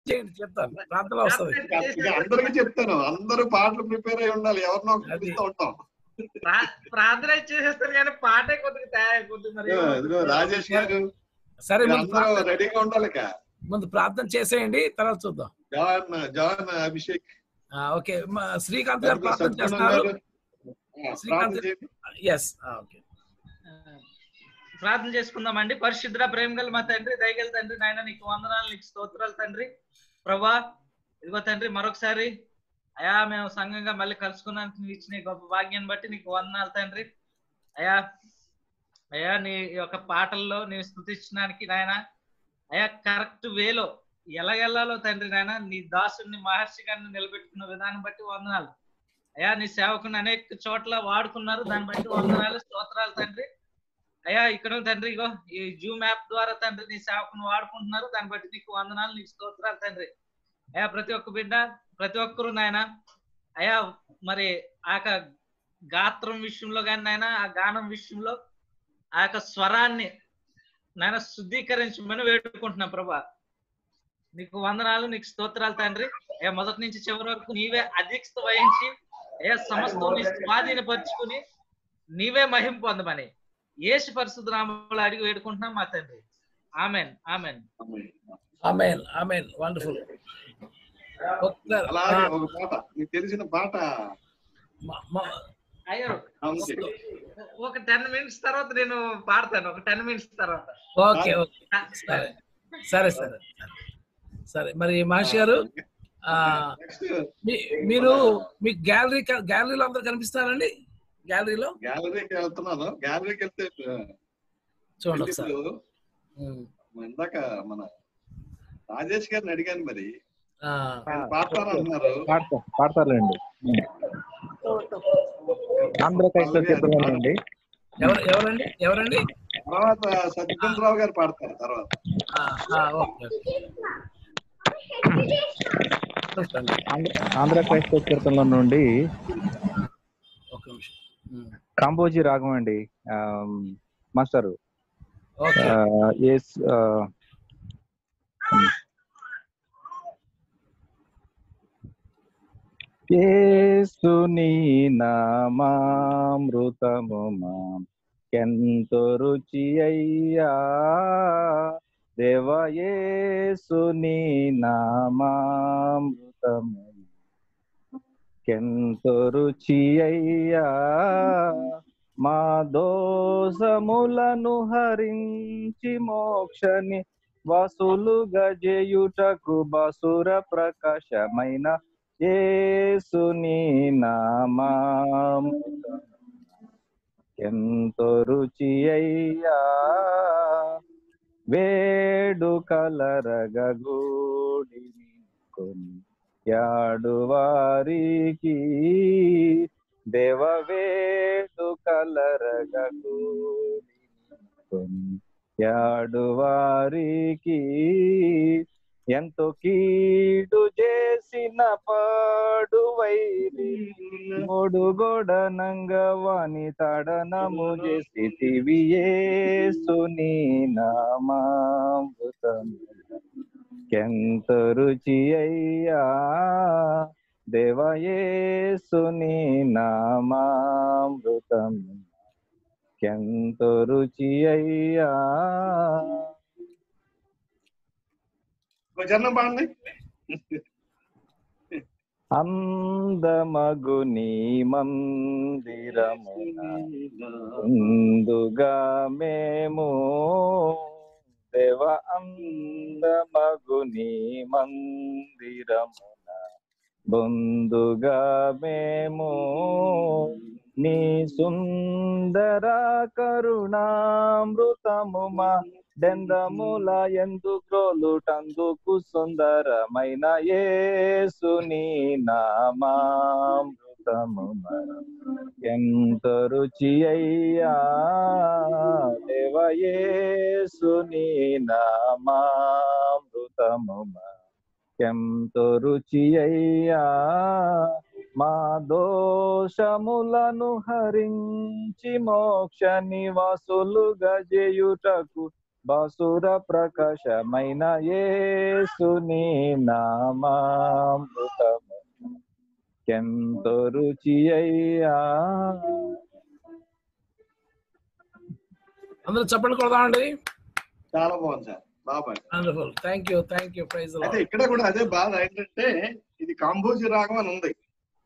చేయండి చెప్తాను ప్రార్థన వస్తుంది ఇక అందరికీ చెప్తాను అందరూ పాటలు ప్రిపేర్ అయి ఉండాలి ఎవరినో ఒకరు అది. పిలుస్తూ ఉంటాం ప్రా- ప్రార్థన చేసేస్తారు కానీ పాటే కొద్దిగా తయారు కొద్దిగా మరి ఇదిగో, ఇదిగో రాజేష్ గారు సరే మీరు ముందు అందరూ ప్రార్థన- రెడీగా ఉండాలి ఇక ముందు ప్రార్థన చేసేయండి తర్వాత చూద్దాం జాన్ జాన్ అభిషేక్ ఆ, ఓకే మా శ్రీకాంత్ గారు ప్రార్థన సత్యనారాయణ చేస్తున్నారు గారు ఆ, శ్రీకాంత్ ప్రార్థన చేయండి ఎస్ ఓకే ఆ, ప్రార్థన చేసుకుందామండి పరిశుద్ర ప్రేమ గల మా తండ్రి దయగల తండ్రి నాయన నీకు వందనాలు నీకు స్తోత్రాలు తండ్రి ప్రభా ఇదిగో తండ్రి మరొకసారి అయా మేము సంఘంగా మళ్ళీ కలుసుకున్నానికి నువ్వు ఇచ్చిన ఈ గొప్ప భాగ్యాన్ని బట్టి నీకు వందనాలు తండ్రి అయా అయా నీ యొక్క పాటల్లో నేను స్థుతించడానికి నాయన అయా కరెక్ట్ వేలో ఎలాగెళ్ళాలో తండ్రి నాయన నీ దాసుని మహర్షి గారిని నిలబెట్టుకున్న విధానం బట్టి వందనాలు అయా నీ సేవకుని అనేక చోట్ల వాడుకున్నారు దాన్ని బట్టి వందనాలు స్తోత్రాలు తండ్రి అయ్యా ఇక్కడ ఉంది తండ్రి ఇగో ఈ జూమ్ యాప్ ద్వారా తండ్రి నీ సేవకుని వాడుకుంటున్నారు దాన్ని బట్టి నీకు వందనాలు నీకు స్తోత్రాలు తండ్రి అయ్యా ప్రతి ఒక్క బిడ్డ ప్రతి ఒక్కరు నాయన అయ్యా మరి ఆ యొక్క గాత్రం విషయంలో కానీ నాయన ఆ గానం విషయంలో ఆ యొక్క స్వరాన్ని నాయన శుద్ధీకరించమని వేడుకుంటున్నాం ప్రభా నీకు వందనాలు నీకు స్తోత్రాలు తండ్రి అయ్యా మొదటి నుంచి చివరి వరకు నీవే అధ్యక్షత వహించి అయ్యా సమస్తం నీ స్వాధీనపరుచుకుని నీవే మహిం పొందమని యేసు పరిశుద్ధ నామంలో అడిగి వేడుకుంటున్నాం మా తండ్రి amen amen amen amen wonderful అలాగే ఒక పాట మీకు తెలిసిన పాట అయ్యో అంతే. ఒక టెన్ మినిట్స్ తర్వాత నేను పాడతాను ఒక టెన్ మినిట్స్ తర్వాత ఓకే ఓకే సరే సరే సరే సరే మరి మహర్షి గారు ఆ, మీ- మీరు మీ గ్యాలరీ గ్యాలరీలో అందరు కనిపిస్తారండి గ్యాలరీలో గ్యాలరీకి వెళ్తున్నాను గ్యాలరీకి వెళ్తే చూడండి ఒకసారి పెళ్లిలో ఉమ్. ఇందాక మన రాజేష్ గారిని అడిగాను మరి ఆ, ఆయన పాడతానంటున్నారు పాడతారు పాడతారులేండి ఆంధ్ర క్రైస్తవ చెప్పండి ఎవరు ఎవరండి ఎవరండి తర్వాత సత్యచంద్రరావు గారు పాడతారు తర్వాత ఆ, ఆ, ఓకే ఓకే. చూడండి. ఆంధ్ర క్రైస్తవ కీర్తనలో నుండి ఒక నిమిషం ఉమ్. కాంబోజీ రాగం అండి ఆ, మాస్టారు ఓకే ఆ, ఏస్ ఆ, యేసుని నామామృతము మాం ఎంతో రుచి అయ్యా దేవయేసుని నామామృతము ఎంతో రుచి అయ్యా మా దోషములను హరించి మోక్షని వసులుగా చేయుటకు బసుర ప్రకాశమైన యేసుని నామామృతం ఎంతో రుచి అయ్యా వేడు కలరగూడిని కొని యాడు వారికి దేవ వేడు కలరగూడిని కొని యాడు వారికి ఎంతో కీడు చేసిన పాడు వైరి మొడుగొడనంగవాని తడనము చేసి యేసుని నామామృతం ఎంత రుచి అయ్యా దేవయేసుని నామామృతం ఎంత రుచి అయ్యా ఒక జన్మ పాడండి అందమగు నీ మందిరమున ముందుగా మేము దేవ అందమగు నీ మందిరమున బొందుగా మేము నీ సుందర కరుణామృతము మా డెందముల ఎందు క్రోలుటందుకు సుందరమైన యేసుని నామామృతము ఎంత రుచి అయ్యా దేవయేసుని నామామృతము ఎంతో రుచి అయ్యా మా దోషములను హరించి మోక్ష నివాసులుగా చేయుటకు బసుర ప్రకాశమైన యేసుని నామామృతము ఎంతో రుచి అయ్యా అందరూ చెప్పండి కొడదామండి చాలా బాగుంది సార్ బాగా పాడారు. Wonderful thank you thank you praise అయితే ఇక్కడ కూడా అదే బాధ ఏంటంటే ఇది కాంబోజీ రాగం అని ఉంది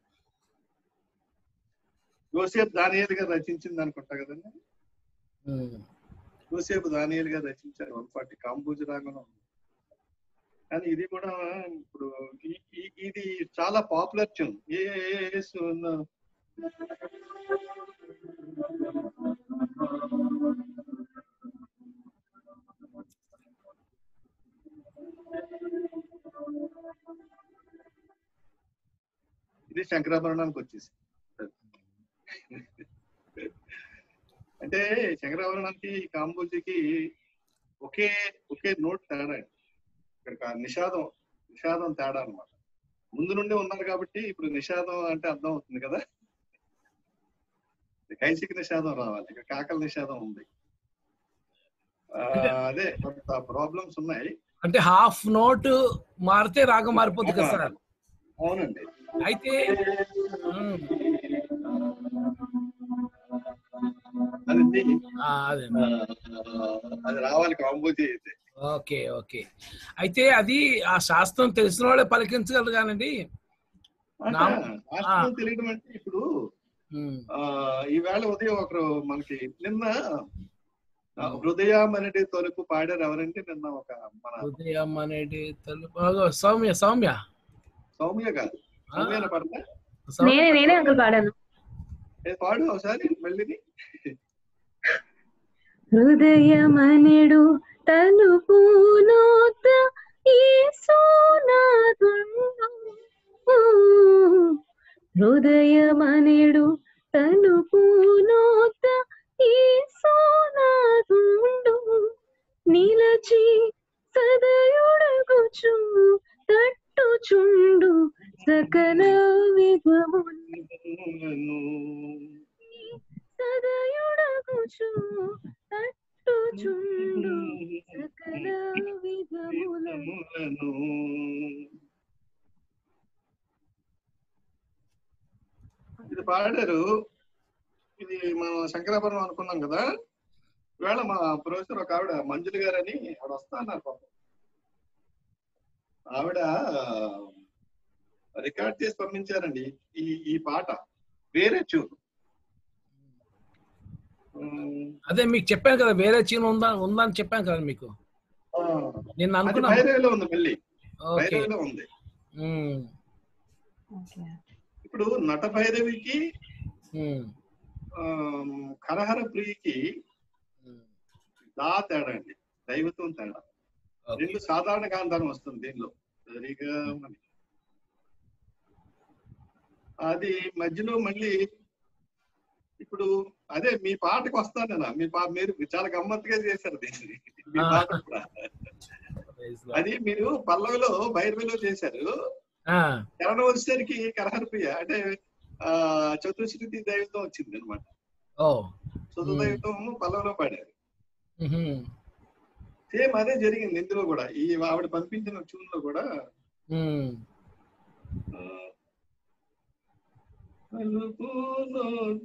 యోసేపు దానియేలు గారు రచించింది అనుకుంటా కదండి యోసేపు దానియేలు గారు రచించారు వన్ ఫార్టీ కాంబోజీ రాగం ఉంది కానీ ఇది కూడా ఇప్పుడు ఈ- ఈ- ఇది చాలా పాపులర్ ట్యూన్ ఏ ఇది శంకరాభరణానికి వచ్చేసి అంటే శంకరాభరణానికి కాంబోజీకి ఒకే ఒకే నోట్ తేడా అండి. ఇక్కడ కా- నిషాదం నిషాదం తేడా అన్నమాట ముందు నుండి ఉన్నారు కాబట్టి ఇప్పుడు నిషాదం అంటే అర్థం అవుతుంది కదా కైసిక నిషాదం రావాలి ఇక్కడ కాకల నిషాదం ఉంది ఆ, అదే కొంత ప్రాబ్లమ్స్ ఉన్నాయి అంటే హాఫ్ నోట్ మారితే రాగం మారిపోతుంది కదా సార్ అవునండి అయితే ఉమ్, అది ఆ, అదే అది రావాలి కాంబోజీ అయితే ఓకే ఓకే అయితే అది ఆ శాస్త్రం తెలిసిన వాళ్ళే పలికించగలరు కానండి నా- శాస్త్రం తెలియడం అంటే ఇప్పుడు ఉమ్, ఆ ఈవేళ ఉదయం ఒకరు మనకి నిన్న ఆ, హృదయం అనేది తొలుపు పాడారు ఎవరంటే నిన్న ఒక మన హృదయం అనేది తలుపు అగో, సౌమ్య సౌమ్య సౌమ్య కాదు ఆ, సౌమ్య పడతా సౌమ్య. నేనే నేనే అంకుల్ పాడాను ఏ పాడు ఒకసారి మళ్ళీ హృదయమనెడు తలుపు నోత యేసునాథుండు హృదయమనెడు తలుపు నోత యేసునాథుండు నిలచి సదయుడగుచు తట్టుచుండు సకల విధములు సదయుడగుచు తట్టుచుండు సకల విధములను ఇది పాడారు ఇది మనం శంకరాపురం అనుకున్నాం కదా ఈవేళ మా ప్రొఫెసర్ ఒక ఆవిడ మంజులు గారు అని ఆవిడ వస్తా అన్నారు పాపం ఆవిడ రికార్డ్ చేసి పంపించారండి ఈ ఈ పాట వేరే ట్యూన్ అదే మీకు చెప్పాను కదా వేరే చీన ఉందా ఉందా అని చెప్పాను కదా మీకు నిన్న అది అనుకున్నా భైరవిలో ఉంది మళ్ళీ ఓకే భైరవిలో ఉంది ఉమ్, ఇప్పుడు నట భైరవికి ఉమ్, ఆమ్, కరహర ప్రియకి ఉమ్. దా తేడా అండి దైవత్వం తేడా ఓకే. రెండు సాధారణ గాంధారం వస్తుంది దీనిలో సరిగా అని. అది మధ్యలో మళ్ళీ ఇప్పుడు అదే మీ పాటకు వస్తాను నేను మీ పా మీరు చాలా గమ్మత్తుగా చేశారు దీన్ని మీ ఆ. పాట కూడా. Praise Lord. అది మీరు పల్లవిలో భైరవిలో చేశారు ఆ, చరణం వచ్చేసరికి కరహర ప్రియ అంటే ఆ చతుశ్రుతి దైవత్వం వచ్చింది అనమాట ఓ చతుర్ దైవత్వం పల్లవిలో పాడారు ఉహు, సేమ్ అదే జరిగింది ఇందులో కూడా ఈ ఆవిడ పంపించిన ట్యూన్ లో కూడా ఉమ్. ఆ, అలుపులో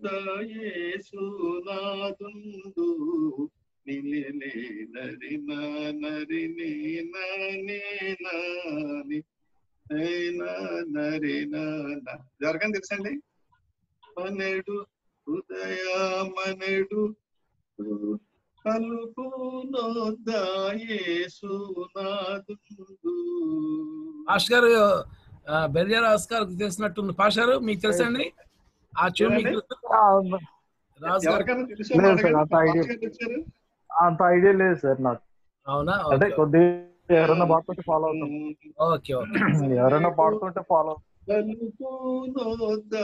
యేసునాదుండు నిలిలే నరి నా నరి నీ నా నీ నా ని నే నా నరి నా నా. జరగని తెలుసండి మనడు హృదయ మనడు కలుపులో యేసునాదుండు పాష్ గారు ఆ, బెల్జర్ ఆస్కార్ తెలిసినట్టుంది పాష్ గారు మీకు తెలుసా అండి ఆ ట్యూన్ మీకు తెలుసా? రాజు గారు ఎవరికైనా తెలుసా లేదు అడగండి. సార్, అంత ఐడియా- పాస్టర్ గారు వచ్చారు? అంత ఐడియా లేదు సార్ నాకు అవునా అంటే ఓకే కొద్దిగా ఎవరైనా పాడుతుంటే ఫాలో అవుతాం ఓకే ఓకే ఎవరైనా పాడుతుంటే ఫాలో కలుపునొద్ద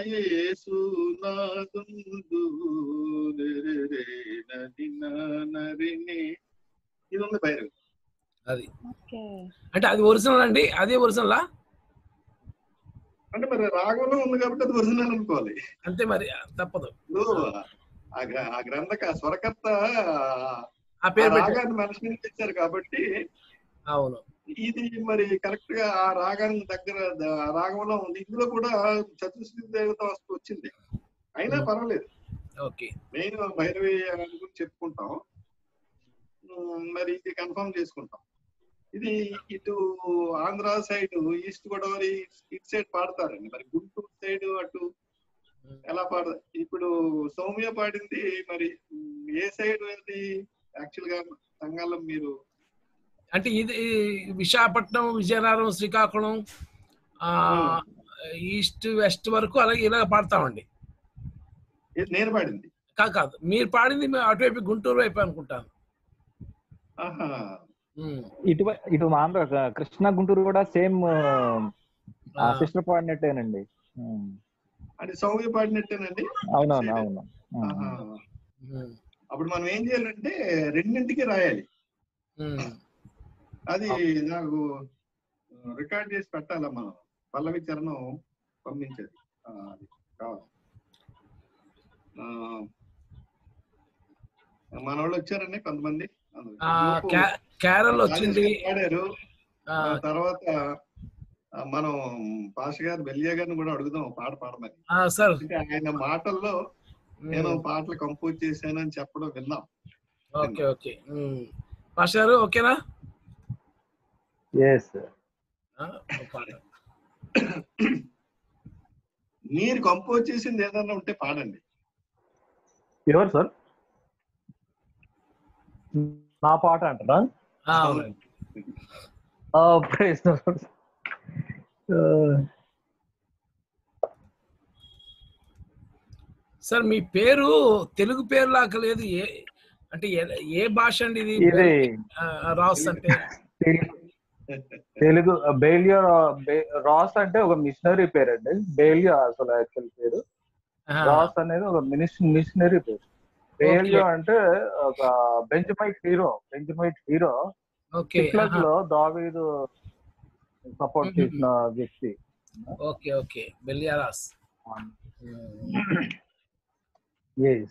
యేసునాదుండు నెరెరె నదిన నరిని. ఇది ఉంది భైరవి అది అంటే అది ఒరిజినల్ అండి అదే ఒరిజినలా అంటే మరి రాగంలో ఉంది కాబట్టి అది ఒరిజినల్ అనుకోవాలి అంతే మరి తప్పదు ఇప్పుడు ఆ గ్ర- ఆ గ్రంథక స్వరకర్త ఆ ఆ పేరు పెట్టారు రాగాన్ని మెన్షన్ చేశారు కాబట్టి అవును ఇది మరి కరెక్ట్ గా ఆ రాగానికి దగ్గర ద- ఆ రాగంలో ఉంది ఇందులో కూడా చతుశ్రుతి దేవత వస్తు వచ్చింది అయినా Hmm. పర్వాలేదు ఓకే మెయిన్ భైరవి అని గురించి చెప్పుకుంటాం ఉమ్, మరి ఇది కన్ఫర్మ్ చేసుకుంటాం ఇది ఇటు ఆంధ్ర సైడ్ ఈస్ట్ గోదావరి ఇటు సైడ్ పాడతారండి మరి గుంటూరు సైడ్ అటు ఎలా పాడ ఇప్పుడు సౌమ్య పాడింది మరి ఉమ్, ఏ సైడ్ అది యాక్చువల్ గా సంఘాలం మీరు అంటే ఇది విశాఖపట్నం విజయనగరం శ్రీకాకుళం ఆ, ఈస్ట్ వెస్ట్ వరకు అలాగే ఇలా పాడతామండి ఏ- నేను పాడింది కాదు కాదు మీరు పాడింది మేము అటువైపు గుంటూరు వైపు అనుకుంటాను ఆహా ఉమ్. ఇటు ఇటు ఆంధ్ర కృష్ణా గుంటూరు కూడా సేమ్ ఆ, సిస్టర్ పాడినట్టేనండి ఉమ్. అది సౌమ్య పాడినట్టేనండి అవునవును అవును ఆహా. ఉమ్, అప్పుడు మనం ఏం చేయాలంటే రెండింటికి రాయాలి ఉమ్. అది నాకు రికార్డ్ చేసి పెట్టాలా మనం పల్లవి చరణం పంపించేది ఆ, అది కావాలి ఆ, మన వాళ్ళు వచ్చారండి కొంతమంది ఆ, క్యా- క్యారల్ వచ్చింది పాడారు ఆ, ఆ తర్వాత ఆ, మనం పాష గారు బెల్లియా గారిని కూడా అడుగుదాం ఒక పాట పాడమని ఆ, సార్ అంటే ఆయన మాటల్లో నేను ఉమ్, పాటలు కంపోజ్ చేశానని చెప్పడం విన్నాం ఓకే ఓకే ఉమ్. పాష గారు ఓకేనా ఎస్ ఆ, ఒక పాట. మీరు కంపోజ్ చేసింది ఏదన్నా ఉంటే పాడండి ఎవరు సార్ నా పాట అంటారా ఆ, అవునండి ఆ, praise the Lord. ఆ, సార్ మీ పేరు తెలుగు పేరు లాగా లేదు ఏ అంటే ఏ- ఏ భాష అండి ఇది ఇది ఆ, రాస్ అంటే తెలుగు- తెలుగు బెయిలియో రాస్ అంటే ఒక మిషనరీ పేరు అండి బెయిలియో అసలు యాక్చువల్ పేరు ఆ, రాస్ అనేది ఒక మిషనరీ పేరు బెయిలియో అంటే ఒక Benjamite hero Benjamite hero okay సిక్లస్ ఆహా. లో దావీదు సపోర్ట్ మ్మ్. చేసిన వ్యక్తి ఓకే ఓకే బెల్లియారాస్ ఎస్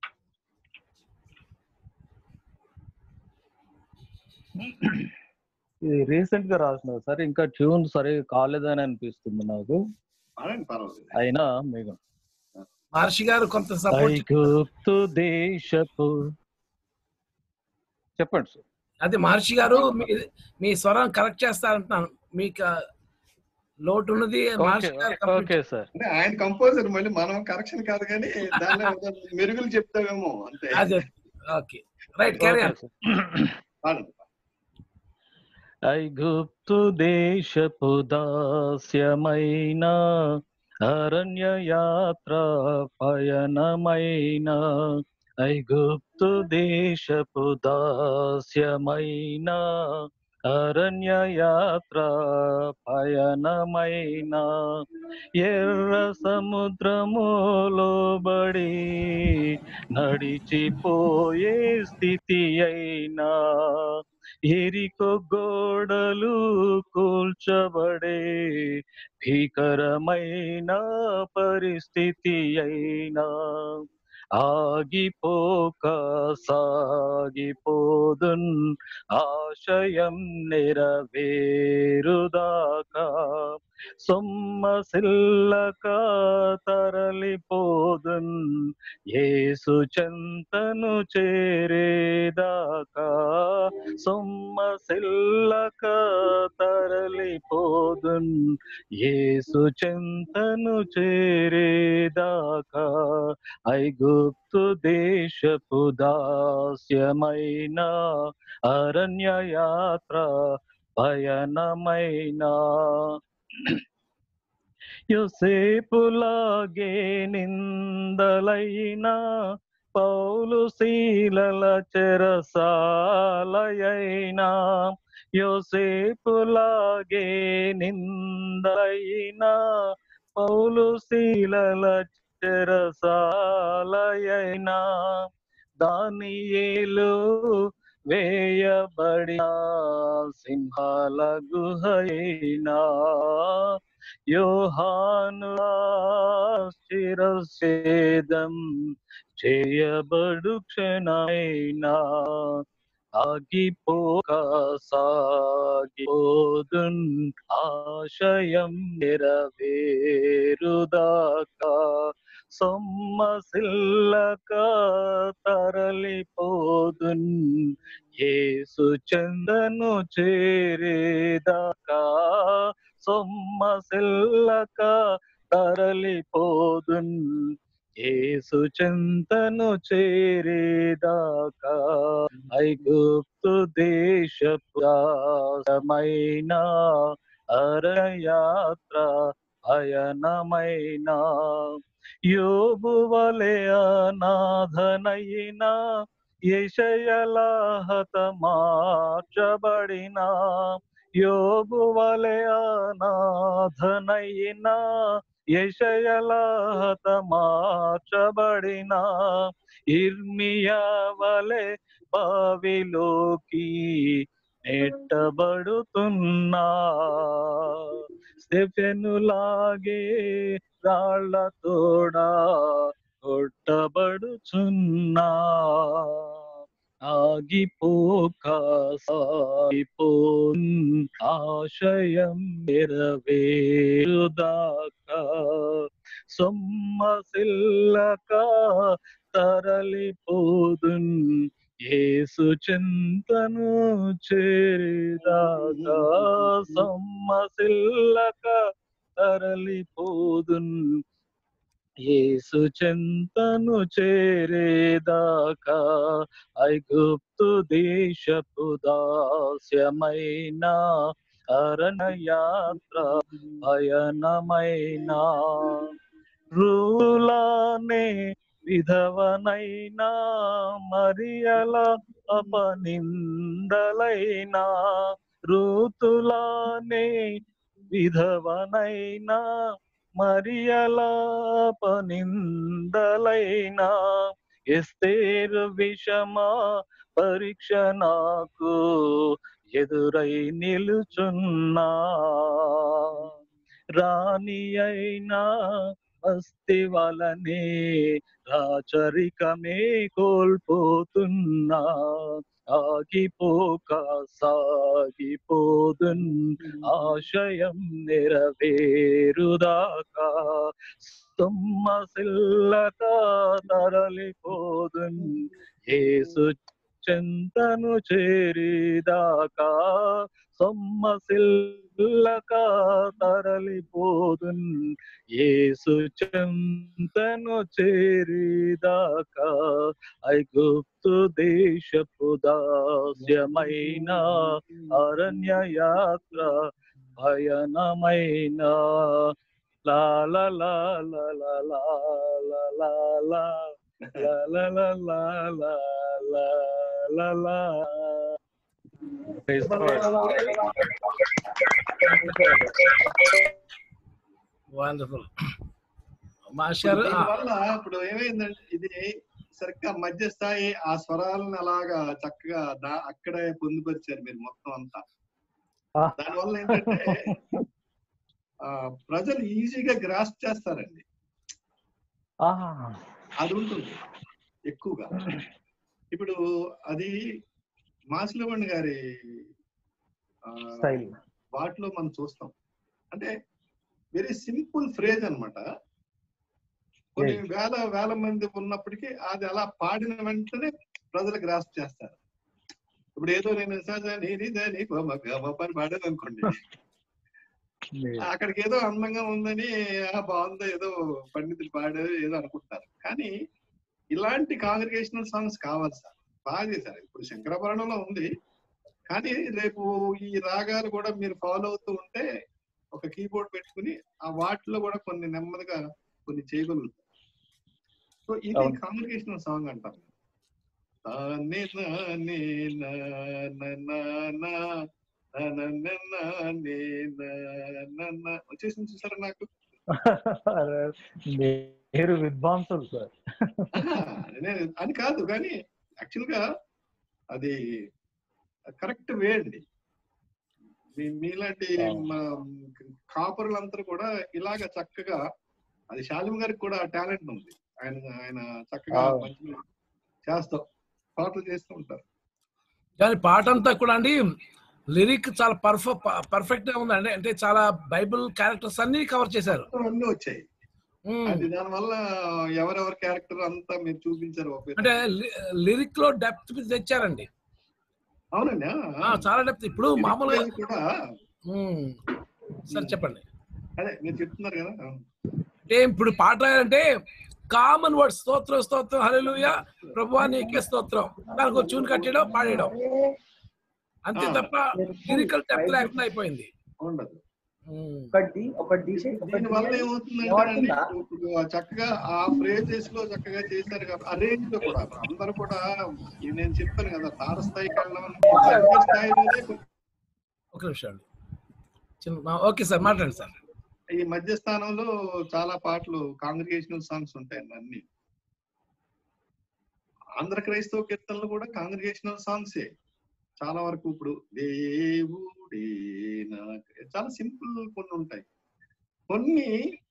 ఇది రీసెంట్ గా రాసిన సార్ ఇంకా ట్యూన్ సరిగా కాలేదని అనిపిస్తుంది నాకు పాడండి పర్వాలేదు అయినా మీకు మహర్షి గారు కొంత సపోర్ట్ ఐగుప్తు దేశపు చెప్పండి సార్ అదే మహర్షి గారు మీ మీ స్వరం కరెక్ట్ చేస్తారంటున్నాను మీకు ఆ లోటు ఉన్నది మహర్షి గారు complete ఓకే సార్ అంటే ఆయన కంపోజర్ మళ్ళీ మనం కరెక్షన్ కాదు కానీ దానిలో ఏదో మెరుగులు చెప్తామేమో అంతే అదే ఓకే రైట్ క్యారీ పాడండి ఐగుప్తు దేశపు దాస్యమైన అరణ్య యాత్ర పయనమైన ఐగుప్తు దేశపు దాస్యమైన అరణ్య యాత్ర పయనమైన ఎర్ర సముద్రములో బడి నడిచిపోయే స్థితి అయినా ఎరికో గోడలు కూల్చబడే భీకరమైన పరిస్థితి అయినా ఆగిపోక సాగిపోదున్ ఆశయం నెరవేరుదాకా సొమ్మసిల్లక తరలిపోదున్ యేసు చెంతను చేరేదాకా సొమ్మసిల్లక తరలిపోదున్ యేసు చెంతను చేరేదాకా ఐగుప్తు దేశపు దాస్యమైన అరణ్య యాత్ర పయనమైన యుసేపులాగే నిందలైనా పౌలు శీలల చెరసాలయైనా యోసేపులాగే నిందలైనా పౌలు శీలల చెరసాలయైనా దానియేలు వేయబడిన సింహాల గుహైనా యోహాను శిరసేదం చేయబడు క్షణైనా ఆగిపోక సాగిపోదున్ ఆశయం నెరవేరుదాకా సొమ్మసిల్లక తరలిపోదున్ యేసు చందను చేరేదాకా సొమ్మసిల్లక తరలిపోదున్ యేసు చింతను చేరేదాకా ఐగుప్తు దేశపు దాసమైన అరయాత్ర అయనమైన యోబు వలె అనాథనైన యశయలాహత మార్చబడిన యోబు వలె అనాథనైన యశయలాహత మార్చబడిన ఇర్మియా వలె బావిలోకి నెట్టబడుతున్నా స్టెఫెనులాగే రాళ్ళ తోడా కొట్టబడుచున్నా ఆగిపోక సాగిపోన్ ఆశయం నెరవేరుదాకా సొమ్మసిల్లక తరలిపోదున్ యేసు చింతను చేరిదాకా సొమ్మసిల్లక తరలిపోదున్ యేసు చింతను చేరేదాకా ఐగుప్తు దేశపు దాస్యమైన అరణయాత్ర పయనమైన రూలానే విధవనైనా మరియల అపనిందలైనా ఋతులానే విధవనైనా మరియల అపనిందలైనా ఎస్తేరు విషమా పరీక్ష నాకు ఎదురై నిలుచున్నా రాణి అయినా అస్థి వలనే రాచరికమే కోల్పోతున్నా ఆగిపోక సాగిపోదున్ ఆశయం నెరవేరుదాకా సొమ్మసిల్లక తరలిపోదున్ యేసు చింతను చేరిదాకా సొమ్మసిల్లక తరలిపోదున్ యేసు చింతను చేరిదాకా ఐగుప్తు దేశపు దాస్యమైన అరణ్య యాత్ర భయనమైన లా లా లా లా లా లా లా లా లా లా లా లా లా లా లా లా లా Praise God. వండర్ఫుల్ మాస్టర్ దీనివల్ల ఇప్పుడు ఏమైందంటే ఇది సరిగ్గా మధ్య స్థాయి ఆ స్వరాలను అలాగా చక్కగా దా అక్కడే పొందుపరిచారు మీరు మొత్తం అంతా ఆ. దానివల్ల ఏంటంటే ఆ ప్రజలు ఈజీగా గ్రాస్ చేస్తారండి ఆహా. అది ఉంటుంది ఎక్కువగా ఇప్పుడు అది మాసిలవణ్ గారి ఆ, స్టైల్ వాటిలో మనం చూస్తాం అంటే వెరీ సింపుల్ ఫ్రేజ్ అన్నమాట కొన్ని Yes. వేల వేల మంది ఉన్నప్పటికీ అది అలా పాడిన వెంటనే ప్రజలు గ్రాస్ప్ చేస్తారు ఇప్పుడు ఏదో నేను సజా నీది దని పమ గమ పని పాడాను అనుకోండి అక్కడికి ఏదో అందంగా ఉందని ఆ బాగుందో ఏదో పండితులు పాడారు ఏదో అనుకుంటారు కానీ ఇలాంటి కాంగ్రిగేషనల్ సాంగ్స్ కావాలి సార్ బాగా చేశారు ఇప్పుడు శంకరాభరణంలో ఉంది కానీ రేపు ఈ రాగాలు కూడా మీరు ఫాలో అవుతూ ఉంటే ఒక కీబోర్డ్ పెట్టుకుని ఆ వాటిలో కూడా కొన్ని నెమ్మదిగా కొన్ని చేయగలుగుతారు సో ఇది అవును. కాంగ్రిగేషనల్ సాంగ్ అంటాం తానే నానే నా నా నా నా నా నా నా నానే నా నా నా. వచ్చేసింది చూసారా నాకు మీరు విద్వాంసులు సార్ ఆహా, నేను అని కాదు కానీ యాక్చువల్ గా అది కరెక్ట్ వే అండి మీ- మీలాంటి కాపరులందరూ కూడా ఇలాగ చక్కగా అది శాలిం గారికి కూడా టాలెంట్ ఉంది ఆయన ఆయన చక్కగా అవును. మంచిగా చేస్తాం పాటలు చేస్తూ ఉంటారు కానీ పాట అంతా కూడా అండి లిరిక్ చాలా పర్ఫెక్ట్ పర్ఫెక్ట్ గా ఉందండి అంటే చాలా బైబిల్ క్యారెక్టర్స్ అన్ని కవర్ చేశారు అన్ని వచ్చాయి ఉమ్. అది దానివల్ల ఎవరెవరి క్యారెక్టర్ అంతా మీరు చూపించారు ఒక అంటే లిరిక్ లో డెప్త్ తెచ్చారండి అవునండి ఆ, ఆ, ఆ. చాలా డెప్త్ ఇప్పుడు మామూలుగా ఇది కూడా ఉమ్. సరే చెప్పండి అదే మీరు చెప్తున్నారు కదా ఆ. అంటే ఇప్పుడు పాట అంటే కామన్ వర్డ్ స్తోత్రం స్తోత్రం హల్లెలూయా ప్రభువా నీకే స్తోత్రం దానికి ఒక ట్యూన్ కట్టడం పాడేయడం అంతే ఆ. తప్ప లిరికల్ డెప్త్ లేకుండా అయిపోయింది ఉండదు ఉమ్. ఒకటి ఒకటి డిసైడ్ దీని వల్ల ఏమవుతుందంటే అండి, ఇప్పుడు ఆ చక్కగా ఆ ఫ్రేజెస్ లో చక్కగా చేశారు కాబట్టి అరేంజ్ లో కూడా అందరూ కూడా ఈ నేను చెప్పాను కదా తార స్థాయికి వెళ్ళడం మధ్య స్థాయిలోనే కొంచెం ఒక నిమిషం అండి చిన్న ఓకే సార్ మాట్లాడండి సార్ ఈ మధ్య స్థానంలో చాలా పాటలు కాంగ్రిగేషనల్ సాంగ్స్ ఉంటాయండి అన్ని ఆంధ్ర క్రైస్తవ కీర్తనలు కూడా కాంగ్రిగేషనల్ సాంగ్సే చాలా వరకు ఇప్పుడు దేవుడే నాకు చాలా సింపుల్ కొన్ని ఉంటాయి కొన్ని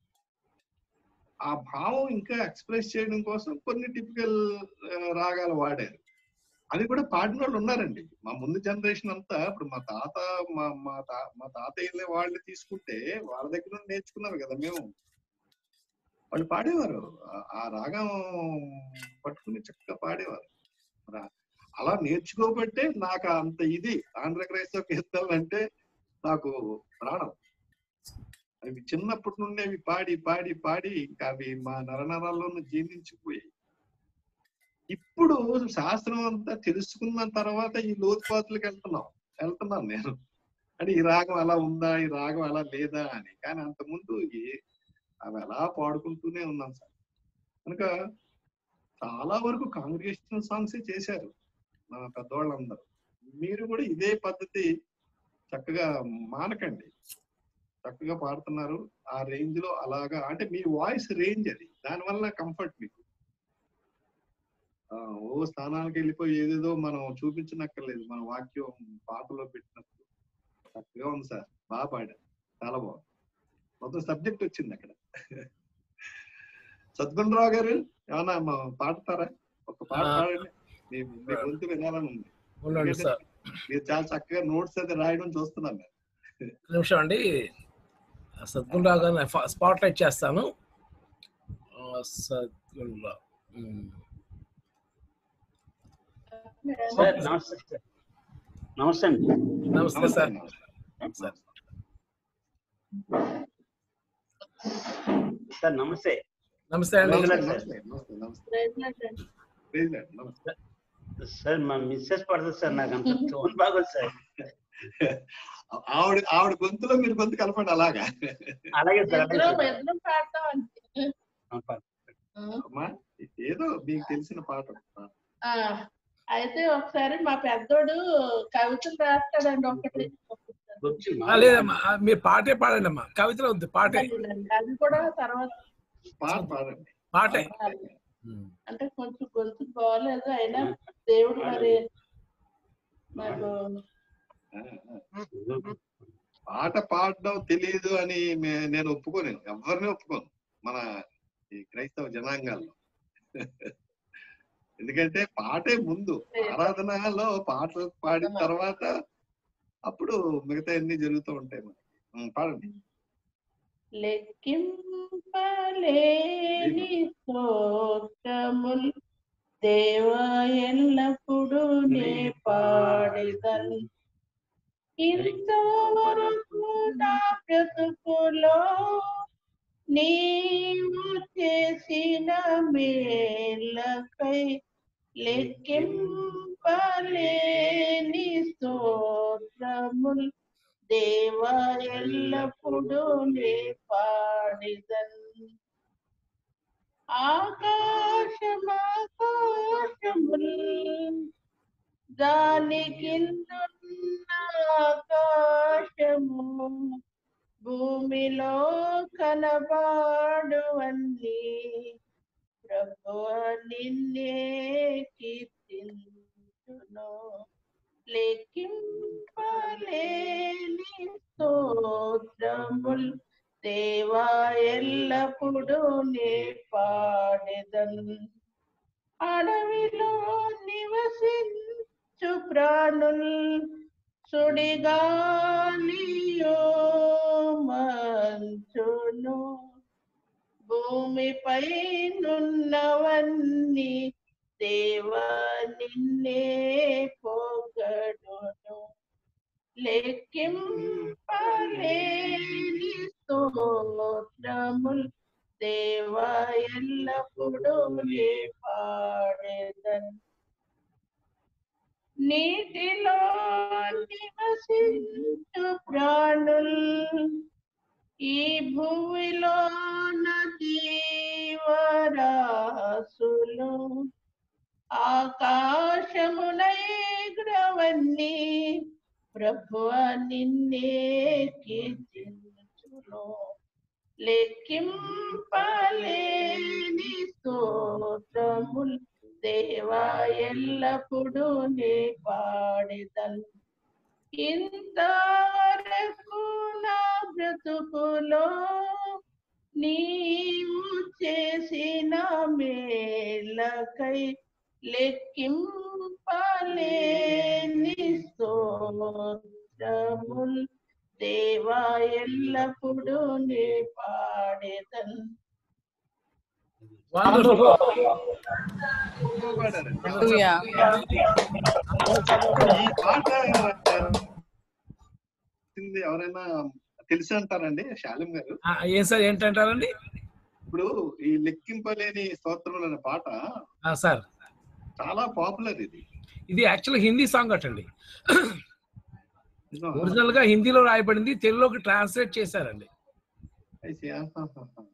ఆ భావం ఇంకా ఎక్స్ప్రెస్ చేయడం కోసం కొన్ని టిపికల్ రాగాలు వాడారు అది కూడా పాడిన వాళ్ళు ఉన్నారండి మా ముందు జనరేషన్ అంతా ఇప్పుడు మా తాత మా మా తా మా తాతయ్యలే వాళ్ళు తీసుకుంటే వాళ్ళ దగ్గర నుండి నేర్చుకున్నారు కదా మేము వాళ్ళు పాడేవారు ఆ- ఆ రాగం పట్టుకుని చక్కగా పాడేవారు రా- అలా నేర్చుకోబట్టే నాకు అంత ఇది ఆంధ్ర క్రైస్తవ కీర్తనలు అంటే నాకు ప్రాణం అవి చిన్నప్పటి నుండి అవి పాడి పాడి పాడి ఇంకా అవి మా నరనరాల్లోనూ జీర్ణించిపోయాయి ఇప్పుడు శాస్త్రం అంతా తెలుసుకున్న తర్వాత ఈ లోతుపాతులకు వెళ్తున్నాం వెళ్తున్నాను నేను అంటే ఈ రాగం అలా ఉందా ఈ రాగం అలా లేదా అని కానీ అంతకుముందు ఈ- అవి అలా పాడుకుంటూనే ఉన్నాం సార్ కనుక చాలా వరకు కాంగ్రిగేషనల్ సాంగ్స్ చేశారు మన పెద్దవాళ్ళందరూ మీరు కూడా ఇదే పద్ధతి చక్కగా మానకండి చక్కగా పాడుతున్నారు ఆ రేంజ్ లో అలాగా అంటే మీ వాయిస్ రేంజ్ అది దానివల్ల కంఫర్ట్ మీకు ఆ, ఓ స్థానానికి వెళ్ళిపోయి ఏదేదో మనం చూపించనక్కర్లేదు మన వాక్యం పాటలో పెట్టినప్పుడు చక్కగా ఉంది సార్ బాగా పాడారు చాలా బాగుంది మొత్తం సబ్జెక్ట్ వచ్చింది అక్కడ సద్గుణరావు గారు ఏమన్నా మా పాడతారా ఒక పాట ఆ. పాడండి మీ మీ గొంతు వినాలని ఉంది ఉండండి సార్ మీరు చాలా చక్కగా నోట్స్ అది రాయడం చూస్తున్నాను నేను. ఒక నిమిషం అండి సద్గుణరావు గారిని స్పాట్ లైట్ చేస్తాను ఆ, సద్గుణరావు ఉమ్. సార్ నమస్తే సార్ నమస్తే అండి నమస్తే సార్ సార్ సార్ నమస్తే నమస్తే అండి నమస్తే, నమస్తే, నమస్తే, నమస్తే, నమస్తే. Praise Lord, నమస్తే. సార్ మా మిస్సెస్ పడుతుంది సార్ నాకు అంత టోన్ బాగోదు సార్ ఆవిడ ఆవిడ గొంతులో మీరు గొంతు కలపండి అలాగా అలాగే సార్ అలాగే ఇద్దరం సార్. ఇద్దరం పాడతాం అంతే ఆ, పా- అమ్మా ఏదో మీకు తెలిసిన పాట ఆ, అయితే ఒకసారి మా పెద్దోడు కవితలు రాస్తాడండి ఒకటి వచ్చి ఆ, మా- లేదమ్మా ఆ, మీరు పాటే పాడండి అమ్మా కవితలో ఉంది పాటే అది కూడా తర్వాత పాట పాడండి పాటే పాడాలి. ఉమ్. అంటే కొంచెం గొంతు బాగోలేదు అయినా దేవుడు మరి నాకు ఆ, ఆ. పాట పాడడం తెలియదు అని మే- నేను ఒప్పుకోను ఎవరిని ఒప్పుకోను మన ఈ క్రైస్తవ జనాంగాల్లో ఎందుకంటే పాటే ముందు ఆరాధనలో పాటలు పాడిన తర్వాత అప్పుడు మిగతా అన్ని జరుగుతూ ఉంటాయి మనకి ఉం, పాడండి లెక్కింపలేని స్తోత్రముల్ దేవా ఎల్లప్పుడూ నే పాడిదన్ ఇంతవరకు నా బ్రతుకులో నీవు చేసిన మేలకై లెక్కింపలేని స్తోత్రముల్ దేవా ఎల్లప్పుడూ నే పాడిదన్ ఆకాశమాకాశముల్ దాని కిందున్న ఆకాశము భూమిలో కనబాడువన్నీ ప్రభు నిన్నే కీర్తించును లెక్కింపలేని స్తోత్రముల్ దేవా ఎల్లప్పుడూ నే పాడెదన్ అడవిలో నివసించు ప్రసరించు ప్రాణుల్ సుడిగాలియో మంచును భూమిపై నున్నవన్నీ దేవా నిన్నే పొగడును లెక్కింపలేని స్తోత్రముల్ దేవా ఎల్లప్పుడూ నే పాడేదన్ నీటిలో నివసించు ప్రాణుల్ ఈ భూమిలో నదీవరాసులు ఆకాశమునైగ్రవన్నీ ప్రభు నిన్నే కీర్తించును లెక్కింపలేని స్తోత్రములు దేవా ఎల్లప్పుడూ నే పాడేదన్ ఇంతవరకు నా బ్రతుకులో నీవు చేసిన మేలకై లెక్కింపలేని స్తోత్రముల్ దేవా ఎల్లప్పుడూ నే పాడేదన్ ఈ పాట రాసింది ఎవరైనా తెలిసి అంటారండి శాలిం గారు ఆ, ఏం సార్ ఏంటంటారండి ఇప్పుడు ఈ లెక్కింపలేని స్తోత్రములు అనే పాట ఆ, సార్ చాలా పాపులర్ ఇది ఇది యాక్చువల్ హిందీ సాంగ్ అటండి ఒరిజినల్ గా హిందీలో రాయబడింది తెలుగులోకి ట్రాన్స్లేట్ చేశారండి అయితే, ఆహాహాహా.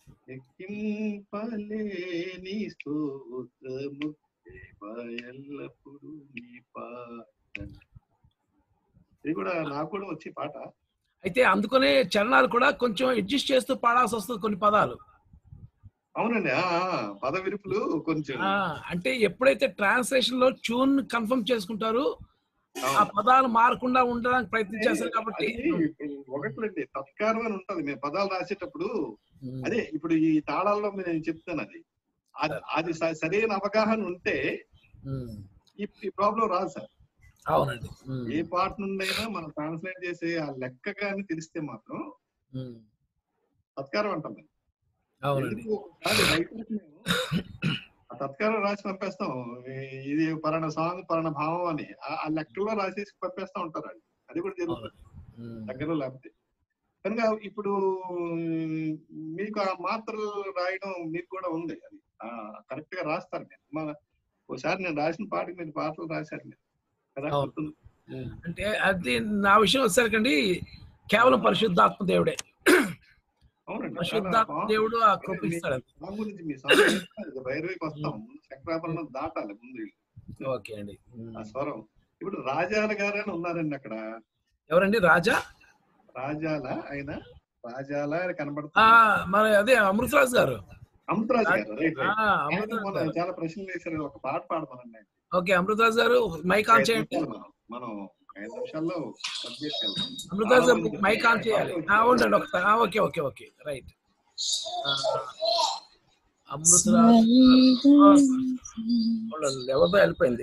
లెక్కింపలేని స్తోత్రము దేవా ఎల్లప్పుడూ నీ పాట ఇది కూడా నాకు కూడా వచ్చి పాట అయితే అందుకనే చరణాలు కూడా కొంచెం అడ్జస్ట్ చేస్తూ పాడాల్సి వస్తుంది కొన్ని పదాలు అవునండి ఆ, ఆ, పద విరుపులు కొంచెం ఆ, అంటే ఎప్పుడైతే ట్రాన్స్లేషన్ లో ట్యూన్ కన్ఫర్మ్ చేసుకుంటారు ఆ అవును. పదాలు మారకుండా ఉండడానికి ప్రయత్నం చేస్తారు కాబట్టి అది ఒకట్లండి తత్కారం అని ఉంటది మేము పదాలు రాసేటప్పుడు ఉమ్, అదే ఇప్పుడు ఈ తాళాల్లో నేను చెప్తాను అది అది- అది స- సరైన అవగాహన ఉంటే ఉమ్, ఈ ఈ ప్రాబ్లం రాదు సార్ అవునండి ఉమ్, ఏ పార్ట్ నుండైనా మనం ట్రాన్స్లేట్ చేసే ఆ లెక్క కానీ తెలిస్తే మాత్రం ఉమ్, తత్కారం అంటాం మేము. అవునండి ఎందుకు ఒకసారి రైతులకు మేము ఆ తత్కారం రాసి పంపేస్తాం ఈ- ఇది పలానా సాంగ్ పలానా భావం అని ఆ- ఆ లెక్కలో రాసేసి పంపేస్తా ఉంటారు వాళ్ళు అది కూడా జరుగుతుంది ఉమ్, దగ్గరలో లేకపోతే కనుక ఇప్పుడు మీకు ఆ మాత్రలు రాయడం మీకు కూడా ఉంది అది కరెక్ట్ గా రాస్తారు మీరు మన ఒకసారి నేను రాసిన పాటకి మీరు పాటలు రాశారు మీరు కదా అవును. గుర్తుంది? అంటే అది నా విషయం వచ్చేసరికండి కేవలం పరిశుద్ధాత్మ దేవుడే అవునండి చాలా పరిశుద్ధాత్మ బాగుంది. దేవుడు ఆ కృప ఇస్తాడు సాంగ్ గురించి మీ సాంగ్ చెప్తాను. భైరవికి వస్తాం ముందు శంకరాభరణం దాటాలి ముందు ఓకే అండి ఉమ్. ఆ స్వరం ఇప్పుడు రాజాల గారు అని ఉన్నారండి అక్కడ ఎవరండి రాజా రాజాల ఆయన రాజాల అని ఆ కనబడుతుంది మరి అదే అమృతరాజు గారు అమృతరాజు గారు రైట్ ఆ, రైట్ ఆయన అమృతరాజు మొన్న గారు చాలా ప్రశ్నలు వేశారు ఒక పాట పాడతానండి ఆయన. ఓకే అమృతరాజు గారు మైక్ ఆన్ ఐదు చేయండి నిమిషాలు మనం మనం ఐదు నిమిషాల్లో సబ్జెక్ట్ వెళ్దాం. అమృతరాజు చాలా గారు మంది మైక్ ఆన్ చేయాలి ఆ, ఉండండి ఒకసారి ఆ, ఓకే ఓకే ఓకే రైట్ ఆ, అమృతరాజు ఆ, ఉండండి, ఎవరిదో వెళ్ళిపోయింది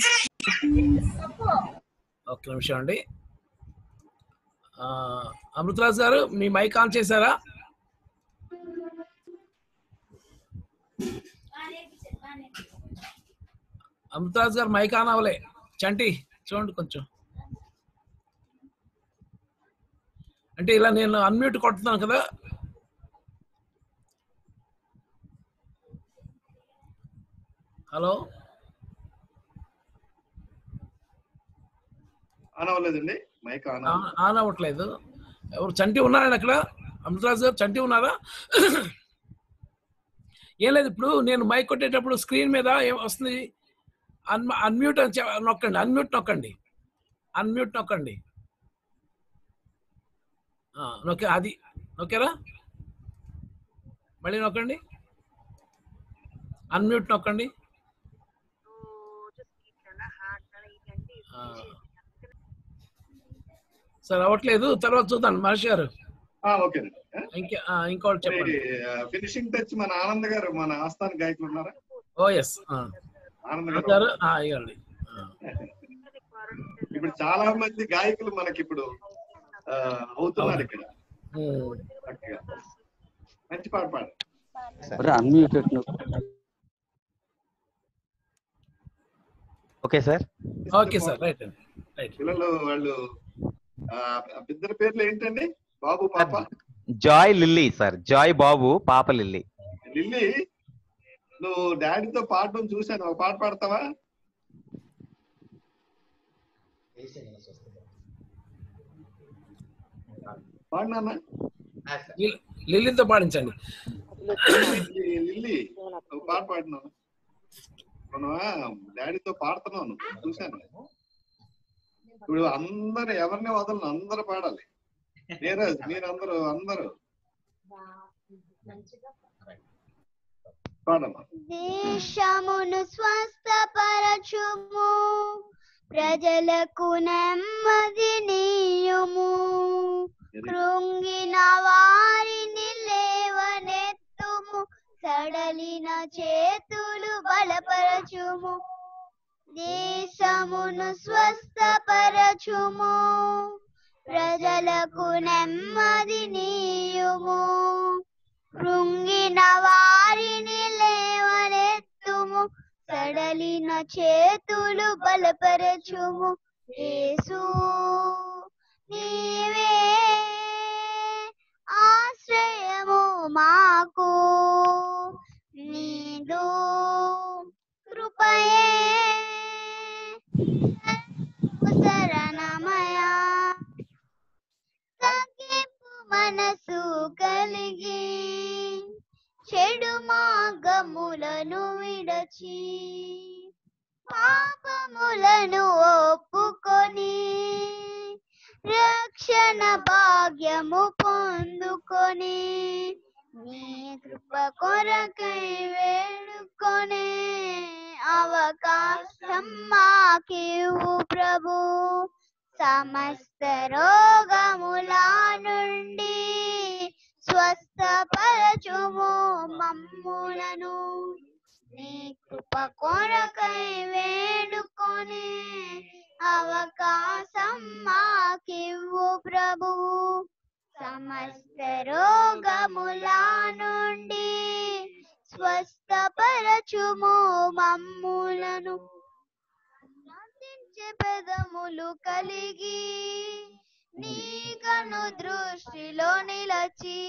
ఒక్క నిమిషం అండి ఆ, అమృతరాజు గారు మీ మైక్ ఆన్ చేశారా అమృతరాజు గారు మైక్ ఆన్ అవ్వలే చంటి చూడండి కొంచెం అంటే ఇలా నేను అన్మ్యూట్ కొడుతున్నాను కదా హలో ఆన్ అవ్వలేదండి మైక్ ఆన్ ఆన్ ఆన్ అవ్వట్లేదు ఎవరు చంటి ఉన్నారండి అక్కడ అమృతరాజు గారు చంటి ఉన్నారా ఏం లేదు ఇప్పుడు నేను మైక్ కొట్టేటప్పుడు స్క్రీన్ మీద ఏం వస్తుంది అన్ అన్మ్యూట్ అని చె- నొక్కండి అన్మ్యూట్ నొక్కండి అన్మ్యూట్ నొక్కండి ఆ, నొక్కే అది నొక్కారా మళ్ళీ నొక్కండి అన్మ్యూట్ నొక్కండి ఆ. సరే అవ్వట్లేదు తర్వాత చూద్దాం మహర్షి గారు ఓకేనండి ఇంకా ఆ, ఇంకోటి చెప్పండి ఫినిషింగ్ టచ్ మన ఆనంద్ గారు మన ఆస్థాన గాయకులు ఉన్నారా ఓ ఎస్ ఆనంద్ గారు గారు ఆ, ఇవ్వండి ఆ. ఇప్పుడు చాలా మంది గాయకులు మనకి ఇప్పుడు ఆ, అవుతున్నారు ఇక్కడ చక్కగా మంచి పాట పాడు unmuted okay sir okay sir right అండి రైట్ పిల్లలు వాళ్ళు ఆ, ఆ ఇద్దరి పేర్లు ఏంటండి బాబు పాప జాయ్ లిల్లీ సార్ జాయ్ బాబు పాప లిల్లీ లిల్లీ నువ్వు డాడీతో పాడడం చూశాను ఒక పాట పాడతావా పాడినా లిల్లీతో పాడించండి లిల్లీ ఒక పాట పాడినావు మనమా డాడీతో పాడుతున్నాను చూశాను ఇప్పుడు అందరు ఎవరిని వదలను అందరూ పాడాలి నీరజ్ మీరందరూ అందరూ పాడమ్మా దేశమును స్వస్థపరచుము ప్రజలకు నెమ్మది నీయుము కృంగిన వారిని లేవనెత్తుము సడలిన చేతులు బలపరచుము దేశమును స్వస్థపరచుము ప్రజలకు నెమ్మది నీయుము కృంగిన వారిని లేవనెత్తుము సడలిన చేతులు బలపరచుము యేసు నీవే ఆశ్రయము మాకు నీదు కృపయే శరణమయా తగ్గింపు మనసు కలిగి చెడు మార్గములను విడచి పాపములను ఒప్పుకొని రక్షణ భాగ్యము పొందుకొని నీ కృప కొరకై వేడుకొని అవకాశం మాకివు ప్రభు సమస్త రోగముల నుండి స్వస్థపరచుము మమ్ములను నీ కృప కొరకై వేడుకొని అవకాశం మాకివ్వు ప్రభు సమస్త రోగముల నుండి స్వస్థపరచుము మమ్ములను ప్రార్థించే పెదములు కలిగి నీ కను దృష్టిలో నిలచి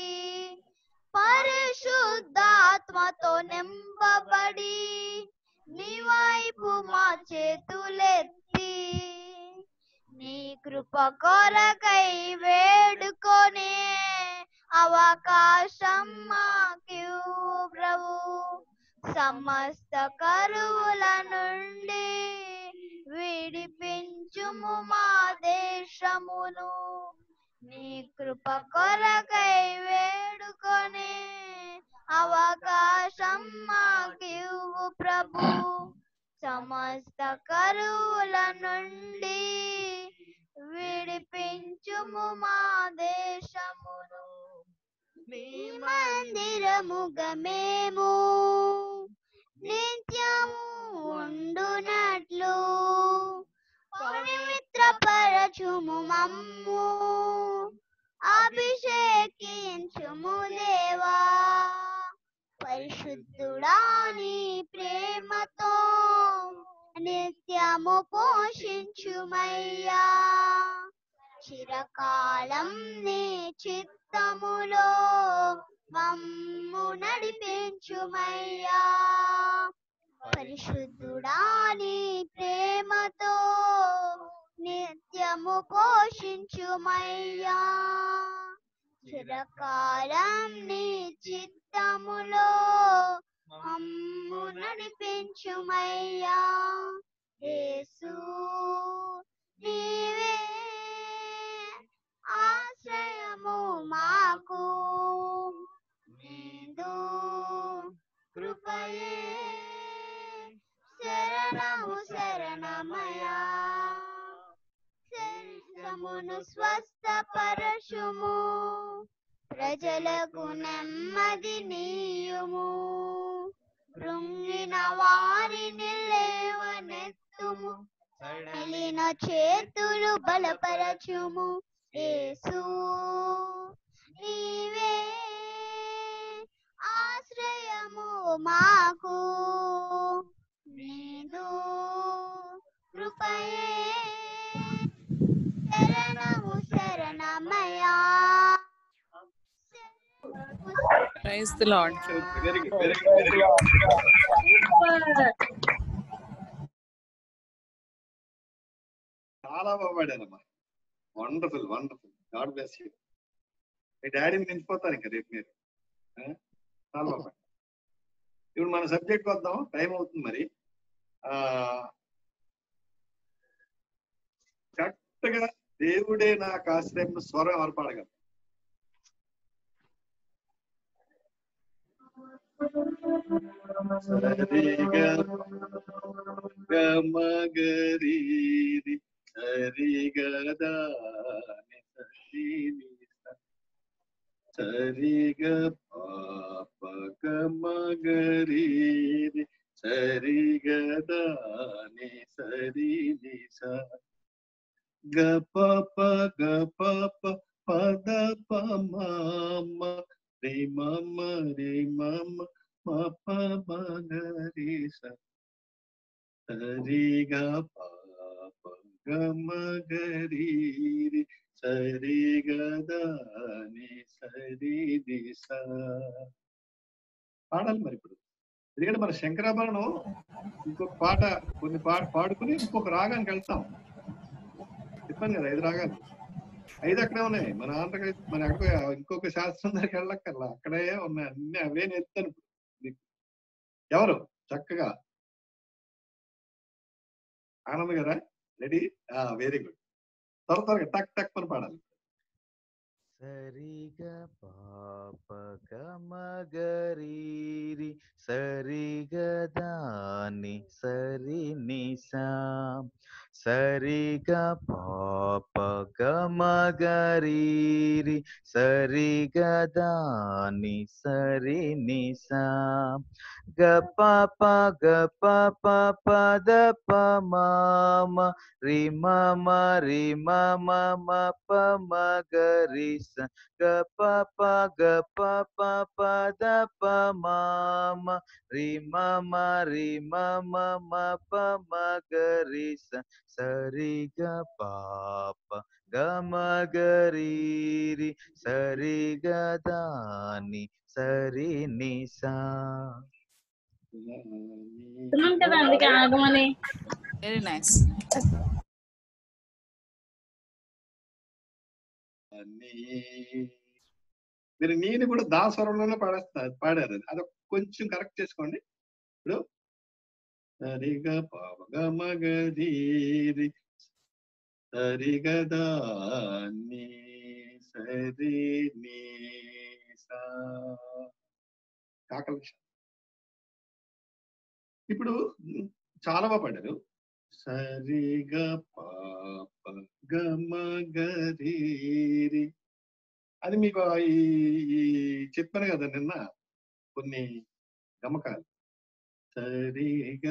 పరిశుద్ధాత్మతో నింపబడి నీ వైపు మా చేతులెత్తి నీ కృప కొరకై వేడుకొని అవకాశం మాకివ్వు ప్రభు సమస్త కరువుల నుండి విడిపించుము మా దేశమును నీ కృప కొరకై వేడుకొని అవకాశం మాకివ్వు ప్రభు సమస్త కరువుల నుండి విడిపించుము మా దేశమును నీ మందిరముగా మేము నిత్యము ఉండునట్లు పవిత్రపరచుము మమ్ము అభిషేకించుము దేవా పరిశుద్ధుడా నీ ప్రేమతో నిత్యము పోషించుమయ్యా చిరకాలం నీ చిత్తములో మమ్ము నడిపించుమయ్యా పరిశుద్ధుడా నీ ప్రేమతో నిత్యము పోషించుమయ్యా చిరకాలం నీ చిత్తములో మమ్ము నడిపించుమయ్యా యేసు నీవే ఆశ్రయము మాకు నీదు కృపయే శరణము శరణమయా శరీరమును స్వస్థపరచుము ప్రజలకు నెమ్మది నీయుము కృంగిన వారిని లేవనెత్తుము సడలిన చేతులు బలపరచుము యేసు నీవే ఆశ్రయము మాకు నీదు కృపయే శరణము శరణమయా praise the Lord very good very good very good చాలా బాగా పాడారమ్మా wonderful wonderful God bless you మీ డాడీని మించిపోతారు ఇంకా రేపు మీరు ఆ? చాలా బాగా పాడారు. ఇప్పుడు మన సబ్జెక్ట్ వద్దాం టైం అవుతుంది మరి ఆ కరెక్ట్గా దేవుడే నాకు ఆశ్రయం స్వరం ఎవరు పాడగలరు సరిగా గమగరీరి సరిగదా సరిగ పాప గమగరీరి సరిగదా ని సరి నిస గ పప గ పప పద ప మమ రి మమ రి మమ మప మగరి స సరి గ పాప గ మగరి రి సరి గ ని సరి ని స పాడాలి మరి ఇప్పుడు ఎందుకంటే మన శంకరాభరణం ఇంకొక పాట కొన్ని పాట పాడుకుని ఇంకొక రాగానికి వెళ్తాం చెప్పాను కదా ఐదు రాగాలు ఐదు అక్కడే ఉన్నాయి మన ఆంధ్రప్రదేశ్ మన ఎక్కడికో ఇంకొక శాస్త్రం దగ్గరికి వెళ్ళక్కర్లా అక్కడే ఉన్నాయి అన్ని అవే నేర్తాను ఇప్పుడు మీకు. ఎవరు చక్కగా ఆనంద్ గారా రెడీ వెరీ గుడ్ త్వర త్వరగా టక్ టక్ అని పాడాలి సరిగ పాప గమగరీరి సరిగ దాని సరి నిసా సరిగ పాప గమగరీరి సరిగ దాని సరి నిసా గ పాప గ పాప పద ప మామ రి మమ రి మమ మ ప మ గ రి స గ ప ప గ ప ప పద ప మామ రి మమ రి మమ మ ప మ గ రి స సరి గ పాప గ మ గ రి రి సరి గ దాని సరి ని సా చెప్తున్నాం కదా అందుకే ఆగమని వెరీ నైస్ అన్నీ మీరు నేను కూడా దాస్వరంలోనే పాడేస్తారు పాడారు అది అది కొంచెం కరెక్ట్ చేసుకోండి ఇప్పుడు సరిగా పావగ మగధీరి సరిగదా నీ సరి నీ సా కాకల ఇప్పుడు చాలా బాగా పాడారు సరిగ పాప గమ గరీరి అది మీకు ఈ ఈ చెప్పాను కదా నిన్న కొన్ని గమకాలు సరిగ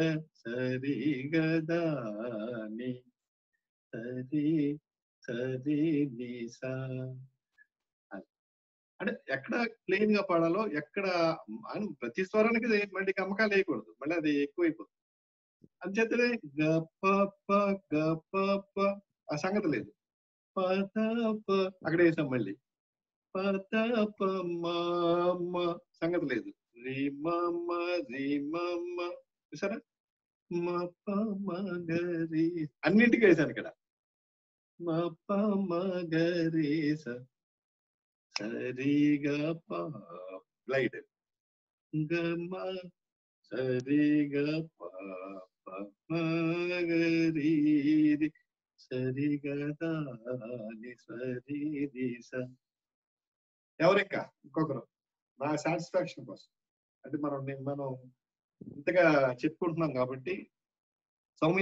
సరిగదాని సరి సరి నిసా అది. అంటే ఎక్కడ ప్లెయిన్ గా పాడాలో ఎక్కడ అని ప్రతి స్వరానికి మళ్ళీ గమకాలు వేయకూడదు మళ్ళీ అది ఎక్కువైపోతుంది అంచేతనే గప ప గప ప ఆ సంగతి లేదు పద ప అక్కడ వేసాం మళ్ళీ పద ప మామ సంగతి లేదు రి మమ రి మమ చూసారా మ ప మ గ రి అన్నింటికి వేసాను ఇక్కడ మ ప మ గ రి స సరి గ ప లైట్ గ మ సరి గ ప ప మ గ రి రి సరి గ ద ని సరి రి స ఎవరు ఇంకా ఇంకొకరు నా సాటిస్ఫాక్షన్ కోసం అంటే మనం నేను- మనం ఇంతగా చెప్పుకుంటున్నాం కాబట్టి సౌమ్య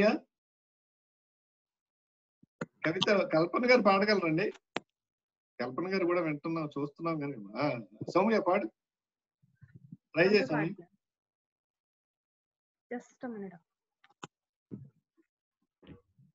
కవిత కల్పన గారు పాడగలరండి కల్పన గారు కూడా వింటున్నాం చూస్తున్నాం కానీ ఆ, సౌమ్య పాడు ట్రై చేసాం జస్ట్ మినిట్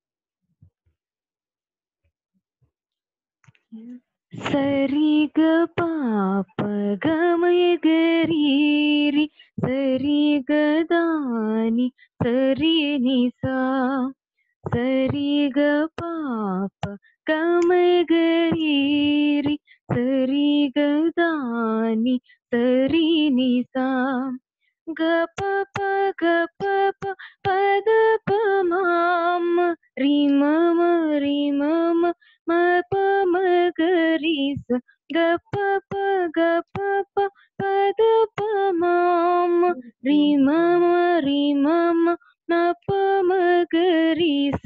సరి గ పాప గమయ గరీరి సరి గ దాని సరి ని సా సరి గ పాప గమయ గరీరి సరి గ దాని సరి ని సా గ ప ప గ ప ప పద ప మామ రి మమ రి మమ మ ప మ గ రి స గ ప ప గ ప ప పద ప మామ రి మమ రి మమ న ప మ గ రి స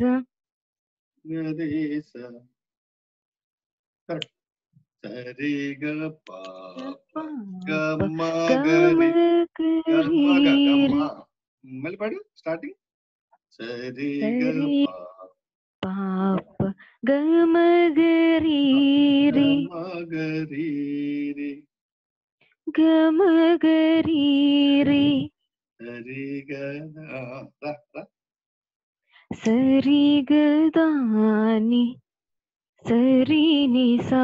గరీస కరెక్ట్ సరి గ పాప గమ గరి గమ గ గమ మళ్ళీ పాడు స్టార్టింగ్ సరి గ సరి పా పాప గమ గరి రి గమ గరి రి గమ గరి రి సరి గ రా రా రా సరి గదాని సరి ని సా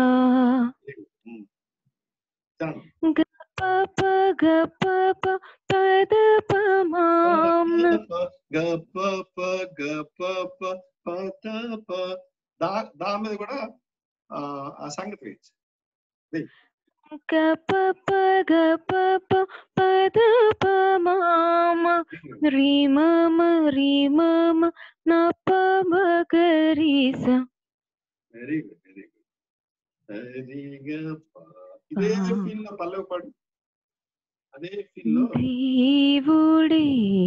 చరణం గ ప ప గ ప ప పద ప మామ గ ప ప గ ప ప ప త ప దా దా మీద కూడా ఆ, ఆ సంగతి వేయచ్చు. వెయ్. గ ప ప గ ప ప పద ప మామ రి మమ రి మమ న ప మ గ రి స వెరీ గుడ్ వెరీ గుడ్ సరిగా పా ఇదే ఫీల్ లో పల్లవి పాడు అదే ఫీల్ లో దేవుడే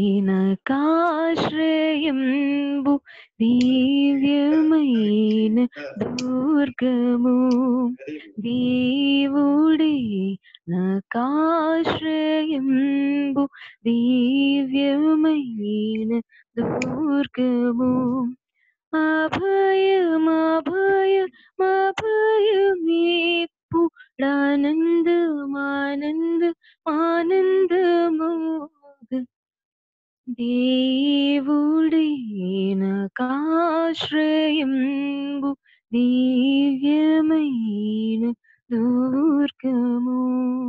నకాశ్రయంబు దివ్యమైన దుర్గము దేవుడే నకాశ్రయంబు దివ్యమైన దుర్గము అభయమభయమభయమేప్పుడానందమానంద ఆనందమోగ దేవుడే నకాశ్రయంబు దివ్యమైన దుర్గము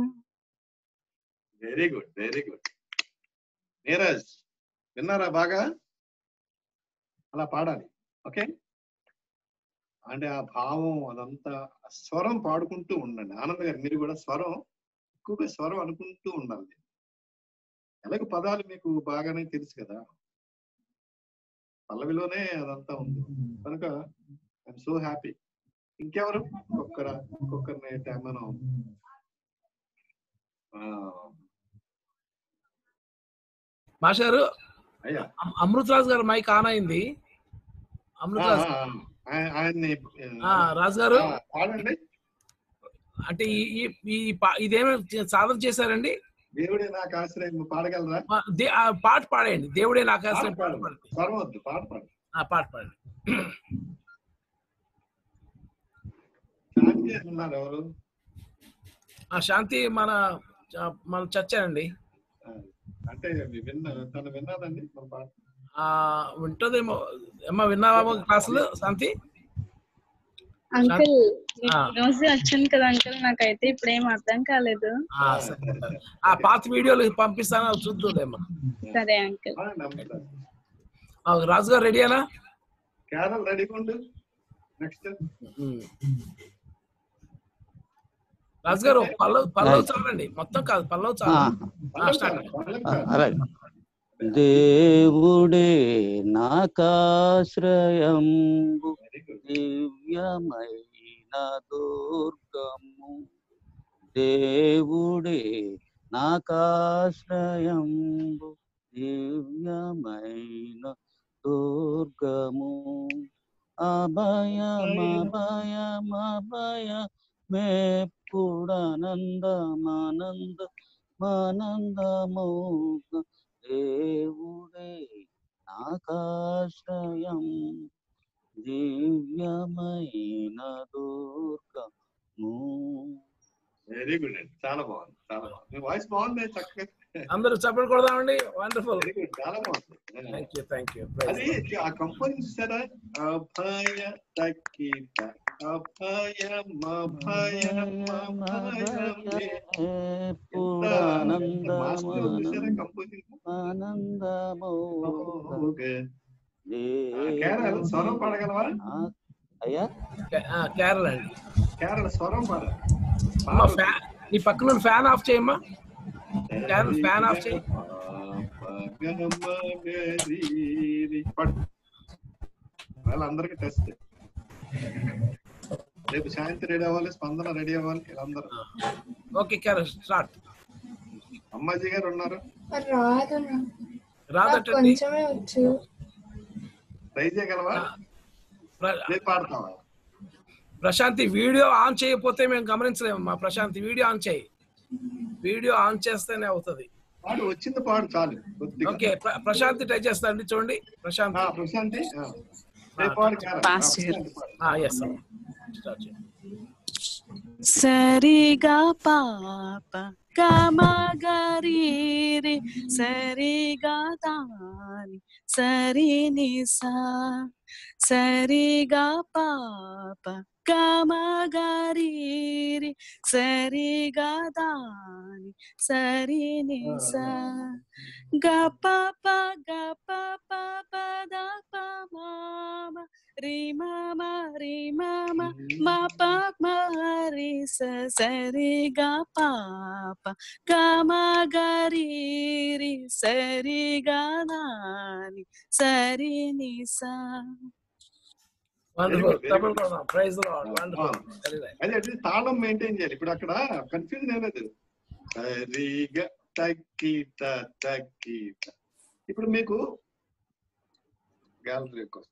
very good very good Neeraj విన్నారా బాగా అలా పాడాలి ఓకే అంటే ఆ భావం అదంతా ఆ స్వరం పాడుకుంటూ ఉండండి ఆనంద్ గారు మీరు కూడా స్వరం ఎక్కువగా స్వరం అనుకుంటూ ఉండాలి ఎలాగ పదాలు మీకు బాగానే తెలుసు కదా పల్లవిలోనే అదంతా ఉంది కనుక ఐఎమ్ సో హ్యాపీ ఇంకెవరు ఇంకొకర ఇంకొకరిని అయితే మనం ఆ, మాస్టారు అయ్యా అమ్- అమృతరాజు గారు మైక్ ఆన్ అయింది ఆ, అమృతరాజు ఆ, ఆ, ఆయన్ని ఆ, రాజు గారు ఆ, పాడండి అంటే ఈ ఈ- ఈ పా- ఇదేమో సాధన చేశారండి దేవుడే నాకు ఆశ్రయం పాడగలరా ఆ, దే- ఆ పాట పాడండి దేవుడే నాకు పాట ఆశ్రయం పాట పాడండి పాడండి స్వరం వద్దు పాట పాడు ఆ, పాట పాడండి శాంతి అని ఉన్నారు ఎవరు ఆ శాంతి మన చ- మన చర్చ అండి ఆ, అంటే విన్న తను విన్నాదండి మన పాట ఆ ఉంటదేమో అమ్మ విన్నావా క్లాసులు శాంతి అంకుల్ ఆ. ఈ రోజు వచ్చింది కదా అంకుల్ నాకైతే ఇప్పుడు ఏం అర్థం కాలేదు ఆ, సరే, సరే. ఆ పాత వీడియోలు పంపిస్తాను అవి చూద్దామా సరే అంకుల్ రాజు గారు రెడీనా క్యారల్ రెడీగా ఉండు నెక్స్ట్ రాజు గారు ఒక పల్లవ్ పల్లవ్ చాలండి మొత్తం కాదు పల్లవ్ చాలు ఆ, స్టార్ట్ అలాగే దేవుడే నాకాశ్రయంబు దివ్యమైన దుర్గము దేవుడే నాకాశ్రయంబు దివ్యమైన దుర్గము అభయమభయమభయ మేప్పుడానందమానంద మానందమోగ దేవుడే నాకాశ్రయం దివ్యమైన దుర్గము వెరీ గుడ్ అండి చాలా బాగుంది చాలా బాగుంది మీ వాయిస్ బాగుంది చక్కగా అందరూ చప్పట్లు కొడదామండి వండర్ఫుల్ వెరీ గుడ్ చాలా బాగుంది థ్యాంక్ యూ థ్యాంక్ యూ అది ఆ కంపోజింగ్ చూసారా అభయ తక్కిట అభయం అభయం అభయమే మాస్టర్ చూసారా కంపోజింగ్ కేరళ స్వరం పాడగలవా అయ్యా కేరళ అండి కేరళ స్వరం పాడ అమ్మ ఫ్యాన్ నీ పక్కన ఫ్యాన్ ఆఫ్ చేయమ్మా కేరళ ఫ్యాన్ ఆఫ్ చేయి పడు వాళ్ళందరికీ టెస్ట్ రేపు సాయంత్రం రెడీ అవ్వాలి స్పందన రెడీ అవ్వాలి వీళ్ళందరూ ఓకే కేరళ స్టార్ట్ అమ్మాజీ గారు ఉన్నారు రాదు నాకు రాదటండి కొంచెమే వచ్చు ట్రై చేయగలవా రేపు పాడతావా ప్రశాంతి వీడియో ఆన్ చేయకపోతే మేము గమనించలేము మా ప్రశాంతి వీడియో ఆన్ చేయి వీడియో ఆన్ చేస్తేనే అవుతుంది పాడు వచ్చింది పాడు చాలు కొద్దిగా ఓకే ప్ర- ప్రశాంతి ట్రై చేస్తాండి చూడండి ప్రశాంతి ప్రశాంతి రేపు పాడు కేరళ. ఆ, Fast here. ప్రశాంతి పాడు. ఎస్ స్టార్ట్ చేయండి సరిగా పాప గమగరి రే సరిగా దాని సరి నిసా సరిగా పాప గమగరి రే సరిగా దాని సరి నిసా గప ప గప ప పద ప మామ రి మామ రి మామ మా ప మ రి స సరి గ పాప గ మ గ రి రి సరి గ నాని సరి ని సా wonderful double praise Lord wonderful అదే అంటే తాళం మెయింటైన్ చేయాలి ఇప్పుడు అక్కడ కన్ఫ్యూజన్ ఏం లేదు సరిగా తగ్గిత తగ్గిత ఇప్పుడు మీకు గ్యాలరీ వస్తుంది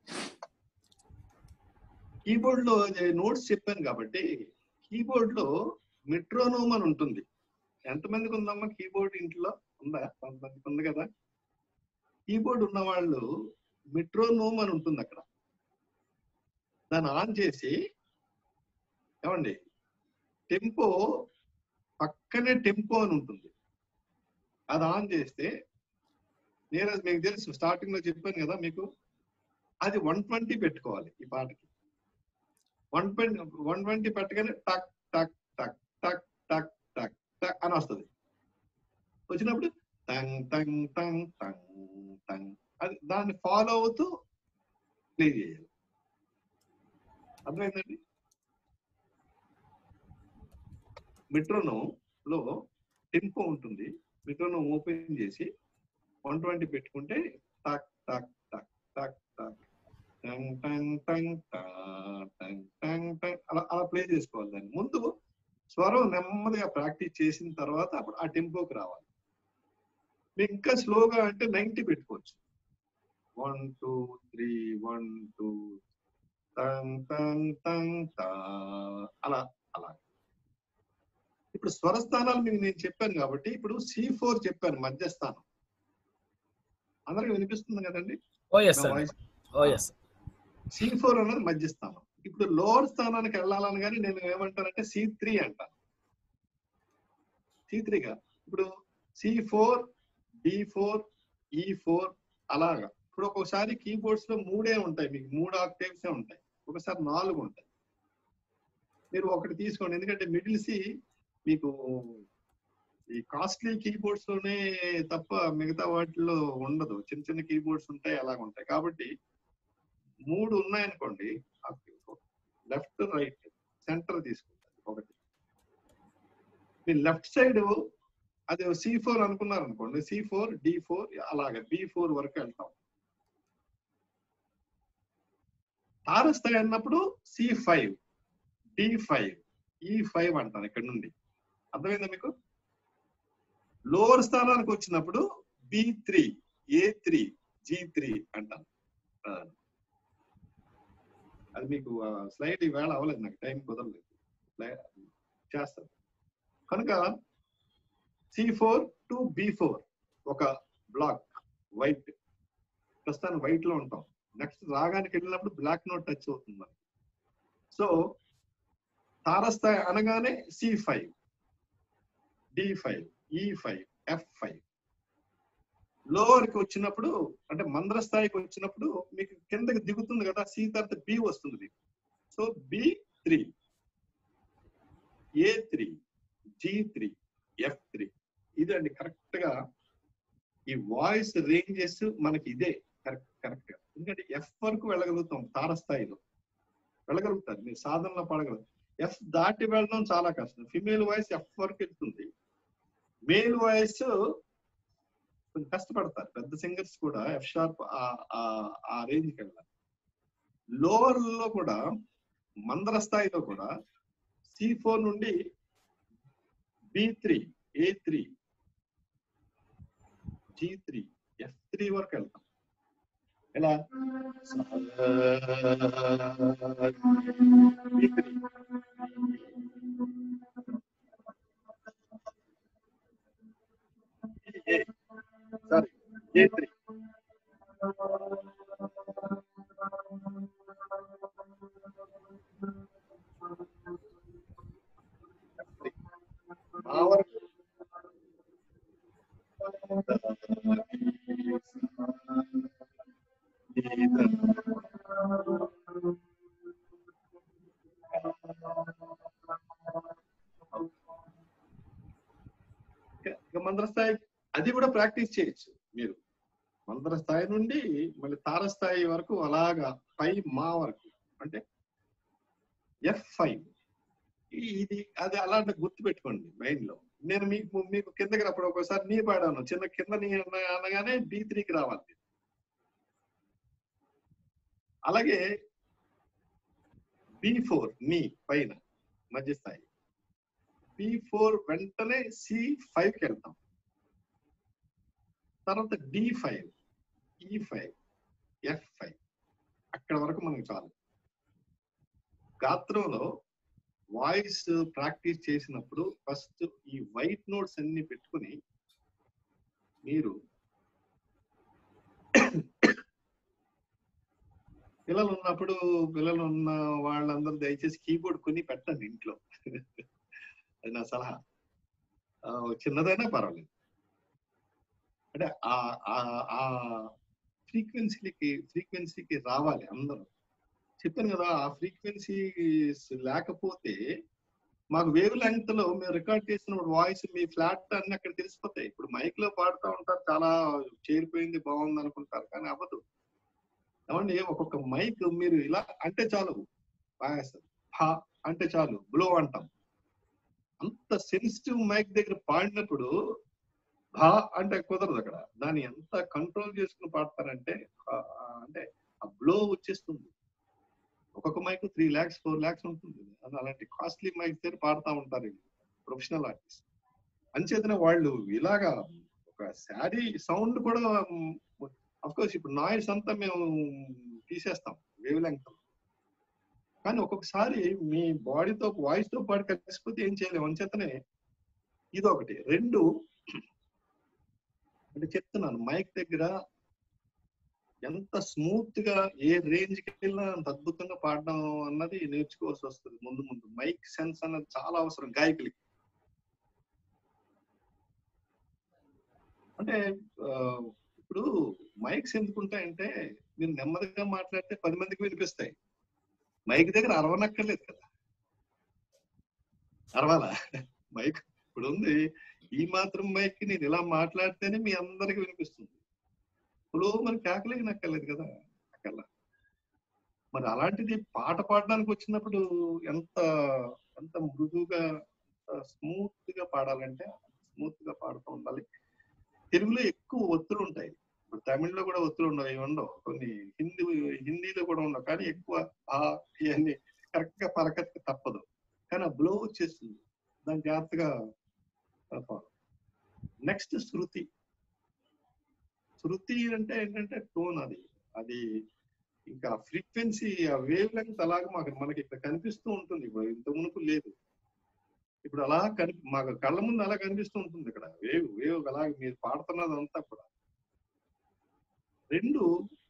కీబోర్డ్ లో నోట్స్ చెప్పాను కాబట్టి కీబోర్డ్ లో మెట్రోనోమ్ అని ఉంటుంది ఎంతమందికి ఉందమ్మా కీబోర్డ్ ఇంట్లో ఉందా కొంతమందికి ఉంది కదా కీబోర్డ్ ఉన్న వాళ్ళు మెట్రోనోమ్ అని ఉంటుంది అక్కడ దాన్ని ఆన్ చేసి ఏమండి టెంపో పక్కనే టెంపో అని ఉంటుంది అది ఆన్ చేస్తే నేను మీకు తెలుసు స్టార్టింగ్ లో చెప్పాను కదా మీకు అది వన్ ట్వంటీ పెట్టుకోవాలి ఈ పాటకి వన్ ట్వంటీ వన్ ట్వంటీ పెట్టగానే టక్ టక్ టక్ టక్ టక్ టక్ టక్ అని వస్తుంది వచ్చినప్పుడు టంగ్ టంగ్ టంగ్ టంగ్ టంగ్ అది దాన్ని ఫాలో అవుతూ ప్లే చేయాలి అర్థమైందండి మెట్రోనో లో టెంపో ఉంటుంది మెట్రోనో ఓపెన్ చేసి వన్ ట్వంటీ పెట్టుకుంటే టక్ టక్ టక్ టక్ టక్ టంగ్ టంగ్ టంగ్ టా, టంగ్ టంగ్ టంగ్ అలా అలా ప్లే చేసుకోవాలి దాన్ని ముందు స్వరం నెమ్మదిగా ప్రాక్టీస్ చేసిన తర్వాత అప్పుడు ఆ టెంపోకి రావాలి మీకు ఇంకా స్లోగా అంటే నైంటీ పెట్టుకోవచ్చు one two three one two టంగ్ టంగ్ టంగ్ టా అలా అలా ఇప్పుడు స్వరస్థానాలు మీకు నేను చెప్పాను కాబట్టి ఇప్పుడు సి ఫోర్ చెప్పాను మధ్యస్థానం అందరికి వినిపిస్తుంది కదండి oh yes sir oh yes C four అన్నది మధ్యస్థానం ఇప్పుడు లోవర్ స్థానానికి వెళ్ళాలని కానీ నేను ఏమంటానంటే సి త్రీ అంటాను సి త్రీగా ఇప్పుడు C four D four E four అలాగా ఇప్పుడు ఒక్కొక్కసారి కీబోర్డ్స్ లో మూడే ఉంటాయి మీకు మూడు ఆక్టేవ్స్ ఉంటాయి ఒకసారి నాలుగు ఉంటాయి మీరు ఒకటి తీసుకోండి ఎందుకంటే మిడిల్ సి మీకు ఈ కాస్ట్లీ కీబోర్డ్స్ లోనే తప్ప మిగతా వాటిలో ఉండదు చిన్న చిన్న కీబోర్డ్స్ ఉంటాయి అలాగ ఉంటాయి కాబట్టి మూడు ఉన్నాయనుకోండి లెఫ్ట్ రైట్ సెంటర్ తీసుకుంటారు ఒకటి మీ లెఫ్ట్ సైడ్ అది సి ఫోర్ అనుకున్నారు అనుకోండి సి ఫోర్ డి ఫోర్ అలాగే బి ఫోర్ వరకు వెళ్తాం తారస్థాయి అన్నప్పుడు C five D five E five అంటాను ఇక్కడ నుండి అర్థమైందా మీకు లోవర్ స్థానానికి వచ్చినప్పుడు B three A three G three అంటాను ఆ. అది మీకు స్లైడ్ ఈవేళ అవ్వలేదు నాకు టైం కుదరలేదు స్లై- చేస్తాను కనుక C four to B four ఒక బ్లాక్ వైట్ ప్రస్తుతానికి వైట్ లో ఉంటాం నెక్స్ట్ రాగానికి వెళ్ళినప్పుడు బ్లాక్ నోట్ టచ్ అవుతుంది మనకి సో తారస్థాయి అనగానే C five D five E five F five lower కి వచ్చినప్పుడు అంటే మంద్ర స్థాయికి వచ్చినప్పుడు మీకు కిందకి దిగుతుంది కదా సి తర్వాత బి వస్తుంది మీకు so so B three A three G three F three ఇదండి కరెక్ట్ గా ఈ వాయిస్ రేంజెస్ మనకి ఇదే కరెక్ట్ కరెక్ట్ గా ఎందుకంటే ఎఫ్ వరకు వెళ్ళగలుగుతాం తారస్థాయిలో వెళ్ళగలుగుతారు మీరు సాధనలో పడగలరు ఎఫ్ దాటి వెళ్ళడం చాలా కష్టం ఫిమేల్ వాయిస్ ఎఫ్ వరకు వెళ్తుంది మేల్ వాయిస్ కొంచెం కష్టపడతారు పెద్ద సింగర్స్ కూడా ఎఫ్ షార్ప్ ఆ రేంజ్కి వెళ్ళాలి లోవర్ లో కూడా మందర స్థాయిలో కూడా సి ఫోర్ నుండి B three A three G three F three వరకు వెళ్తాం ఎలా B three sorry A three ఆ వరకు ఇక మంత్ర స్థాయి అది కూడా ప్రాక్టీస్ చేయొచ్చు మీరు మంత్ర స్థాయి నుండి మళ్ళీ తార స్థాయి వరకు అలాగా పై మా వరకు అంటే ఎఫ్ ఫైవ్ ఇది అది అలాంటి గుర్తు పెట్టుకోండి మైండ్ లో నేను మీకు మీకు కిందకి అప్పుడు ఒకసారి నీ పాడాను చిన్న కింద నీ అన్న- అనగానే బి త్రీకి రావాలి అలాగే బి ఫోర్ నీ పైన మధ్య స్థాయి బి ఫోర్ వెంటనే సి ఫైవ్ కి వెళ్తాం తర్వాత D five E five F five అక్కడ వరకు మనకు చాలు గాత్రంలో వాయిస్ ప్రాక్టీస్ చేసినప్పుడు ఫస్ట్ ఈ వైట్ నోట్స్ అన్ని పెట్టుకుని మీరు పిల్లలు ఉన్నప్పుడు పిల్లలు ఉన్న వాళ్ళందరూ దయచేసి కీబోర్డ్ కొని పెట్టండి ఇంట్లో అది నా సలహా ఆ, చిన్నదైనా పర్వాలేదు అంటే ఆ ఆ- ఆ ఫ్రీక్వెన్సీకి ఫ్రీక్వెన్సీకి రావాలి అందరూ చెప్పాను కదా ఆ ఫ్రీక్వెన్సీ లేకపోతే మాకు వేవ్ లెంగ్త్ లో మేము రికార్డ్ చేసినప్పుడు వాయిస్ మీ ఫ్లాట్ అన్ని అక్కడ తెలిసిపోతాయి ఇప్పుడు మైక్ లో పాడుతూ ఉంటారు చాలా చేరిపోయింది బాగుంది అనుకుంటారు కానీ అవ్వదు ఏమండి ఒక్కొక్క మైక్ మీరు ఇలా అంటే చాలు వాయిస్ హా అంటే చాలు బ్లో అంటాం అంత సెన్సిటివ్ మైక్ దగ్గర పాడినప్పుడు భా అంటే కుదరదు అక్కడ దాన్ని ఎంత కంట్రోల్ చేసుకుని పాడతారంటే ఆ, ఆ, అంటే ఆ బ్లో వచ్చేస్తుంది ఒక్కొక్క mic three lakhs four lakhs ఉంటుంది అది అలాంటి కాస్ట్లీ మైక్ దగ్గర పాడుతూ ఉంటారు ప్రొఫెషనల్ ఆర్టిస్ట్ అంచేతనే వాళ్ళు ఇలాగా ఒక శారీ సౌండ్ కూడా అఫ్ కోర్స్ ఇప్పుడు నాయిస్ అంతా మేము తీసేస్తాం వేవ్ లెంగ్త్ కానీ ఒక్కొక్కసారి మీ బాడీతో వాయిస్ తో పాటు కలిసిపోతే ఏం చేయలేము అంచేతనే ఇది ఒకటి రెండు అంటే చెప్తున్నాను మైక్ దగ్గర ఎంత స్మూత్ గా ఏ రేంజ్ కి వెళ్ళినా అంత అద్భుతంగా పాడడం అన్నది నేర్చుకోవాల్సి వస్తుంది ముందు ముందు మైక్ సెన్స్ అన్నది చాలా అవసరం గాయకులకి అంటే ఆ, ఇప్పుడు మైక్స్ ఎందుకు ఉంటాయంటే మీరు నెమ్మదిగా మాట్లాడితే పది మందికి వినిపిస్తాయి మైక్ దగ్గర అరవనక్కర్లేదు కదా అరవాలా మైక్ ఇప్పుడు ఉంది ఈ మాత్రం మైక్ నేను ఇలా మాట్లాడితేనే మీ అందరికి వినిపిస్తుంది ఇప్పుడు మరి కేకలేకి నక్కర్లేదు కదా అక్కర్లా మరి అలాంటిది పాట పాడడానికి వచ్చినప్పుడు ఎంత ఎంత మృదువుగా స్మూత్ గా పాడాలంటే స్మూత్ గా పాడుతూ ఉండాలి తెలుగులో ఎక్కువ ఒత్తులు ఉంటాయి ఇప్పుడు తమిళ్లో కూడా ఒత్తులు ఉండవు ఇవి ఉండవు కొన్ని హిందీ హిందీలో కూడా ఉండవు కానీ ఎక్కువ ఆ ఇవన్నీ కరెక్ట్ గా పలకత్తి తప్పదు కానీ ఆ బ్లో వచ్చేస్తుంది దాని జాగ్రత్తగా నెక్స్ట్ శృతి శృతి అంటే ఏంటంటే టోన్ అది అది ఇంకా ఫ్రీక్వెన్సీ ఆ వేవ్ లెంగ్త్ అలాగ మాకు మనకి ఇక్కడ కనిపిస్తూ ఉంటుంది ఇప్పుడు ఇంత మునుపు లేదు ఇప్పుడు అలా కని మాకు కళ్ళ ముందు అలా కనిపిస్తూ ఉంటుంది ఇక్కడ వేవ్ వేవ్ అలా మీరు పాడుతున్నదంతా కూడా రెండు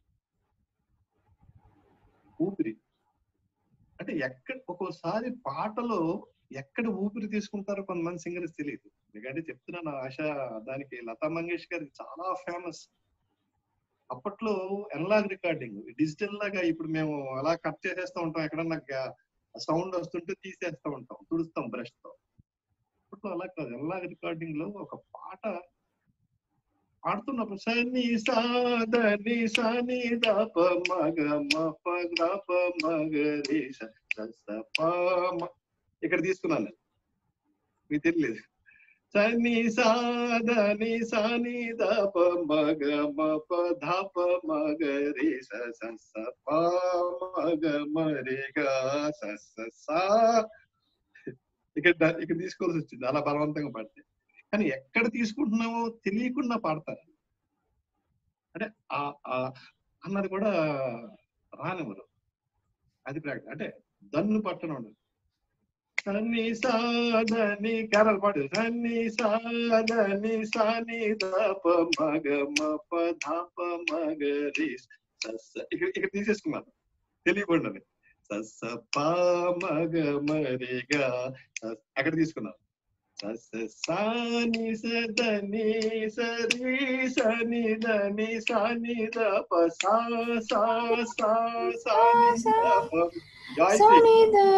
ఊపిరి అంటే ఎక్కడ ఒక్కోసారి పాటలో ఎక్కడ ఊపిరి తీసుకుంటారో కొంతమంది సింగర్స్ తెలియదు ఎందుకంటే చెప్తున్నాను ఆశ దానికి లతా మంగేష్కర్ చాలా ఫేమస్ అప్పట్లో ఎనలాగ్ రికార్డింగ్ డిజిటల్ లాగా ఇప్పుడు మేము అలా కట్ చేసేస్తూ ఉంటాం ఎక్కడన్నా సౌండ్ వస్తుంటే తీసేస్తూ ఉంటాం తుడుస్తాం బ్రష్ తో అప్పట్లో అలా కాదు ఎనలాగ్ రికార్డింగ్ లో ఒక పాట పాడుతున్నప్పుడు సని సాదని సని దప మగ మప గప మగ రే స స స ప మ. ఇక్కడ తీసుకున్నాను నేను. మీకు తెలియలేదు సని సాదని సని దప మగ మప ధప మగ రే స స స ప మగ మరే గ స స సా ఇక్కడ ఇక్కడ తీసుకోవాల్సి వచ్చింది అలా బలవంతంగా పాడితే కానీ ఎక్కడ తీసుకుంటున్నామో తెలియకుండా పాడతారు అంటే ఆ ఆ అన్నది కూడా రానివ్వరు అది ప్రాక్టీస్ అంటే దన్ను పట్టడం ఉండదు సన్ని సాదని కేరళ పాడు సన్ని సాదని సాని దప మగ మప ధప మగ రి స స. ఇక్కడ ఇక్కడ తీసేసుకున్నాను తెలియకుండా స స ప మగ మరిగా అక్కడ తీసుకున్నాను స స సాని సదని సరి సని దని సాని దప సా సా సా సాని దప గాయత్రి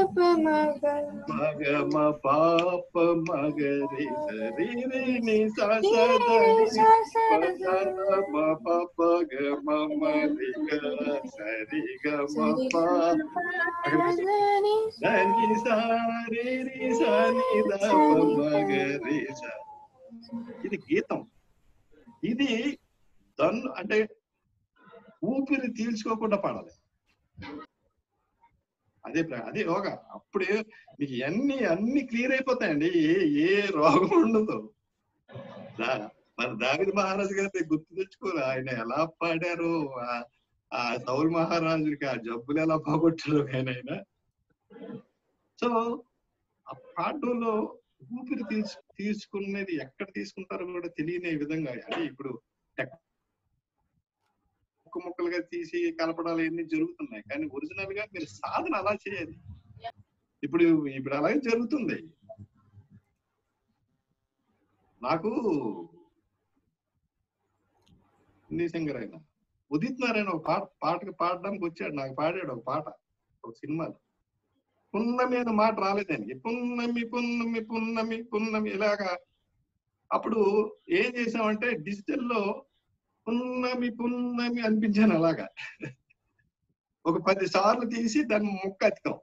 మగ మ పాప మగ రి సరి రి ని సా స దని ప స ద మ ప ప గ మ మ రి గ సరి గ మ ప దని సా రి రి సా ని ద ప మగ రి స ఇది గీతం ఇది దన్ అంటే ఊపిరి తీల్చుకోకుండా పాడాలి అదే ప్ర- అదే యోగా అప్పుడే మీకు అన్ని అన్ని క్లియర్ అయిపోతాయండి ఏ ఏ రోగం ఉండదు దా- మన దావిద మహారాజు గారి గుర్తు తెచ్చుకోరు ఆయన ఎలా పాడారు ఆ- ఆ సౌల్ మహారాజుకి ఆ జబ్బులు ఎలా పోగొట్టారు ఆయన ఆయన సో ఆ పాటలో ఊపిరి తీర్చు తీసుకునేది ఎక్కడ తీసుకుంటారో కూడా తెలియని విధంగా అంటే ఇప్పుడు టెక్ ముక్క ముక్కలుగా తీసి కలపడాలు ఇవన్నీ జరుగుతున్నాయి కానీ ఒరిజినల్ గా మీరు సాధన అలా చేయాలి ఇప్పుడు ఇప్పుడు అలాగే జరుగుతుంది నాకు హిందీ సింగర్ ఆయన ఉదిత్ నారాయణ ఒక పాట పాటకి పాడడానికి వచ్చాడు నాకు పాడాడు ఒక పాట ఒక సినిమాలో పున్నమి అనే మాట రాలేదానికి పున్నమి పున్నమి పున్నమి పున్నమి ఇలాగా అప్పుడు ఏం చేసామంటే డిజిటల్ లో పున్నమి పున్నమి అనిపించాను అలాగా ఒక పది సార్లు తీసి దాన్ని ముక్క అతికాం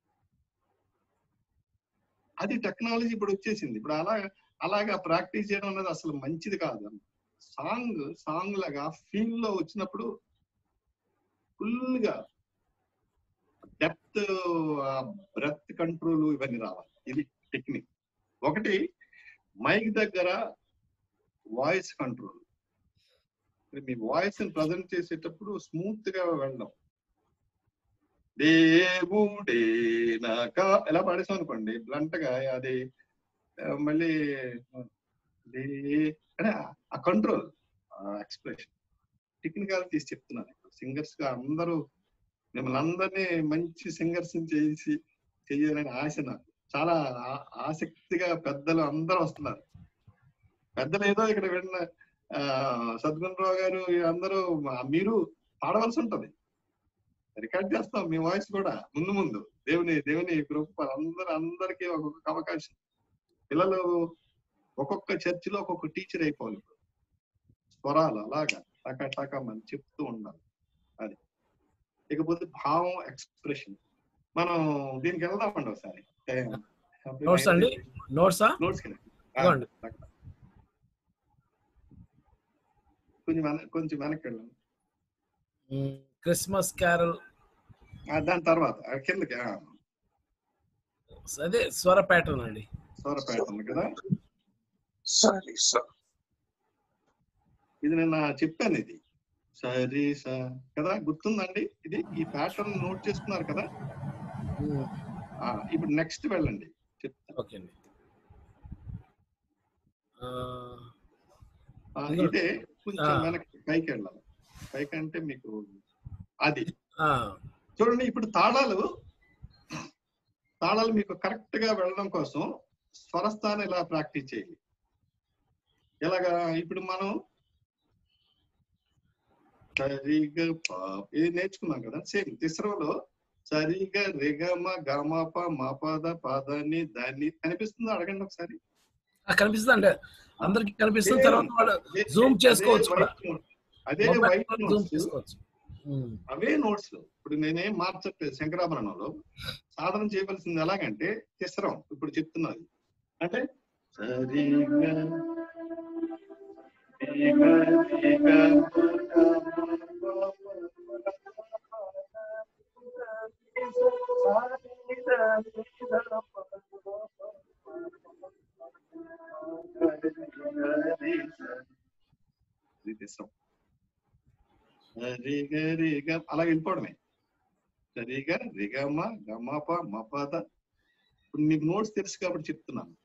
అది టెక్నాలజీ ఇప్పుడు వచ్చేసింది ఇప్పుడు అలా అలాగా ప్రాక్టీస్ చేయడం అనేది అసలు మంచిది కాదు సాంగ్ సాంగ్ లాగా ఫీల్ లో వచ్చినప్పుడు ఫుల్ గా డెప్త్ బ్రెత్ కంట్రోల్ ఇవన్నీ రావాలి ఇది టెక్నిక్ ఒకటి మైక్ దగ్గర వాయిస్ కంట్రోల్ మీ వాయిస్ ని ప్రజెంట్ చేసేటప్పుడు స్మూత్ గా వెళ్ళడం దేవుడే నాకా ఎలా పాడేసాం అనుకోండి బ్లంట్ గా అది ఆ, మళ్ళీ దే అంటే ఆ కంట్రోల్ ఎక్స్ప్రెషన్ టెక్నికల్ తీసి చెప్తున్నాను సింగర్స్ గా అందరూ మిమ్మల్ని అందరినీ మంచి సింగర్స్ చేసి చెయ్యాలని ఆశ నాకు చాలా ఆ- ఆసక్తిగా పెద్దలు అందరూ వస్తున్నారు పెద్దలు ఏదో ఇక్కడ విన్న ఆ, సద్గుణరావు గారు అందరూ మా- మీరు పాడవలసి ఉంటది రికార్డ్ చేస్తాం మీ వాయిస్ కూడా ముందు ముందు దేవుని దేవుని కృప అందరు అందరికీ ఒక్కొక్క అవకాశం పిల్లలు ఒక్కొక్క చర్చిలో ఒక్కొక్క టీచర్ అయిపోవాలి ఇప్పుడు స్వరాలు అలాగా టకా టకా మనం చెప్తూ ఉండాలి అది ఇకపోతే భావం ఎక్స్ప్రెషన్ మనం దీనికి వెళ్దామండి ఒకసారి నోట్స్ అండి నోట్సా నోట్స్ ఇవ్వండి కొంచెం వెన- కొంచెం వెనక్కి వెళ్ళండి క్రిస్మస్ క్యారల్ ఆ, దాని తర్వాత ఆ కిందకి ఆ, అదే స్వర ప్యాటర్న్ అండి స్వర ప్యాటర్న్ కదా సరే సార్ ఇది నేను చెప్పాను ఇది సరే సా కదా గుర్తుందండి ఇది ఈ ప్యాటర్న్ నోట్ చేసుకున్నారు కదా ఆ, ఇప్పుడు నెక్స్ట్ వెళ్ళండి చెప్తా ఓకే అండి ఆ, ఇందులో- ఇదే కొంచెం ఆ. వెనక్కి పైకి వెళ్ళాలి పైకి అంటే మీకు అది ఆ, చూడండి ఇప్పుడు తాళాలు తాళాలు మీకు కరెక్ట్ గా వెళ్ళడం కోసం స్వరస్థానం ఇలా ప్రాక్టీస్ చేయాలి ఎలాగా ఇప్పుడు మనం సరిగ పా ఇది నేర్చుకున్నాం కదా సేమ్ తిసరలో సరిగ రిగమ గమప మపద పదని దాన్ని కనిపిస్తుందో అడగండి ఒకసారి ఆ, కనిపిస్తుంది అంటే అందరికి కనిపిస్తుంది అదే- తర్వాత వాళ్ళు అదే- జూమ్ అదే చేసుకోవచ్చు కూడా white note. అదే మొబైల్ వైట్ జూమ్ నోట్స్ చేసుకోవచ్చు ఉమ్. అవే నోట్స్ ఇప్పుడు నేనేం మార్చట్లేదు శంకరాభరణంలో సాధన చేయవలసింది ఎలాగంటే తిసరం ఇప్పుడు చెప్తున్నది అంటే సరిగా ఇది తిసరం రిగ రిగ అలా వెళ్ళిపోవడమే రిగ రిగమ గమప మపద ఇప్పుడు నీకు నోట్స్ తెలుసు కాబట్టి చెప్తున్నాను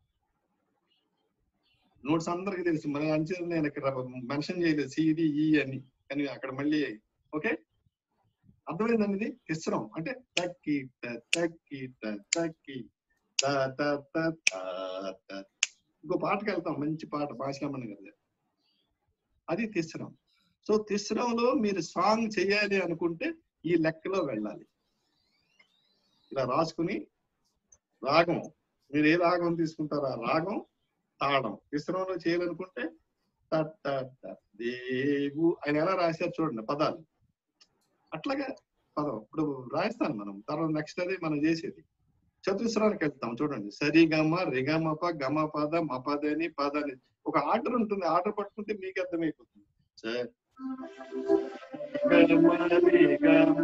నోట్స్ అందరికి తెలుసు మన అంచే నేను ఇక్కడ మెన్షన్ చేయలేదు సిడి ఈ అని కానీ అక్కడ మళ్ళీ ఓకే అర్థమైందండి ఇది తిస్రం అంటే తక్కి త తక్కి త తక్కి త త త త త. ఇంకో పాటకి వెళ్తాం మంచి పాట భాషలమ్మని కదా అది తిస్రం సో తిస్రంలో మీరు సాంగ్ చేయాలి అనుకుంటే ఈ లెక్కలో వెళ్ళాలి ఇలా రాసుకుని రాగం మీరు ఏ రాగం తీసుకుంటారో ఆ రాగం తాళం విశ్రమంలో చేయాలనుకుంటే త- త- త- దేవు ఆయన ఎలా రాశారు చూడండి పదాలు అట్లాగా పదం ఇప్పుడు రాయిస్తాను మనం తర్వాత నెక్స్ట్ అది మనం చేసేది చతుస్రానికి వెళ్తాం చూడండి సరి గమ రిగమప గమ పద మపదని పదని ఒక ఆర్డర్ ఉంటుంది ఆర్డర్ పట్టుకుంటే మీకు అర్థమైపోతుంది సరి గమ రిగమ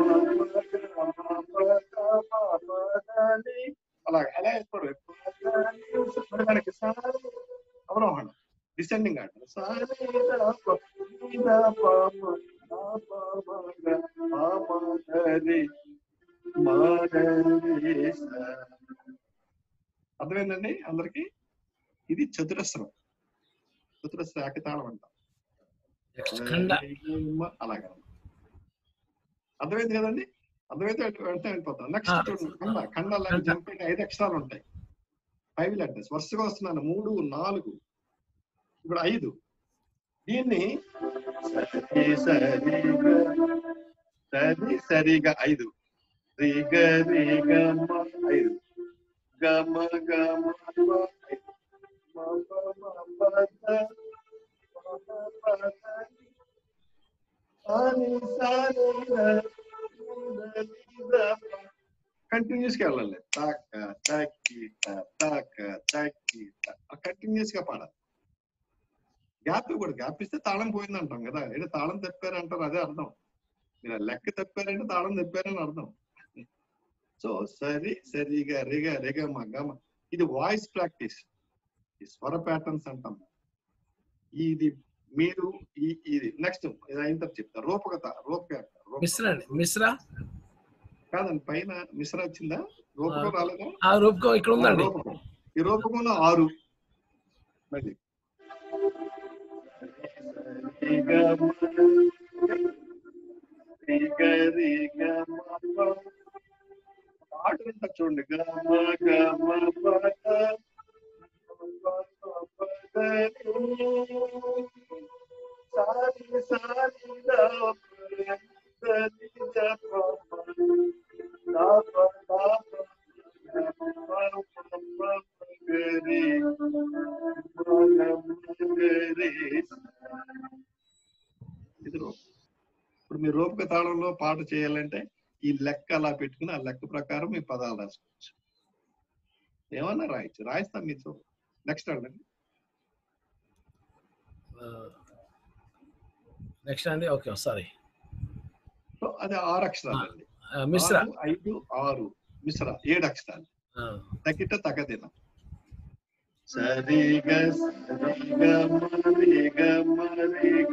అలా అలా వేసుకోవడం మరి మనకి సారి అవరోహణ డిసెండింగ్ ఆర్డర్ సారి ద ప ని ద ప మ ద ప మ గ ప మ గ రి మ గ రి స. అర్థమైందండి అందరికి ఇది చతురస్రం చతురస్ర ఏకతాళం అంటాం ఖండ అలాగా అర్థమైంది కదండి అర్థమైతే వెంట- వెంటనే వెళ్ళిపోతాం నెక్స్ట్ చూడండి ఖండ ఖండ లాంటి జంప్ ఐదు అక్షరాలు ఉంటాయి ఫైవ్ లెటర్స్ వరుసగా వస్తున్నాను మూడు నాలుగు ఇప్పుడు ఐదు దీన్ని సరి సరిగా సరి సరిగా ఐదు రిగ రిగ మ ఐదు గమ గమ ప ఐదు. మ ప మ ప ద మ ప ప ద సాని సాని ద కంటిన్యూస్ గా వెళ్ళాలి తాక తాకి తాక తాకి కంటిన్యూస్ గా పాడాలి గ్యాప్ కూడా గ్యాప్ ఇస్తే తాళం పోయింది అంటాం కదా ఏదో తాళం తప్పారు అంటారు అదే అర్థం మీరు ఆ లెక్క తప్పారంటే తాళం తప్పారని అర్థం సో సరి సరిగా రిగ రిగ మ గమ ఇది వాయిస్ ప్రాక్టీస్ ఈ స్వర ప్యాటర్న్స్ అంటాం ఇది మీరు ఈ ఇది నెక్స్ట్ ఇది అయిన తర్వాత చెప్తా రూపకత రూపక మిశ్రా అండి మిశ్రా కాదండి పైన మిశ్రా వచ్చిందా రూపకం రాలేదా ఆ రూపకం ఇక్కడ ఉందండి రూపకం ఈ రూపకంలో ఆరు మరి ఆర్డర్ ఉంటా చూడండి గమ గమ పద సారి సారి ద సరి ద ప ద ప ద ఇది రూపం ఇప్పుడు మీ రూపక తాళంలో పాట చేయాలంటే ఈ లెక్క అలా పెట్టుకుని ఆ లెక్క ప్రకారం మీ పదాలు రాసుకోవచ్చు ఏమన్నా రాయొచ్చు రాయిస్తాం మీ చూ నెక్స్ట్ అండి నెక్స్ట్ అండి ఓకే సారీ సో అది ఆరు అక్షరాలు అండి మిశ్రా ఆరు, ఐదు ఆరు మిశ్ర ఏడు అక్షరాలు తగిట తగదిన సరిగ సరిగ మరిగ మరిగ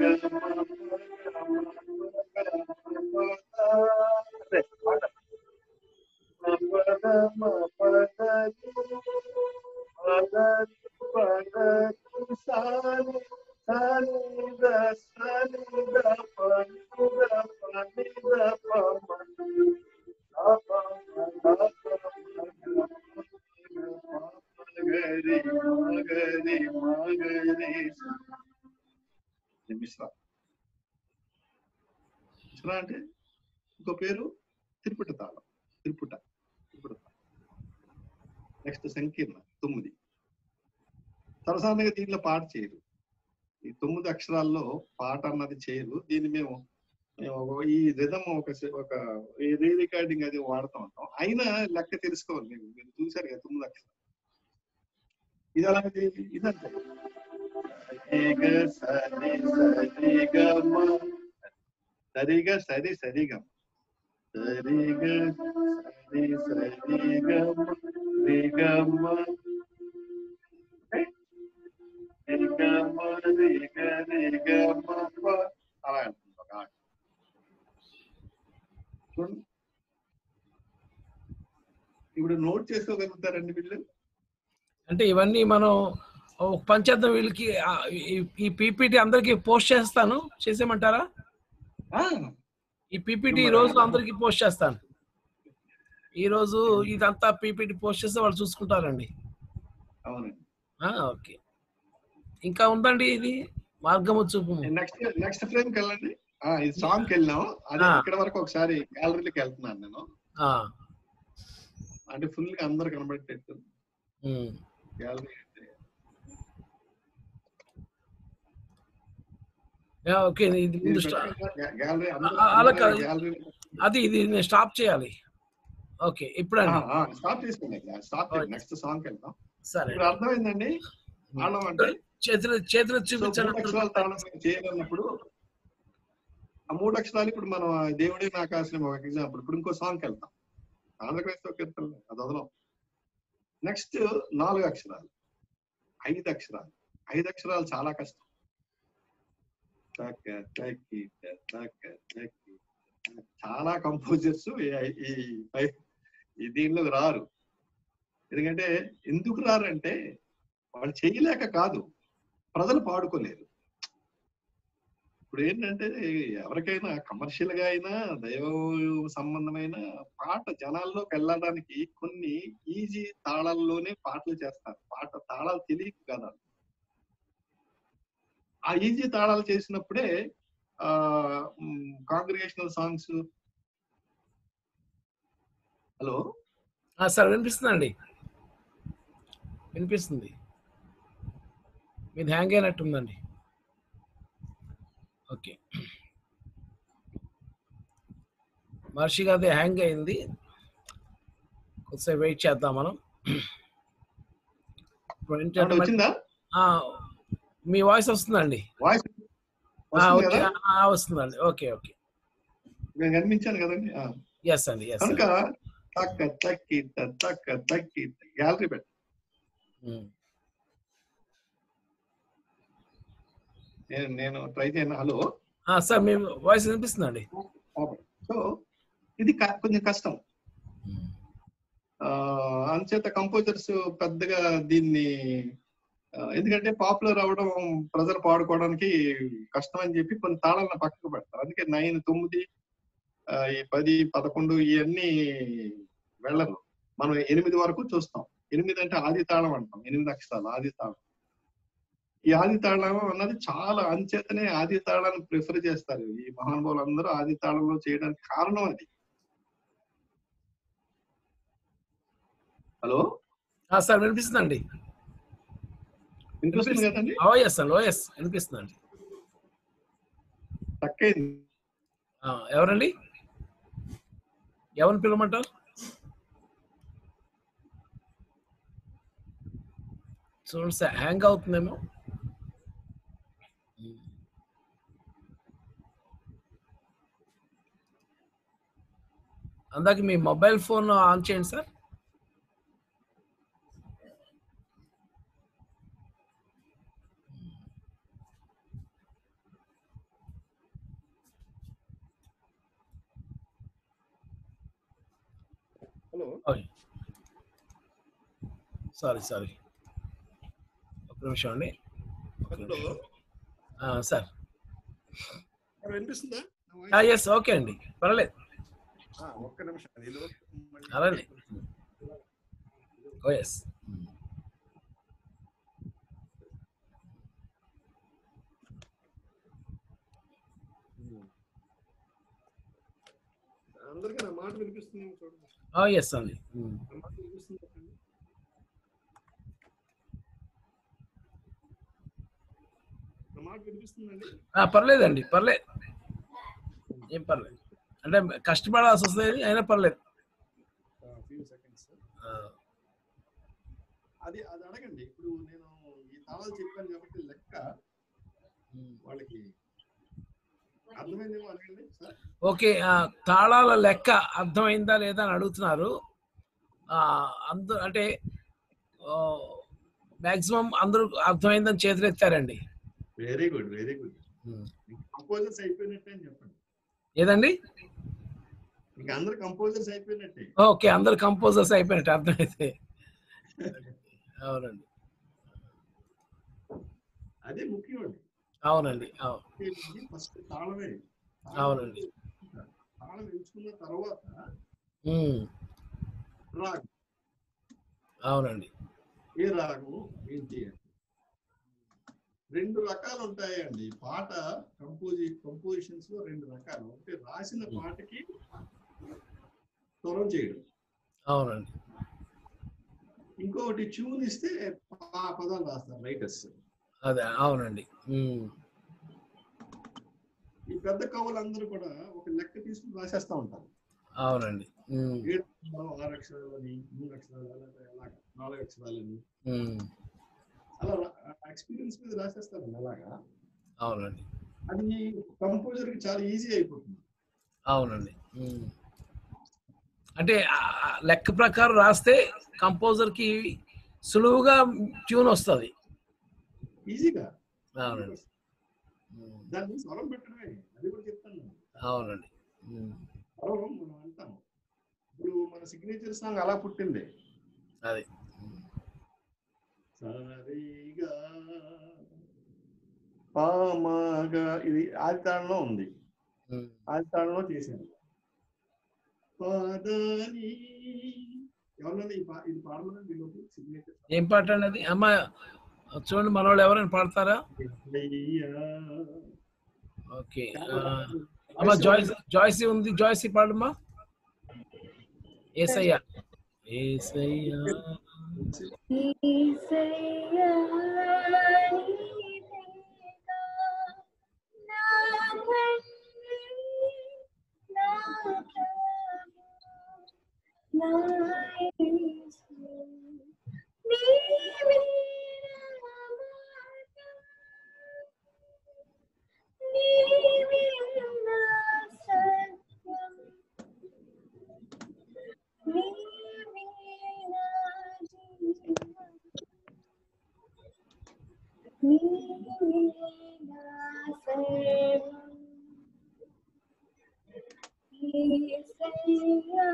మిశ్ర చిర అంటే ఇంకో పేరు తిరుపతి తాళం తిరుపుట తిరుపుట నెక్స్ట్ సంకీర్ణ తొమ్మిది సరసానంగా దీంట్లో పాట చేయరు ఈ తొమ్మిది అక్షరాల్లో పాట అన్నది చేయరు దీన్ని మేము మేము ఒక- ఈ రిధం ఒక స- ఒక రీ రికార్డింగ్ అది వాడుతూ ఉంటాం అయినా లెక్క తెలుసుకోవాలి మీరు మీరు చూసారు కదా తొమ్మిది అక్షరాలు ఇది అలాంటి ఇదంతే సరిగ సరి సరిగమ సరిగ సరి సరిగమ సరిగ సరి సరిగమ రిగమ రిగమ రిగ రిగమ ప. అలా ఉంటుంది ఒక ఆట. చూడండి ఇప్పుడు నోట్ చేసుకోగలుగుతారండి వీళ్ళు అంటే ఇవన్నీ మనం ఒక పంచేద్దాం వీళ్ళకి ఆ, ఈ- ఈ పీపీటీ అందరికి పోస్ట్ చేస్తాను చేసేయమంటారా ఈ పీపీటీ ఈ రోజు అందరికి పోస్ట్ చేస్తాను ఈ రోజు ఇదంతా పీపీటీ పోస్ట్ చేస్తే వాళ్ళు చూసుకుంటారండి అవునండి ఆ, ఓకే ఇంకా ఉందండి ఇది మార్గము చూపు నెక్స్ట్ నెక్స్ట్ ఫ్రేమ్ కి వెళ్ళండి ఆ, ఈ సాంగ్ కి వెళ్ళాం అది ఆ. ఇక్కడ వరకు ఒకసారి గ్యాలరీలోకి వెళ్తున్నాను నేను ఆ, అంటే ఫుల్ గా అందరు కనబడేటట్టు ఉమ్. గ్యాలరీ యా, ఓకే ఇది ముందు స్టా- గ్యాలరీ ఆ, అలా కాదు గ్యాలరీ అది ఇది నేను స్టాప్ చేయాలి ఓకే ఇప్పుడండి స్టాప్ చేసుకోండి స్టాప్ చేయండి నెక్స్ట్ సాంగ్ కి వెళ్దాం సరే ఇప్పుడు అర్థమైందండి తాళం అంటే చేతులు చేతులు సో మూడు చూపించండి అక్షరాలు తాళం చేయాలన్నప్పుడు ఆ మూడు అక్షరాలు ఇప్పుడు మనం దేవుడి నాకు ఆశ్రమం ఒక ఎగ్జాంపుల్ ఇప్పుడు ఇంకో సాంగ్ కి వెళ్తాం ఆంధ్రప్రదేశ్ కీర్తన అది వదలం నెక్స్ట్ నాలుగు అక్షరాలు ఐదు అక్షరాలు ఐదు అక్షరాలు చాలా కష్టం తక్క, తక్కి, తక్క, తక్కి. చాలా కంపోజర్స్ ఈ పై- ఈ దీనిలో రారు ఎందుకంటే ఎందుకు రారంటే వాళ్ళు చేయలేక కాదు ప్రజలు పాడుకోలేరు ఇప్పుడు ఏంటంటే ఎవరికైనా కమర్షియల్ గా అయినా దైవ సంబంధమైన పాట జనాల్లోకి వెళ్ళడానికి కొన్ని ఈజీ తాళాల్లోనే పాటలు చేస్తారు పాట తాళాలు తెలియక కదా ఆ ఈజీ తాళాలు చేసినప్పుడే ఆ కాంగ్రిగేషనల్ సాంగ్స్ హలో ఆ, సార్ వినిపిస్తుందండి వినిపిస్తుంది మీది హ్యాంగ్ అయినట్టుందండి ఓకే మహర్షి గారిది హ్యాంగ్ అయింది కొద్దిసేపు వెయిట్ చేద్దాం మనం ఇప్పుడు ఏంటంటే ఏమంటే వచ్చిందా ఆ, మీ వాయిస్ వస్తుందండి వాయిస్ ఆ, వస్తుంది ఓకే కదా ఆ, వస్తుందండి ఓకే ఓకే నేను కనిపించాను కదండి ఆ. ఎస్ అండి ఎస్ కనుక తక్క తక్కి త- తక్క తక్కి గ్యాలరీ పెట్ట నేను నేను ట్రై చేయను హలో సార్ మీ వాయిస్ వినిపిస్తుందండి సో ఇది క- కొంచెం కష్టం ఆ, అంచేత కంపోజర్స్ పెద్దగా దీన్ని ఆ, ఎందుకంటే పాపులర్ అవడం ప్రజలు పాడుకోవడానికి కష్టం అని చెప్పి కొన్ని తాళాలను పక్కకు పెడతారు అందుకే నైన్ తొమ్మిది ఆ, ఈ పది పదకొండు ఇవన్నీ వెళ్ళరు మనం ఎనిమిది వరకు చూస్తాం ఎనిమిది అంటే ఆది తాళం అంటాం ఎనిమిది అక్షరాలు ఆది తాళం ఈ ఆది తాళం అన్నది చాలా అంచేతనే ఆది తాళాన్ని ప్రిఫర్ చేస్తారు ఈ మహానుభావులు అందరూ ఆది తాళంలో చేయడానికి కారణం అది హలో సార్ వినిపిస్తుందండి వినిపిస్తుంది కదండి ఓ ఎస్ అండి ఓ ఎస్ వినిపిస్తుందండి తక్కైంది ఆ, ఎవరండి ఎవరిని పిలవమంటారు చూడండి సార్ హ్యాంగ్ అవుతుందేమో అందాక మీ మొబైల్ ఫోన్ ఆన్ చేయండి సార్ హలో సారీ సారీ ఒక నిమిషం అండి ఒక హలో నిమిషం. ఆ, సార్ వినిపిస్తుందా ఎస్ ఓకే అండి పర్వాలేదు ఆ, ఒక్క నిమిషం అది ఇది అలానే ఓ ఎస్ వినిపిస్తుందేమో చూడండి ఎస్ అండి ఉమ్. నా మాట వినిపిస్తుందా చెప్పండి? నా మాట వినిపిస్తుందండి ఆ, పర్లేదండి పర్లేదు ఏం పర్లేదు అంటే కష్టపడాల్సి వస్తుంది అయినా పర్లేదు ఫ్యూ సెకండ్స్ ఆ, అది అది అడగండి ఇప్పుడు నేను ఈ తాళాలు చెప్పాను కాబట్టి లెక్క వాళ్ళకి అర్థమైందేమో అడగండి సార్ ఓకే ఆ, తాళాల లెక్క అర్థమైందా లేదా అని అడుగుతున్నారు ఆ, అందరూ అంటే మాక్సిమం అందరూ అర్థమైందని చేతులు ఎత్తారండి very good very good composers అయిపోయినట్టే అని చెప్పండి ఏదండి ఇంకా అందరు కంపోజర్స్ అయిపోయినట్టే ఓకే అందరు కంపోజర్స్ అయిపోయినట్టు అర్థమైతే అవునండి అదే ముఖ్యం అండి అవునండి అవును ఫస్ట్ తాళమే అవునండి తాళం ఎంచుకున్న తర్వాత ఉమ్, రాగం అవునండి ఏ రాగం ఏంటి అని. రెండు రకాలు ఉంటాయండి పాట కంపోజి కంపోజిషన్స్ లో రెండు రకాలు ఒకటి రాసిన పాటకి స్వరం చేయడం అవునండి ఇంకొకటి ట్యూన్ ఇస్తే ఆ పదాలు రాస్తారు రైటర్స్ అదే అవునండి ఉమ్, ఈ పెద్ద కవులందరూ కూడా ఒక లెక్క తీసుకుని రాసేస్తా ఉంటారు అవునండి ఉమ్, ఏడు అక్షరాలు, ఆరు అక్షరాలని మూడు అక్షరాలు అలాగే అలాగా నాలుగు అక్షరాలని ఉమ్, అలా ఎక్స్పీరియన్స్ మీద రాసేస్తారు అలాగా అవునండి అది కంపోజర్ కి చాలా ఈజీ అయిపోతుంది అవునండి ఉమ్. అంటే ఆ ఆ లెక్క ప్రకారం రాస్తే కంపోజర్ కి సులువుగా ట్యూన్ వస్తుంది ఈజీగా అవునండి దాన్ని స్వరం పెట్టడమే అది కూడా చెప్తాను నేను. అవునండి ఉమ్, స్వరం మనం అంటాం ఇప్పుడు మన సిగ్నేచర్ సాంగ్ అలా పుట్టింది అది సరిగా పామగా ఇది ఆది తాళంలో ఉంది ఉమ్, ఆది తాళంలో చేశాను పాదని ఎవరన్నా ఈ పా- ఇది పాడమని వీళ్ళకి సిగ్నేచర్ ఏం పాట అండి అది అమ్మ చూడండి మనోళ్ళు ఎవరైనా పాడతారా ఓకే ఆ, అమ్మ జాయ్స్ జాయ్సీ ఉంది జాయ్సీ పాడమ్మా ఏసయ్యా ఏసయ్యా ఈసయ్యా నీవేగా నా తండ్రి, నా ప్రభు, నా యేసు. నీవే నా మార్గం, నీవే నా సత్యం, నీవే నా జీవం. నీవే నా సర్వం. యేసయ్యా,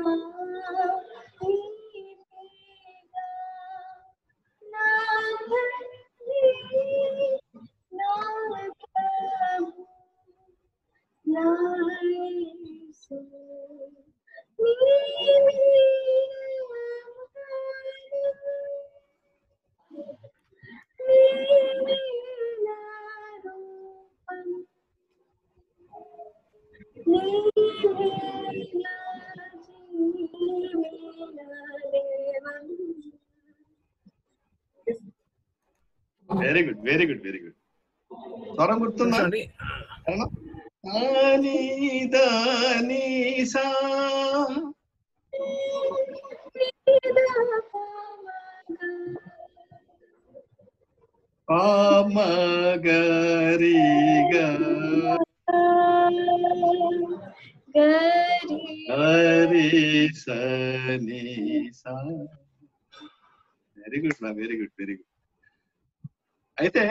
నీవేగా నా తండ్రి, నా ప్రభు, నా యేసు. నీవే నా మార్గం, నీవే నా రూపం, నీవే నా జీవే నా దేవం. Very good very good very good స్వరం గుర్తుందా కూర్చోండి. అవునా? దాని దాని సా పామగరిగా హరి సని సా వెరీ గుడ్ రా వెరీ గుడ్ వెరీ గుడ్ అయితే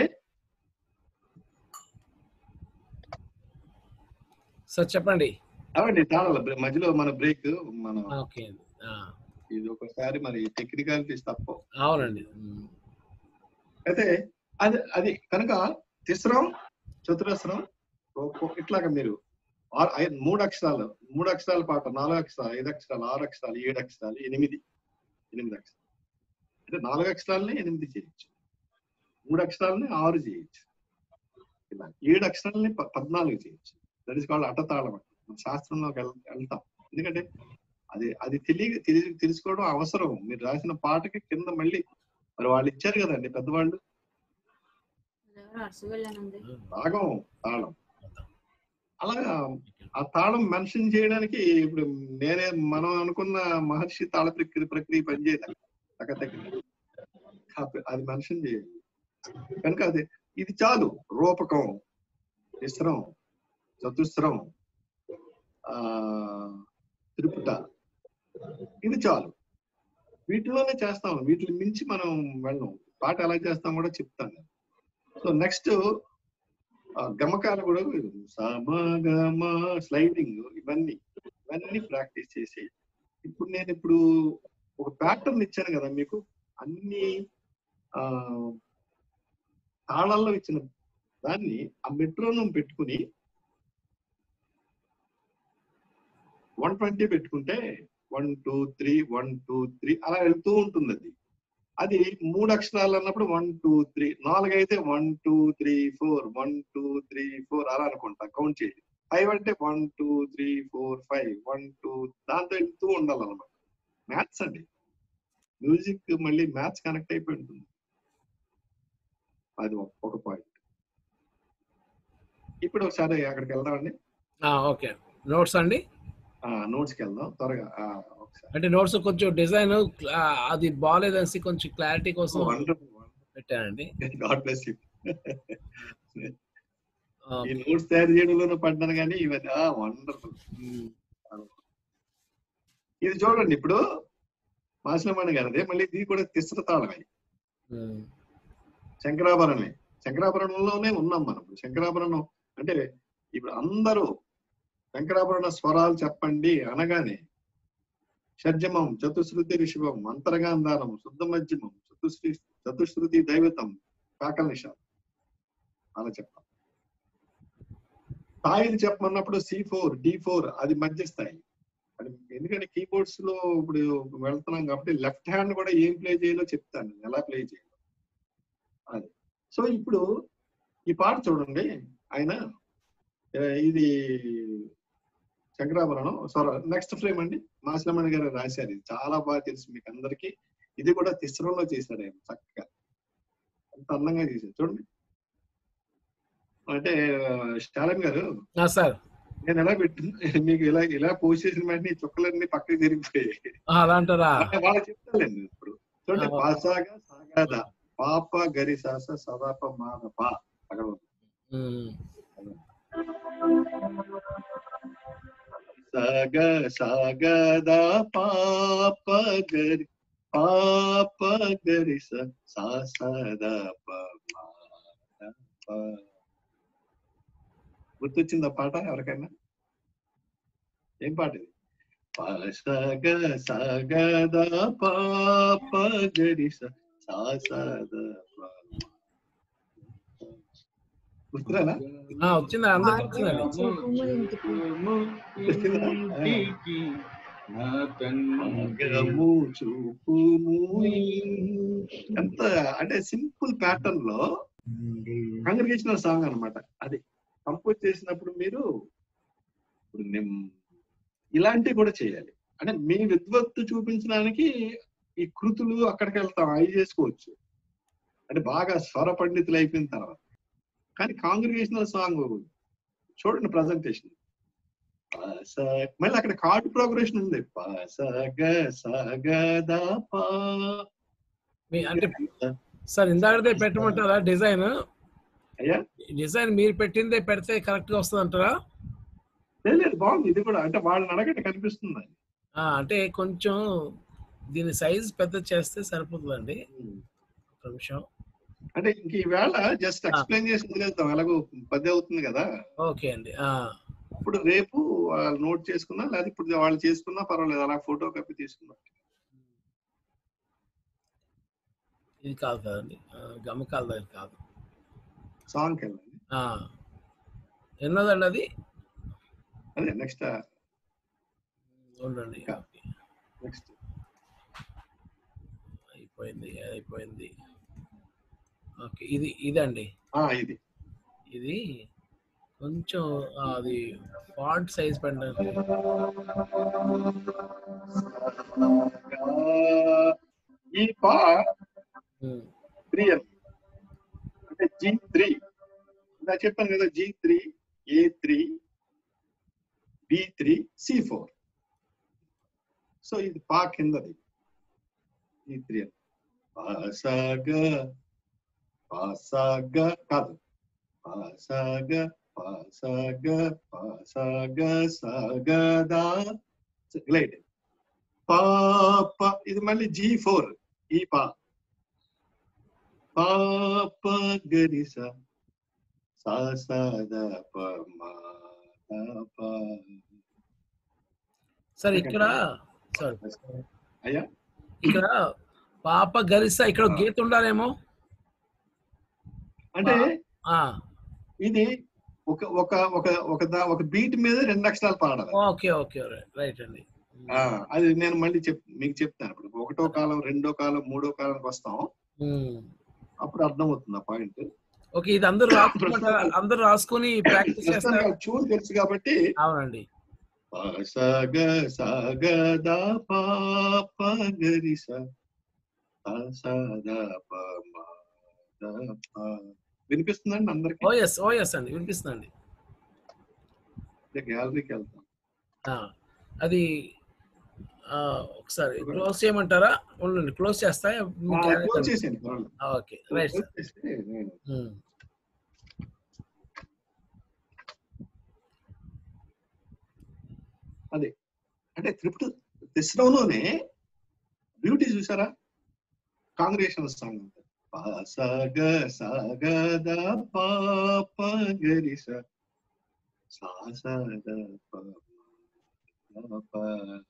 సార్ చెప్పండి అవండి తాళాల బ్రే- మధ్యలో మన బ్రేక్ మనం ఓకే ఆ, ఇది ఒకసారి మరి టెక్నికాలిటీస్ తప్ప అవునండి ఉమ్, అయితే అది అది కనుక తిస్రం చతురస్రం ఒ- ఒ- ఇట్లాగా మీరు ఆరు- ఐ- మూడు అక్షరాలు మూడు అక్షరాల పాట నాలుగు అక్షరాలు ఐదు అక్షరాలు ఆరు అక్షరాలు ఏడు అక్షరాలు ఎనిమిది ఎనిమిది అక్షరాలు అంటే నాలుగు అక్షరాలని ఎనిమిది చేయొచ్చు మూడు అక్షరాలని ఆరు చేయొచ్చు ఇలా ఏడు అక్షరాలని ప- పద్నాలుగు చేయొచ్చు దట్ ఇస్ కాల్డ్ అటతాళం అంటాం. మన శాస్త్రంలోకి వెళ్- వెళ్తాం ఎందుకంటే అది అది తెలియ తెలి- తెలుసుకోవడం అవసరం మీరు రాసిన పాటకి కింద మళ్ళీ మరి వాళ్ళు ఇచ్చారు కదండి పెద్దవాళ్ళు రాగం తాళం అలాగా ఆ తాళం మెన్షన్ చేయడానికి ఇప్పుడు నేనే మనం అనుకున్న మహర్షి తాళ ప్రక్రియ ప్రక్రియ పనిచేయాలి తగ్గ తగ్గ అది మెన్షన్ చేయాలి కనుక అది ఇది చాలు రూపకం మిశ్రం చతుస్రం ఆ త్రిపుట ఇది చాలు వీటిలోనే చేస్తాం వీటిని మించి మనం వెళ్ళం పాట ఎలా చేస్తాం కూడా చెప్తాను సో నెక్స్ట్ గమకాలు కూడా సమగమ స్లైడింగ్ ఇవన్నీ ఇవన్నీ ప్రాక్టీస్ చేసి ఇప్పుడు నేను ఇప్పుడు ఒక ప్యాటర్న్ ఇచ్చాను కదా మీకు అన్ని ఆ తాళాల్లో ఇచ్చిన దాన్ని ఆ మెట్రోనం పెట్టుకుని వన్ ట్వంటీ పెట్టుకుంటే one two three one two three అలా వెళ్తూ ఉంటుంది అది అది మూడు అక్షరాలు అన్నప్పుడు వన్ టూ త్రీ నాలుగు అయితే one two three four one two three four అలా అనుకుంటా కౌంట్ చేయండి ఫైవ్ అంటే one two three four five one two దాంతో వెళ్తూ ఉండాలన్నమాట మ్యాథ్స్ అండి మ్యూజిక్ మళ్ళీ మ్యాథ్స్ కనెక్ట్ అయిపోయి ఉంటుంది అది ఒక- ఒక పాయింట్ ఇప్పుడు ఒకసారి అక్కడికి వెళ్దామండి ఓకే నోట్స్ అండి నోట్స్కి వెళ్దాం త్వరగా ఆ, ఒకసారి అంటే నోట్స్ కొంచెం డిజైన్ అది బాగాలేదనేసి కొంచెం క్లారిటీ కోసం వండర్ఫుల్ పెట్టానండి గాడ్ బ్లెస్ యూ ఆ, ఈ నోట్స్ తయారు చేయడంలోనే పడ్డాను కానీ ఇవన్నీ వండర్ఫుల్ ఇది చూడండి ఇప్పుడు మాసిలమణి గారిది మళ్ళీ ఇది కూడా తిస్ర తాళమే ఉమ్, శంకరాభరణమే శంకరాభరణంలోనే ఉన్నాం మనం ఇప్పుడు శంకరాభరణం అంటే ఇప్పుడు అందరూ శంకరాభరణ స్వరాలు చెప్పండి అనగానే షడ్జమం చతుశ్రుతి రిషభం అంతర్గాంధారం శుద్ధ మధ్యమం చతుశ్రీ చతుశ్రుతి దైవతం కాకల నిషాదం అలా చెప్తాం స్థాయిలు చెప్పమన్నప్పుడు సి ఫోర్ డి ఫోర్ అది మధ్య స్థాయి అది ఎందుకంటే కీబోర్డ్స్ లో ఇప్పుడు వెళ్తున్నాం కాబట్టి లెఫ్ట్ హ్యాండ్ కూడా ఏం ప్లే చేయాలో చెప్తాను నేను ఎలా ప్లే చేయాలో అది సో ఇప్పుడు ఈ పాట చూడండి ఆయన ఆ, ఇది శంకరాభరణం సారీ నెక్స్ట్ ఫ్రేమ్ అండి మాసిలమణి గారు రాశారు ఇది చాలా బాగా తెలుసు మీకు అందరికి ఇది కూడా తిస్రంలో చేశాడు ఆయన చక్కగా అంత అందంగా చేశారు చూడండి అంటే స్టాలిన్ గారు ఆ, సార్ నేను ఎలా పెట్టి మీకు ఇలా ఇలా పోస్ట్ చేసిన వెంటనే ఈ చుక్కలన్నీ పక్కకి తిరిగిపోయాయి ఆ, అలా అంటారా అంటే వాళ్ళకి చెప్తానండి ఇప్పుడు చూడండి ఆ. పాసాగా సాగాద పాప గరి సాస సదాప మాదప అక్కడ ఉంది. ఉమ్, సగ సగద పాప గరి పాప గరి స సా సద ప మా ద ప. గుర్తొచ్చిందా పాట ఎవరికైనా ఏం పాట ఇది సగ సగద పాప గరి స సా సద ప గుర్తురాలా ఆ, వచ్చిందా అందరికి వచ్చిందండి మగము చూపుము ఎంత అంటే సింపుల్ ప్యాటర్న్ లో కంగ్రిగేషనల్ సాంగ్ అన్నమాట అది కంపోజ్ చేసినప్పుడు మీరు ఇప్పుడు నిమ్- ఇలాంటివి కూడా చేయాలి అంటే మీ విద్వత్తు చూపించడానికి ఈ కృతులు అక్కడికి వెళ్తాం అవి చేసుకోవచ్చు అంటే బాగా స్వర పండితులు అయిపోయిన తర్వాత కానీ కాంగ్రిగేషనల్ సాంగ్ చూడండి ప్రజెంటేషన్ మళ్ళీ అక్కడ కార్డ్ ప్రోగ్రెషన్ ఉంది ప స గ స గ ద ప మీ- అంటే సార్ ఇందాకదే పెట్టమంటారా డిజైన్ అయ్యా డిజైన్ మీరు పెట్టిందే పెడితే కరెక్ట్ గా వస్తుంది అంటారా లేదు లేదు బాగుంది ఇది కూడా అంటే వాళ్ళని అడగట్టు కనిపిస్తుంది అది. ఆ, అంటే కొంచెం దీని సైజ్ పెద్ద చేస్తే సరిపోతుందండి ఒక నిమిషం అంటే ఇంక ఈవేళ జస్ట్ ఎక్స్ప్లెయిన్ చేసి వదిలేద్దాం ఎలాగో పది అవుతుంది కదా ఓకే అండి ఆ, ఇప్పుడు రేపు వాళ్ళు నోట్ చేసుకున్నా లేదా ఇప్పుడు వాళ్ళు చేసుకున్నా పర్వాలేదు అలా ఫోటో కాపీ తీసుకున్నా ఇది కాదు కదండి ఆ, గమకాల దగ్గర కాదు సాంగ్ వెళ్ళండి ఆ, ఎన్నదండి అది అదే నెక్స్ట్ ఉండండి నెక్స్ట్ అయిపోయింది అయిపోయింది ఓకే ఇది ఇదండి ఇది ఇది కొంచెం ఆ, అది ఫాంట్ సైజ్ పెట్టండి ఈ పా త్రీ అని అంటే జీ త్రీ ఇందా చెప్పాను కదా G three A three B three C four so ఇది పా కిందది ఈ త్రీ అని పాసాగ పాసాగ కాదు పాసాగ పాసాగ పాసాగ సాగదా గ్లైడ్ పాప ఇది మళ్ళీ జీ ఫోర్ ఈ పా పాప గరిస సా సా ద ప మా ద ప సార్ ఇక్కడ సార్ అయ్యా ఇక్కడ పాప గరిస ఇక్కడ ఒక గీత ఉండాలేమో అంటే ఆ, ఇది ఒక ఒక ఒక ఒక దా- ఒక బీట్ మీద రెండు అక్షరాలు పాడాలి ఓకే ఓకే రైట్ అండి ఆ, అది నేను మళ్ళీ చెప్ మీకు చెప్తాను ఇప్పుడు ఒకటో కాలం రెండో కాలం మూడో కాలానికి వస్తాం ఉమ్. అప్పుడు అర్థమవుతుంది ఆ పాయింట్ ఓకే ఇది అందరూ రాసుకుంటారా అందరూ రాసుకుని ప్రాక్టీస్ చేస్తారు చూడు తెలుసు కాబట్టి అవునండి సాగ సాగ ద పాప గరి స సా సా ద ప మా ద ప. వినిపిస్తుందండి అందరికి ఓ ఎస్ ఓ ఎస్ అండి వినిపిస్తుందండి గ్యాలరీకి వెళ్తాం ఆ, అది ఆ, ఒకసారి క్లోజ్ చేయమంటారా ఉండండి క్లోజ్ చేస్తా మీకు ఆ, క్యాలెండర్- close చేసేయండి, పర్వాలేదు. ఆ, ఓకే రైట్ Close చేస్తే నేను- ఉమ్. అదే అంటే త్రిపుట తిస్రంలోనే బ్యూటీ చూసారా కాంగ్రేషన్ సాంగ్ సాగ సాగ ద పాప గరి స సా సా ద ప మ ప.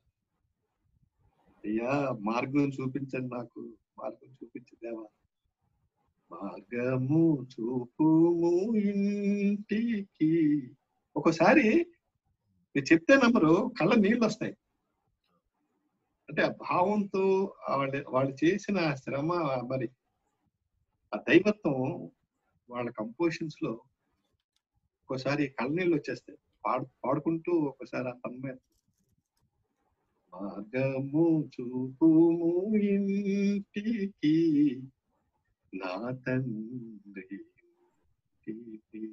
అయ్యా మార్గం చూపించండి నాకు మార్గం చూపించదేవా మార్గము చూపుము ఇంటికి ఒక్కోసారి మీరు చెప్తే నమ్మరు కళ్ళ నీళ్ళు వస్తాయి అంటే ఆ భావంతో వాళ్ళ వాళ్ళు చేసిన శ్రమ మరి ఆ దైవత్వం వాళ్ళ కంపోజిషన్స్ లో ఒక్కోసారి కళ్ళనీళ్ళు వచ్చేస్తాయి పాడు పాడుకుంటూ ఒకసారి ఆ తన్మయ మార్గము చూపుము ఇంటికి నా తండ్రి ఇంటికి.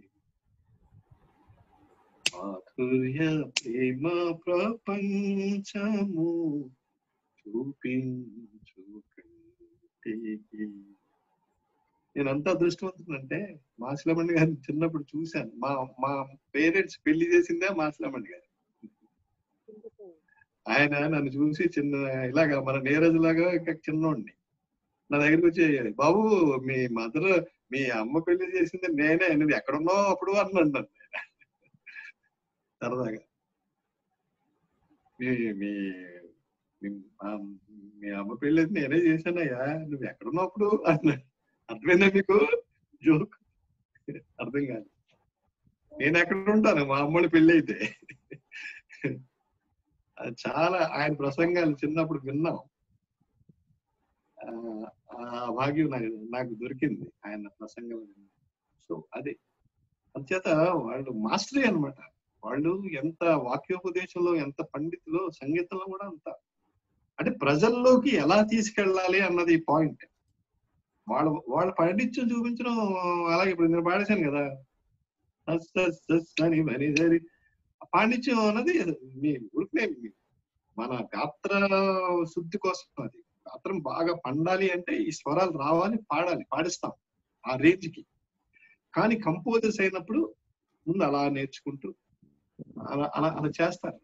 మాధుర్య ప్రేమ ప్రపంచము చూపించు కంటికి నేను అంత అదృష్టవంతునంటే మాసిలమణి గారిని చిన్నప్పుడు చూశాను మా మా పేరెంట్స్ పెళ్లి చేసిందే మాసిలమణి గారు ఆయన నన్ను చూసి చిన్న ఇలాగా మన నీరజ్ లాగా ఇంకా చిన్నోడిని నా దగ్గరికి వచ్చి బాబు మీ మదర్ మీ అమ్మ పెళ్లి చేసింది నేనే నువ్వు ఎక్కడున్నావు అప్పుడు అన్నాడు నన్ను సరదాగా మీ మీ మీ- మా- మీ అమ్మ పెళ్లి అయితే నేనే చేశానయ్యా నువ్వు ఎక్కడున్నావు అప్పుడు అన్నాడు అర్థమైందా మీకు జోక్ అర్థం కాదు నేను ఎక్కడ ఉంటాను మా అమ్మడి పెళ్లి అయితే అది చాలా ఆయన ప్రసంగాలు చిన్నప్పుడు విన్నాం ఆ, ఆ భాగ్యం నాకు నాకు దొరికింది ఆయన ప్రసంగం సో అది అంచేత వాళ్ళు మాస్టరీ అన్నమాట వాళ్ళు ఎంత వాక్యోపదేశంలో ఎంత పండితులు సంగీతంలో కూడా అంత అంటే ప్రజల్లోకి ఎలా తీసుకెళ్ళాలి అన్నది పాయింట్ వాళ్ళ వాళ్ళ పాండిత్యం చూపించడం అలాగే ఇప్పుడు నేను పాడేశాను కదా సస్ సస్ సస్ అని మరి సరి. ఆ పాండిత్యం అన్నది మీ ఊరికే మీ- మన గాత్ర శుద్ధి కోసం అది గాత్రం బాగా పండాలి అంటే ఈ స్వరాలు రావాలి పాడాలి పాడిస్తాం ఆ రేంజ్ కి కానీ కంపోజర్స్ అయినప్పుడు ముందు అలా నేర్చుకుంటూ అలా అలా అలా చేస్తారు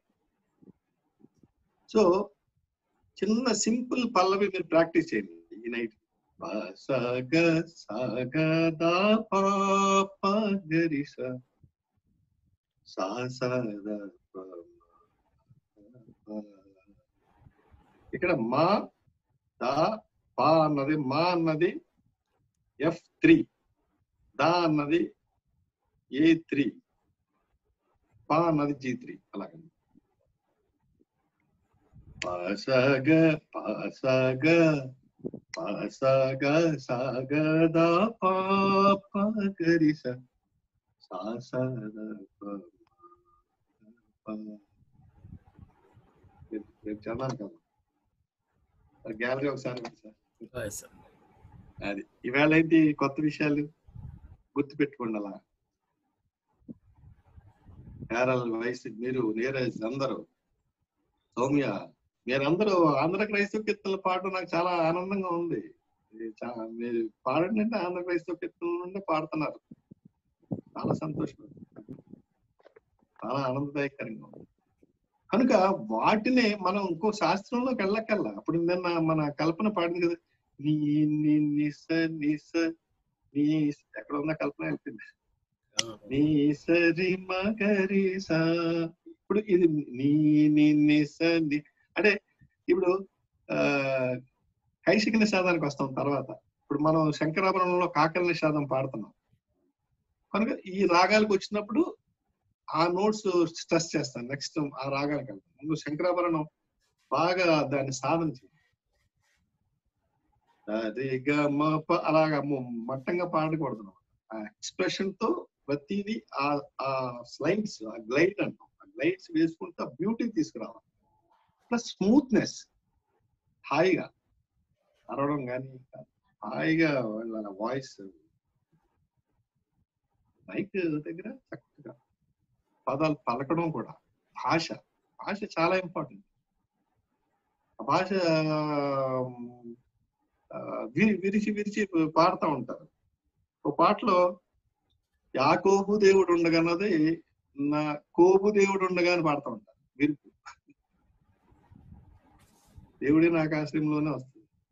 సో చిన్న సింపుల్ పల్లవి మీరు ప్రాక్టీస్ చేయండి ఈ నైట్ సగ సగ ద పాప గరి స సా స ద ప మ ప. ఇక్కడ మా దా పా అన్నది మా అన్నది ఎఫ్ త్రీ దా అన్నది ఏ త్రీ పా అన్నది జీ త్రీ అలాగే పాసగ పాసగ పాసగ సాగ దా పాప గరి స సా సా ద ప ప. రేపు రేపు చదవాలి కదా గ్యాలరీ ఒకసారి ఇవ్వండి సార్ అది ఈవేళ ఏంటి కొత్త విషయాలు గుర్తు పెట్టుకోండి అలా కేరళ వయసు మీరు నీరజ్ అందరూ సౌమ్య మీరందరూ ఆంధ్ర క్రైస్తవ కీర్తనలు పాడడం నాకు చాలా ఆనందంగా ఉంది ఇది చా- మీరు పాడండి అంటే ఆంధ్ర క్రైస్తవ కీర్తనల నుండి పాడుతున్నారు చాలా సంతోషం చాలా ఆనందదాయకరంగా ఉంది కనుక వాటినే మనం ఇంకో శాస్త్రంలోకి వెళ్ళక్కల్లా అప్పుడు నిన్న మన కల్పన పాడింది కదా నీ నీ నిస నిస నీ ఎక్కడ ఉన్న కల్పన వెళ్తుంది నీ సరి మగరి సా ఇప్పుడు ఇది నీ నీ నిస ని అంటే ఇప్పుడు ఆ కైశిక నిషాదానికి వస్తాం తర్వాత ఇప్పుడు మనం శంకరాభరణంలో కాకల నిషాదం పాడుతున్నాం కనుక ఈ రాగాలకు వచ్చినప్పుడు ఆ నోట్స్ స్ట్రెస్ చేస్తాను నెక్స్ట్ ఆ రాగాలకు వెళ్తాం ముందు శంకరాభరణం బాగా దాన్ని సాధన చేయాలి అదే గ మ ప అలాగా మ- మట్టంగా పాడకూడదు ఆ ఎక్స్ప్రెషన్ తో ప్రతిదీ ఆ ఆ స్లైడ్స్ ఆ గ్లైడ్ అంటాం ఆ గ్లైడ్స్ వేసుకుంటూ ఆ బ్యూటీ తీసుకురావాలి ప్లస్ స్మూత్నెస్ హాయిగా అరవడం కానీ హాయిగా వాళ్ళ వాయిస్ మైక్ దగ్గర చక్కగా పదాలు పలకడం కూడా భాష భాష చాలా ఇంపార్టెంట్ ఆ భాష ఆ, వి- విరిచి విరిచి పాడుతూ ఉంటారు ఒక పాటలో యాకోబు దేవుడు ఉండగన్నది నా కోపు దేవుడు ఉండగా అని పాడుతూ ఉంటారు విరుపు దేవుడే నాకు ఆశ్రయంలోనే వస్తుంది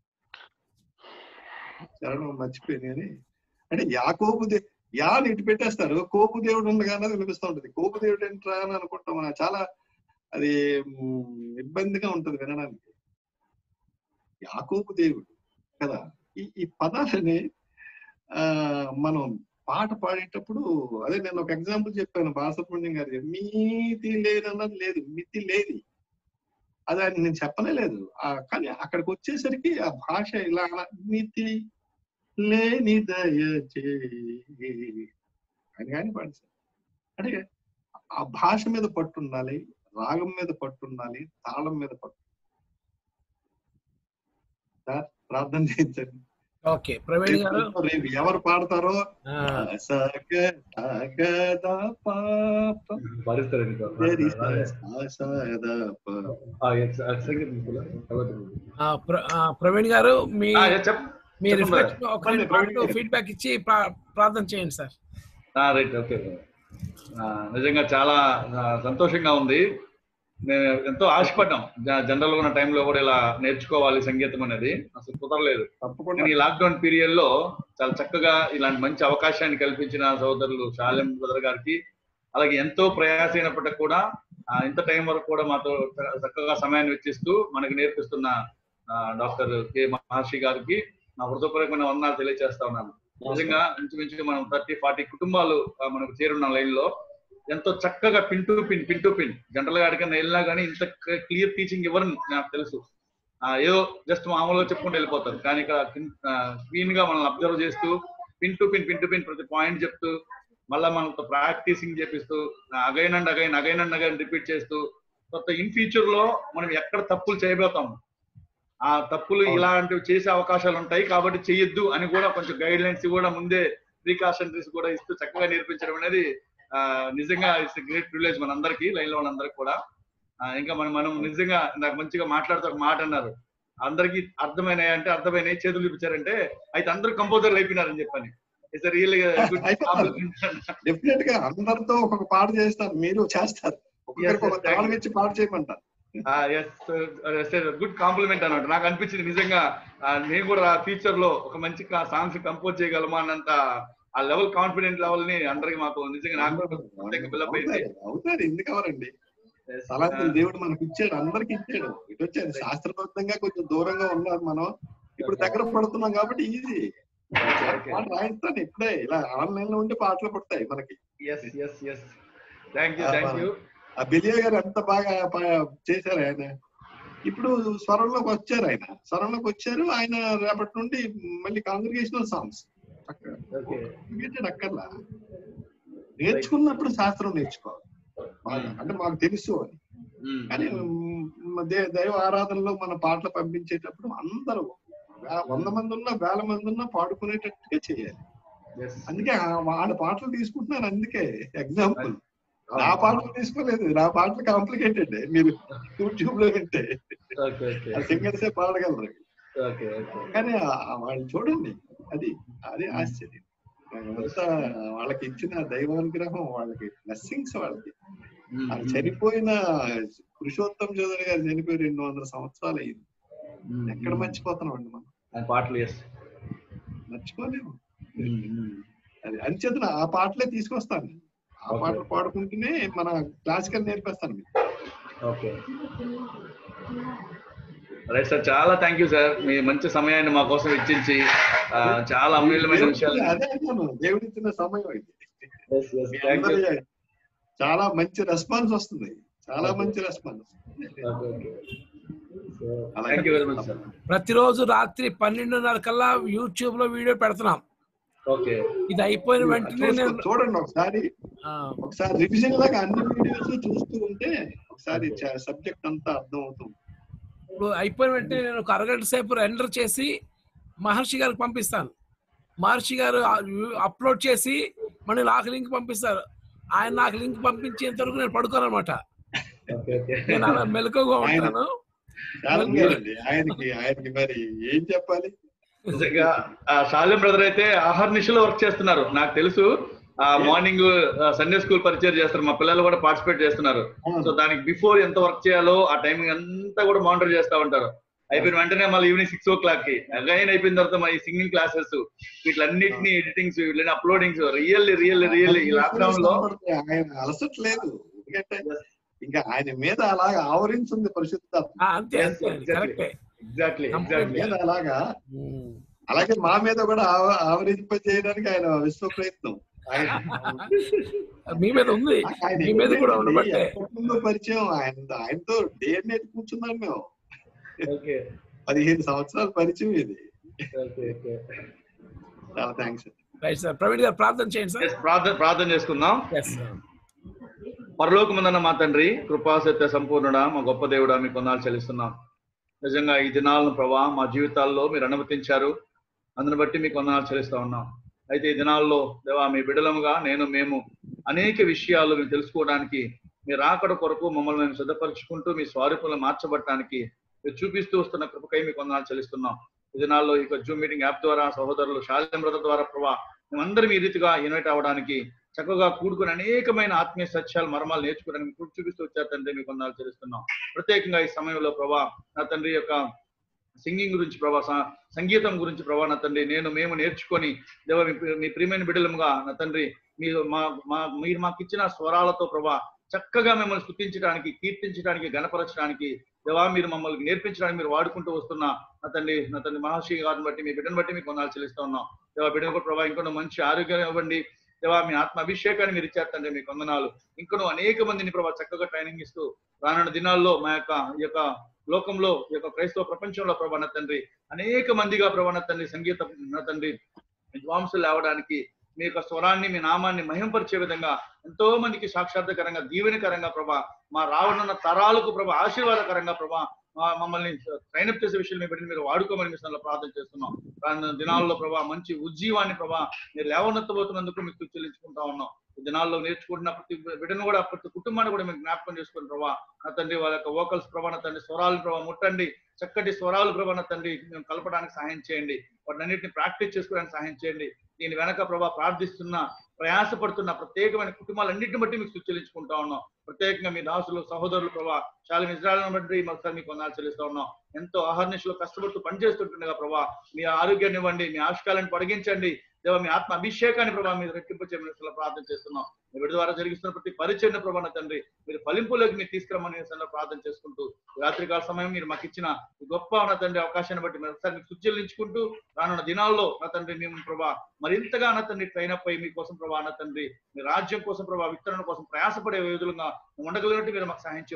చరణం మర్చిపోయింది కానీ అంటే యాకోబు దే యా అని ఇటు పెట్టేస్తారు కోపు దేవుడు ఉండగా అన్నది వినిపిస్తూ ఉంటుంది కోపు దేవుడు ఏంట్రా అని అనుకుంటాం మనం చాలా అది మ్, ఇబ్బందిగా ఉంటది వినడానికి యాకోబు దేవుడు కదా ఈ ఈ పదాలని ఆ మనం పాట పాడేటప్పుడు అదే నేను ఒక ఎగ్జాంపుల్ చెప్పాను బాలసుబ్రహ్మణ్యం గారి మీతి లేదన్నది లేదు మితి లేది అది ఆయన నేను చెప్పనే లేదు ఆ, కానీ అక్కడికి వచ్చేసరికి ఆ భాష ఇలా అలా మితి లేని దయచేయి అని కానీ పాడేశారు అంటే ఆ భాష మీద పట్టు ఉండాలి రాగం మీద పట్టు ఉండాలి తాళం మీద పట్టు సార్ ప్రార్థన చేయించండి ఓకే ప్రవీణ్ గారు రేపు ఎవరు పాడతారో ఆ, సగ సగద పాప పాడిస్తారండి గరి స స స ద ప. ఆ, ప్ర- ఆ, ప్రవీణ్ గారు మీ చెప్ మీ చెప్పండి రిఫ్లెక్షన్ ఒక చెప్పండి, రెండు ప్రవీణ్ మాటలు గారు. ఫీడ్బ్యాక్ ఇచ్చి ప్రా- ప్రార్థన చేయండి సార్ రైట్ ఓకే నిజంగా చాలా ఆ, సంతోషంగా ఉంది నేను ఎంతో ఆశపడ్డాం జనరల్ గా ఉన్న టైంలో కూడా ఇలా నేర్చుకోవాలి సంగీతం అనేది అసలు కుదరలేదు కానీ ఈ లాక్డౌన్ పీరియడ్ లో చాలా చక్కగా ఇలాంటి మంచి అవకాశాన్ని కల్పించిన సోదరులు షాలెం బ్రదర్ గారికి అలాగే ఎంతో ప్రయాసైనప్పటికీ కూడా ఆ, ఇంత టైం వరకు కూడా మాతో చ- చక్కగా సమయాన్ని వెచ్చిస్తూ మనకి నేర్పిస్తున్న ఆ, డాక్టర్ కె మహర్షి గారికి నా హృదయపూర్వకమైన వందనాలు తెలియజేస్తా ఉన్నాను నిజంగా ఇంచుమించుగా మనం థర్టీ ఫార్టీ కుటుంబాలు ఆ, మనకు చేరున్న లైన్ లో ఎంతో చక్కగా pin to pin pin to pin general గా ఎక్కడికైనా వెళ్ళినా కానీ ఇంత క్లియర్ టీచింగ్ ఇవ్వరని నాకు తెలుసు ఆ, ఏదో జస్ట్ మామూలుగా చెప్పుకుంటూ వెళ్ళిపోతారు కానీ ఇక్కడ క్లీన్ గా మనల్ని అబ్జర్వ్ చేస్తూ pin to pin pin to pin ప్రతి పాయింట్ చెప్తూ మళ్ళీ మనతో ప్రాక్టీసింగ్ చేపిస్తూ again and again again and again repeat చేస్తూ కొత్త ఇన్ ఫ్యూచర్ లో మనం ఎక్కడ తప్పులు చేయబోతాం ఆ తప్పులు ఇలాంటివి చేసే అవకాశాలు ఉంటాయి కాబట్టి చేయొద్దు అని కూడా కొంచెం గైడ్ లైన్స్ కూడా ముందే ప్రికాషనరీస్ కూడా ఇస్తూ చక్కగా నేర్పించడం అనేది ఆ, నిజంగా ఇట్స్ గ్రేట్ ప్రివిలేజ్ మనందరికీ లైన్ లో వాళ్ళందరికీ కూడా ఆ, ఇంకా మనం మనం నిజంగా నాకు మంచిగా మాట్లాడుతూ ఒక మాట అన్నారు అందరికి అర్థమైనాయి అంటే అర్థమైనాయి చేతులు చూపించారంటే అయితే అందరూ కంపోజర్లు అయిపోయినారని చెప్పని ఇట్స్ రియల్ డెఫినెట్ గా అందరితో ఒక్కొక్క పాట చేస్తారు మీరు చేస్తారు ఒక్కొక్కరికి ఒక తాళం ఇచ్చి పాట చేయమంటారు గుడ్ కాంప్లిమెంట్ అన్నమాట నాకు అనిపించింది నిజంగా ఆ, నేను కూడా ఫ్యూచర్ లో ఒక మంచి సాంగ్స్ కంపోజ్ చేయగలమా అన్నంత ఆ లెవెల్ కాన్ఫిడెంట్ లెవెల్ ని అందరికి మాకు నిజంగా నాకు బిల్డప్ అయింది అవుతారు అవుతారు ఎందుకు అవరండి అలాంటి దేవుడు మనకి ఇచ్చాడు అందరికి ఇచ్చాడు ఇటు వచ్చాడు శాస్త్రబద్ధంగా కొంచెం దూరంగా ఉన్నారు మనం ఇప్పుడు దగ్గర పడుతున్నాం కాబట్టి ఈజీ పాట రాయిస్తాను ఇప్పుడే ఇలా ఆన్లైన్ లో ఉంటే పాటలు పడతాయి మనకి yes yes yes thank you thank you ఆ బిలియా గారు ఎంత బాగా ప- చేశారు ఆయన ఇప్పుడు స్వరంలోకి వచ్చారు ఆయన స్వరంలోకి వచ్చారు ఆయన రేపటి నుండి మళ్ళీ కాంగ్రిగేషనల్ సాంగ్స్ అక్కర్లా నేర్చుకున్నప్పుడు శాస్త్రం నేర్చుకోవాలి బాగా. అంటే మాకు తెలుసు అని కానీ మ్, దే- దైవ ఆరాధనలో మన పాటలు పంపించేటప్పుడు అందరూ వే- వంద మంది ఉన్నా వేల మంది ఉన్నా పాడుకునేటట్టుగా చేయాలి అందుకే ఆ- వాళ్ళ పాటలు తీసుకుంటున్నాను అందుకే ఎగ్జాంపుల్ నా పాటలు తీసుకోలేదు నా పాటలు కాంప్లికేటెడ్ మీరు యూట్యూబ్ లో వింటే ఓకే ఓకే ఆ సింగర్సే పాడగలరు ఓకే ఓకే కానీ ఆ- ఆ వాళ్ళు చూడండి అది అది ఆశ్చర్యం అంతా వాళ్ళకి ఇచ్చిన దైవానుగ్రహం వాళ్ళకి బ్లెస్సింగ్స్ వాళ్ళకి ఆ చనిపోయిన పురుషోత్తం చౌదరి గారు చనిపోయి రెండు వందల సంవత్సరాలు అయింది ఎక్కడ మర్చిపోతున్నాం అండి మనం ఆయన పాటలు ఎస్ మర్చిపోలేము అది అంచేతన ఆ పాటలే తీసుకొస్తాను ఆ Okay. పాటలు పాడుకుంటూనే మన క్లాసికల్ నేర్పిస్తాను మీకు ఓకే రైట్ సార్ చాలా థ్యాంక్ యూ సార్ మీ మంచి సమయాన్ని మా కోసం ఇచ్చించి ఆ, చాలా అమూల్యమైన విషయాలు అదే అన్నాను దేవుడి ఇచ్చిన సమయం ఇది Yes, yes, me thank you. అందరి చాలా మంచి రెస్పాన్స్ వస్తుంది చాలా మంచి response okay okay thank you very much sir ప్రతిరోజు రాత్రి పన్నెండున్నర కల్లా యూట్యూబ్ లో వీడియో పెడుతున్నాం ఓకే ఇది అయిపోయిన వెంటనే చూస్తూ- నేను చూడండి ఒకసారి ఒకసారి రివిజన్ లాగా అన్ని వీడియోస్ చూస్తూ ఉంటే ఒకసారి సబ్జెక్ట్ అంతా అర్థం అవుతుంది ఇప్పుడు అయిపోయిన వెంటనే నేను ఒక అరగంట సేపు రెండర్ చేసి మహర్షి గారికి పంపిస్తాను మహర్షి గారు అప్లోడ్ చేసి మళ్ళీ నాకు లింక్ పంపిస్తారు ఆయన నాకు లింక్ పంపించేంత వరకు నేను పడుకోను అనమాట ఓకే ఓకే నేను అలా మెలకుగా ఉంటాను చాలా మేలండి ఆయనకి ఆయనకి మరి ఏం చెప్పాలి నిజంగా ఆ శాల్యం బ్రదర్ అయితే ఆహర్నిశలో వర్క్ చేస్తున్నారు నాకు తెలుసు ఆ మార్నింగ్ సండే స్కూల్ పరిచయం చేస్తారు మా పిల్లలు కూడా పార్టిసిపేట్ చేస్తున్నారు సో దానికి బిఫోర్ ఎంత వర్క్ చేయాలో ఆ టైమింగ్ అంతా కూడా మానిటర్ చేస్తా ఉంటారు అయిపోయిన వెంటనే మళ్ళీ ఈవినింగ్ సిక్స్ ఓ క్లాక్ కి అగైన్ అయిపోయిన తర్వాత మా ఈ సింగింగ్ క్లాసెస్ వీటిలన్నిటిని ఎడిటింగ్స్ వీళ్ళని అప్లోడింగ్స్ రియల్లీ రియల్లీ రియల్లీ ఈ లాక్డౌన్ లో ఆయన అలసట్లేదు ఎందుకంటే ఇంకా ఆయన మీద అలాగా ఆవరించింది పరిశుద్ధాత్మ అంతే అంతే కరెక్టే ఎగ్జాక్ట్లీ ఆయన ఎగ్జాక్ట్లీ మీద అలాగా అలాగే మా మీద కూడా ఆవ- ఆవరింప చేయడానికి ఆయన విశ్వ ప్రయత్నం ఆయన మీ మీద ఉంది ఆయన మీ మీద కూడా ఉండబట్టే ఎప్పటి నుండో పరిచయం ఆయన ఆయనతో డే నైట్ కూర్చున్నాం మేము ఓకే పదిహేను సంవత్సరాల పరిచయం ఇది ఓకే ఓకే చాలా థ్యాంక్స్ రైట్ సార్ ప్రవీణ్ గారు ప్రార్థన చేయండి సార్ ప్రార్థన ప్రార్థన చేసుకుందాం ఎస్ సార్ పరలోకమందన్న మా తండ్రి కృపాసత్య సంపూర్ణుడా మా గొప్ప దేవుడా మీ కొందాలు చెల్లిస్తున్నాం నిజంగా ఈ దినాలను ప్రభా మా జీవితాల్లో మీరు అనుమతించారు అందుని బట్టి మీకు వందనాలు చెల్లిస్తా ఉన్నాం అయితే ఈ దినాల్లో దేవా మీ బిడలముగా నేను మేము అనేక విషయాలు మేము తెలుసుకోవడానికి మీ రాకడ కొరకు మమ్మల్ని మేము సిద్ధపరచుకుంటూ మీ స్వరూపంలో మార్చబడటానికి మీరు చూపిస్తూ వస్తున్న కృపకై మీకు వందనాలు చెల్లిస్తున్నాం ఈ దినాల్లో ఈ జూమ్ మీటింగ్ యాప్ ద్వారా సహోదరులు శాల్యమ్రత ద్వారా ప్రభా మేమందరం ఈ రీతిగా ఇన్వైట్ అవ్వడానికి చక్కగా కూడుకుని అనేకమైన ఆత్మీయ సత్యాలు మర్మాలు నేర్చుకోవడానికి మీకు చూపిస్తూ వచ్చారు తండ్రి మీకు వందనాలు చెల్లిస్తున్నాం ప్రత్యేకంగా ఈ సమయంలో ప్రభా నా తండ్రి యొక్క సింగింగ్ గురించి ప్రభా స- సంగీతం గురించి ప్రభా నా తండ్రి నేను మేము నేర్చుకొని దేవ మీ ప్రి- మీ ప్రియమైన బిడ్డలముగా నా తండ్రి మీరు మా మా మీరు మాకు ఇచ్చిన స్వరాలతో ప్రభా చక్కగా మిమ్మల్ని స్థుతించడానికి కీర్తించడానికి గణపరచడానికి దేవా మీరు మమ్మల్ని నేర్పించడానికి మీరు వాడుకుంటూ వస్తున్న నా తండ్రి నా తండ్రి మహర్షి గారిని బట్టి మీ బిడ్డను బట్టి మీకు వందనాలు చెల్లిస్తా ఉన్నాం దేవా బిడ్డను కూడా ప్రభా ఇంకొన్ని మంచి ఆరోగ్యం ఇవ్వండి దేవా మీ ఆత్మ అభిషేకాన్ని మీరు ఇచ్చారు తండ్రి మీకు వందనాలు ఇంకను అనేక మందిని ప్రభా చక్కగా ట్రైనింగ్ ఇస్తూ రానున్న దినాల్లో మా యొక్క ఈ యొక్క లోకంలో ఈ యొక్క క్రైస్తవ ప్రపంచంలో ప్రభా నా తండ్రి అనేక మందిగా ప్రభా నా తండ్రి సంగీత నా తండ్రి విద్వాంసులు లేవడానికి మీ యొక్క స్వరాన్ని మీ నామాన్ని మహింపరిచే విధంగా ఎంతో మందికి సాక్షాత్కరంగా దీవెనకరంగా ప్రభా మా రావనున్న తరాలకు ప్రభా ఆశీర్వాదకరంగా ప్రభా మా- మమ్మల్ని ట్రైనప్ చేసే విషయం మీ బిడ్డని మీరు వాడుకోమని మీ సన్నిధిలో ప్రార్థన చేస్తున్నాం రానున్న దినాల్లో ప్రభా మంచి ఉజ్జీవాన్ని ప్రభా మీరు లేవనెత్తబోతున్నందుకు మీకు చెల్లించుకుంటా ఉన్నాం ఈ దినాల్లో నేర్చుకుంటున్న ప్రతి బిడ్డను కూడా ప్రతి కుటుంబాన్ని కూడా మీరు జ్ఞాపకం చేసుకుని ప్రభా నా తండ్రి వాళ్ళ యొక్క వోకల్స్ ప్రభా నా తండ్రి స్వరాలు ప్రభా ముట్టండి చక్కటి స్వరాలు ప్రభా నా తండ్రి మేము కలపడానికి సహాయం చేయండి వాటినన్నింటిని ప్రాక్టీస్ చేసుకోవడానికి సహాయం చేయండి దీని వెనక ప్రభా ప్రార్థిస్తున్న ప్రయాసపడుతున్న ప్రత్యేకమైన కుటుంబాలన్నింటిని బట్టి మీకు సూచించుకుంటా ఉన్నాం ప్రత్యేకంగా మీ దాసులు సహోదరులు ప్రభా చాలా ఇజ్రాయల్ బట్టి ఒకసారి మీకు వందనాలు చెల్లిస్తా ఉన్నాం ఎంతో ఆహర్నిశలో కష్టపడుతూ పనిచేస్తుంటుండగా ప్రభా మీ ఆరోగ్యాన్ని ఇవ్వండి మీ ఆశకాలను పొడిగించండి దేవ మీ ఆత్మ అభిషేకాన్ని ప్రభావ మీరు రెట్టింపు చేయమని ప్రార్థన చేస్తున్నాం మీ విడి ద్వారా జరిగిస్తున్న ప్రతి పరిచయం ప్రభావ నా తండ్రి మీరు ఫలింపులోకి మీరు తీసుకురమ్మని నేను సన్నిధిలో ప్రార్థన చేసుకుంటూ ఈ రాత్రికాల సమయం మీరు మాకు ఇచ్చిన ఈ గొప్ప నా తండ్రి అవకాశాన్ని బట్టి మీరు ఒకసారి మీకు సుచలించుకుంటూ రానున్న దినాల్లో నా తండ్రి మేము ప్రభా మరింతగా నా తండ్రి ట్రైన్ అప్ అయ్యి మీకోసం ప్రభా నా తండ్రి మీ రాజ్యం కోసం ప్రభా విస్తరణ కోసం ప్రయాసపడే విధులుగా ఉండగలిగినట్టు మీరు మాకు సహాయం చేయమని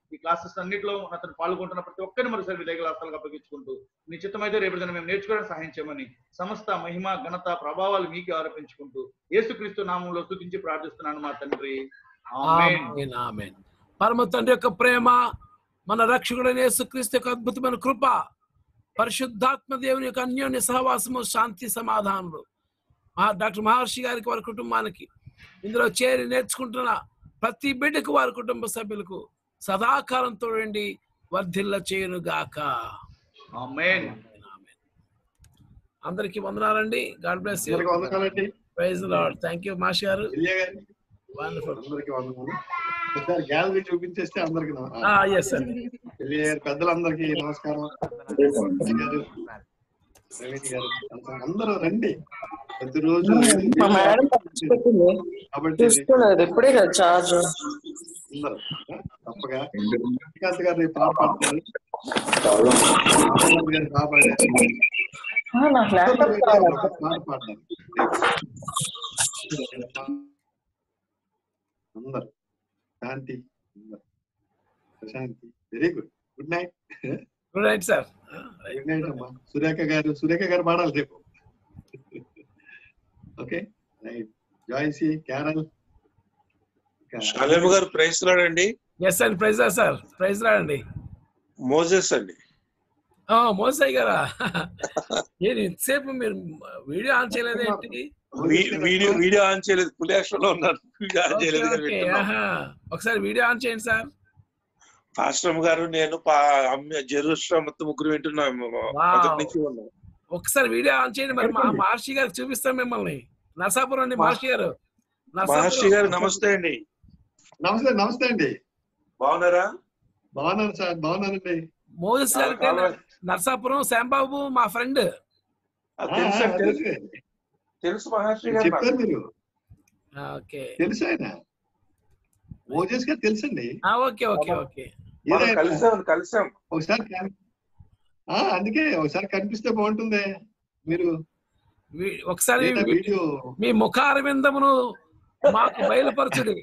ఈ క్లాసెస్ అన్నింటిలో అతను పాల్గొంటున్న ప్రతి ఒక్కరిని మరోసారి మీ దగ్గర హస్తాలకు అప్పగించుకుంటూ నీ చిత్తమైతే రేపు దినం మేము నేర్చుకోవడానికి సహాయం చేయమని సమస్త మహిమ ఘనత ప్రభావాలు మీకు ఆరోపించుకుంటూ యేసుక్రీస్తు నామంలో స్తుతించి ప్రార్థిస్తున్నాను మా తండ్రి ఆమేన్ ఆమేన్, ఆమేన్. పరమ తండ్రి యొక్క ప్రేమ మన రక్షకుడైన యేసుక్రీస్తు యొక్క అద్భుతమైన కృప పరిశుద్ధాత్మ దేవుని యొక్క అన్యోన్య సహవాసము శాంతి సమాధానములు మహా డాక్టర్ మహర్షి గారికి వారి కుటుంబానికి ఇందులో చేరి నేర్చుకుంటున్న ప్రతి బిడ్డకు వారి కుటుంబ సభ్యులకు సదాకాలం తోడండి వర్ధిల్ల చేయును గాక ఆమేన్ అందరికి వందనాలండి గాడ్ బ్లెస్ యూ అందరికీ వందనాలండి. ప్రైజ్ లార్డ్ థ్యాంక్ యూ మాషి గారు ఎలియా గారు వండర్ఫుల్ అందరికీ వందనాలు ఒకసారి గ్యాలరీ చూపించేస్తే అందరికి ఎస్ సార్ ఎలియా గారు పెద్దలందరికీ నమస్కారం ఎలియా గారు రవీణి గారు అందరూ రండి ప్రతిరోజు మా మేడం పంచిపెట్టింది కాబట్టి చూసుకోలేదు ఎప్పుడే కదా చార్జ్ అందరూ ఆ, తప్పగా శ్రీకాంత్ గారు రేపు పాట పాడతారు ఆనంద్ గారు పాట పాడారు నాకు ల్యాప్టాప్ కావాలి పాట పాడతారు అందరు శాంతి అందరు ప్రశాంతి very good good night good night sir good night అమ్మా సురేఖ గారు సురేఖ గారు పాడాలి రేపు okay right Joycy Carol Shalem గారు ప్రైజ్ రాడండి ఎస్ అండి ప్రైజ్ సార్ ప్రైజ్ రాడండి మోజెస్ అండి మోసాయి గారా నేను ఇంతసేపు మీరు వీడియో ఆన్ చేయలేదేంటి వీ- వీడియో వీడియో ఆన్ చేయలేదు ఫుల్ యాక్షన్ లో ఉన్నాను వీడియో ఆన్ ఓకే, చేయలేదు కానీ ఓకే, వింటున్నాం. ఆహా. ఒకసారి వీడియో ఆన్ చేయండి సార్ పాస్టమ్ గారు నేను పా- అమ్మ జెరూసలం మొత్తం ముగ్గురు వింటున్నాం మొదటి నుంచి ఉన్నాం ఒకసారి వీడియో ఆన్ చేయండి మరి మా మహర్షి గారికి చూపిస్తాం మిమ్మల్ని నరసాపురం అండి మహర్షి గారు మహర్షి గారు నమస్తే అండి నమస్తే నమస్తే అండి బాగున్నారా బాగున్నాను సార్ బాగున్నానండి మోదీస్ చాలా గారికి కాలం- నరసాపురం శ్యాంబాబు మా ఫ్రెండ్ ఆ, తెలుసు ఆ, తెలుసు తెలుసు. తెలుసు మహర్షి గారు చెప్పారు నాకు. మీరు ఓకే తెలుసు ఆయన మోజెస్ గారు తెలుసండి ఓకే ఓకే ఓకే మనం ఏదైనా- కలిసాం కలిసాం ఒకసారి కని- ఆ, అందుకే ఒకసారి కనిపిస్తే బాగుంటుంది మీరు వీ- ఒకసారి లేదా వీ- వీడియో మీ ముఖారవిందమును మాకు బయలుపరచుడి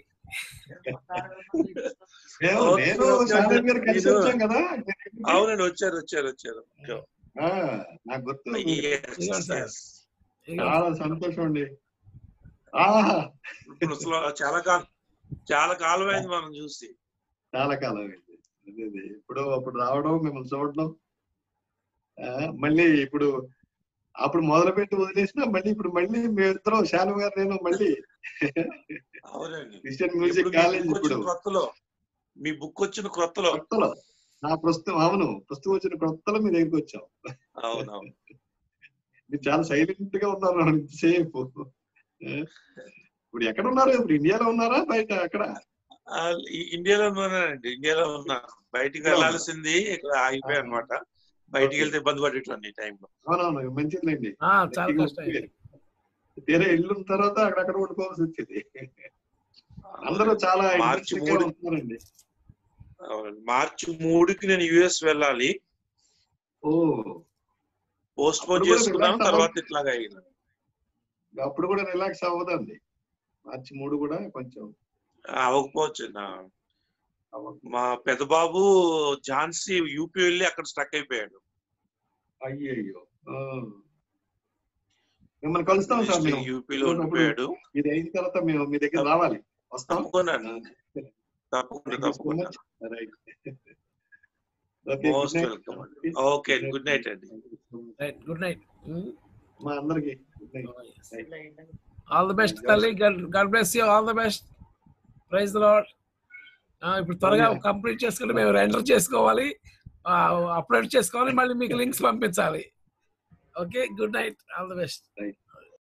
నేను ఓకే, నేను ఓకే, శారద్ గారు కలిసి నేను- వచ్చాం కదా అవునండి వచ్చారు వచ్చారు వచ్చారు ఆ, నాకు గుర్తు Yes, ఇదిగోండి సార్. yes. చాలా సంతోషం అండి ఆహా ఇప్పుడు అసలు చాలా కాలం చాలా కాలం అయింది మనం చూసి చాలా కాలం అయింది అదే అదే. ఇప్పుడు అప్పుడు రావడం మిమ్మల్ని చూడడం ఆ, మళ్ళీ ఇప్పుడు అప్పుడు మొదలు పెట్టి వదిలేసిన మళ్ళీ ఇప్పుడు మళ్ళీ మేమిద్దరం శాలం గారు నేను మళ్ళీ అవునండి క్రిస్టియన్ మ్యూజిక్ ఇప్పుడు మీ కాలేజ్ book ఇప్పుడు వచ్చిన కొత్తలో మీ బుక్ వచ్చిన కొత్తలో కొత్తలో నా ప్రస్తుతం అవును ప్రస్తుతం వచ్చిన కొత్తలో మీ దగ్గరికి వచ్చాం అవునవును మీరు చాలా సైలెంట్ గా ఉన్నారు సేఫ్ ఇప్పుడు ఎక్కడ ఉన్నారు ఇప్పుడు ఇండియాలో ఉన్నారా బయట అక్కడ ఆ, ఈ- ఇండియాలో ఉన్నానండి ఇండియాలో ఉన్నా బయటికి ఇండియాలో వెళ్ళాల్సింది ఇక్కడ ఆగిపోయి అనమాట బయటికి వెళ్తే ఇబ్బంది పడేటండి ఈ టైంలో అవునవును మంచిదండి ఆ, చాలా కష్టం ఇది. తీరే వెళ్ళిన తర్వాత అక్కడక్కడ వండుకోవాల్సి వచ్చింది అందరూ చాలా మార్చి ఇంట్రెస్టింగ్ గా మూడు ఉంటున్నారండి అవునండి. మార్చి మూడుకి నేను యుఎస్ వెళ్ళాలి ఓ పోస్ట్ పోన్ అప్పుడు కూడా చేసుకున్నాను relax తర్వాత అవ్వాలి. ఇట్లాగా అయింది అప్పుడు కూడా రిలాక్స్ అవ్వదండి మార్చి మూడు కూడా కొంచెం అవ్వకపోవచ్చు నా మా పెద్ద బాబు ఝాన్సీ యూపీ వెళ్ళి అక్కడ స్టక్ అయిపోయాడు అయ్యయ్యో ఆ. మిమ్మల్ని కలుస్తాం సార్ మేము యూపీలో ఇంకొకప్పుడు ఉండిపోయాడు ఇది అయిన తర్వాత మేము మీ దగ్గర రావాలి వస్తాం తప్పకుండా తప్పకుండా తప్పకుండా right okay good most night welcome అండి ఓకే గుడ్ నైట్ అండి గుడ్ నైట్ మా అందరికి good night all the best తల్లి God bless you all the best praise lord ఇప్పుడు త్వరగా Amen. కంప్లీట్ చేసుకుని మేము రెండర్ చేసుకోవాలి అప్లోడ్ చేసుకోవాలి మళ్ళీ మీకు లింక్స్ పంపించాలి okay good night all the best right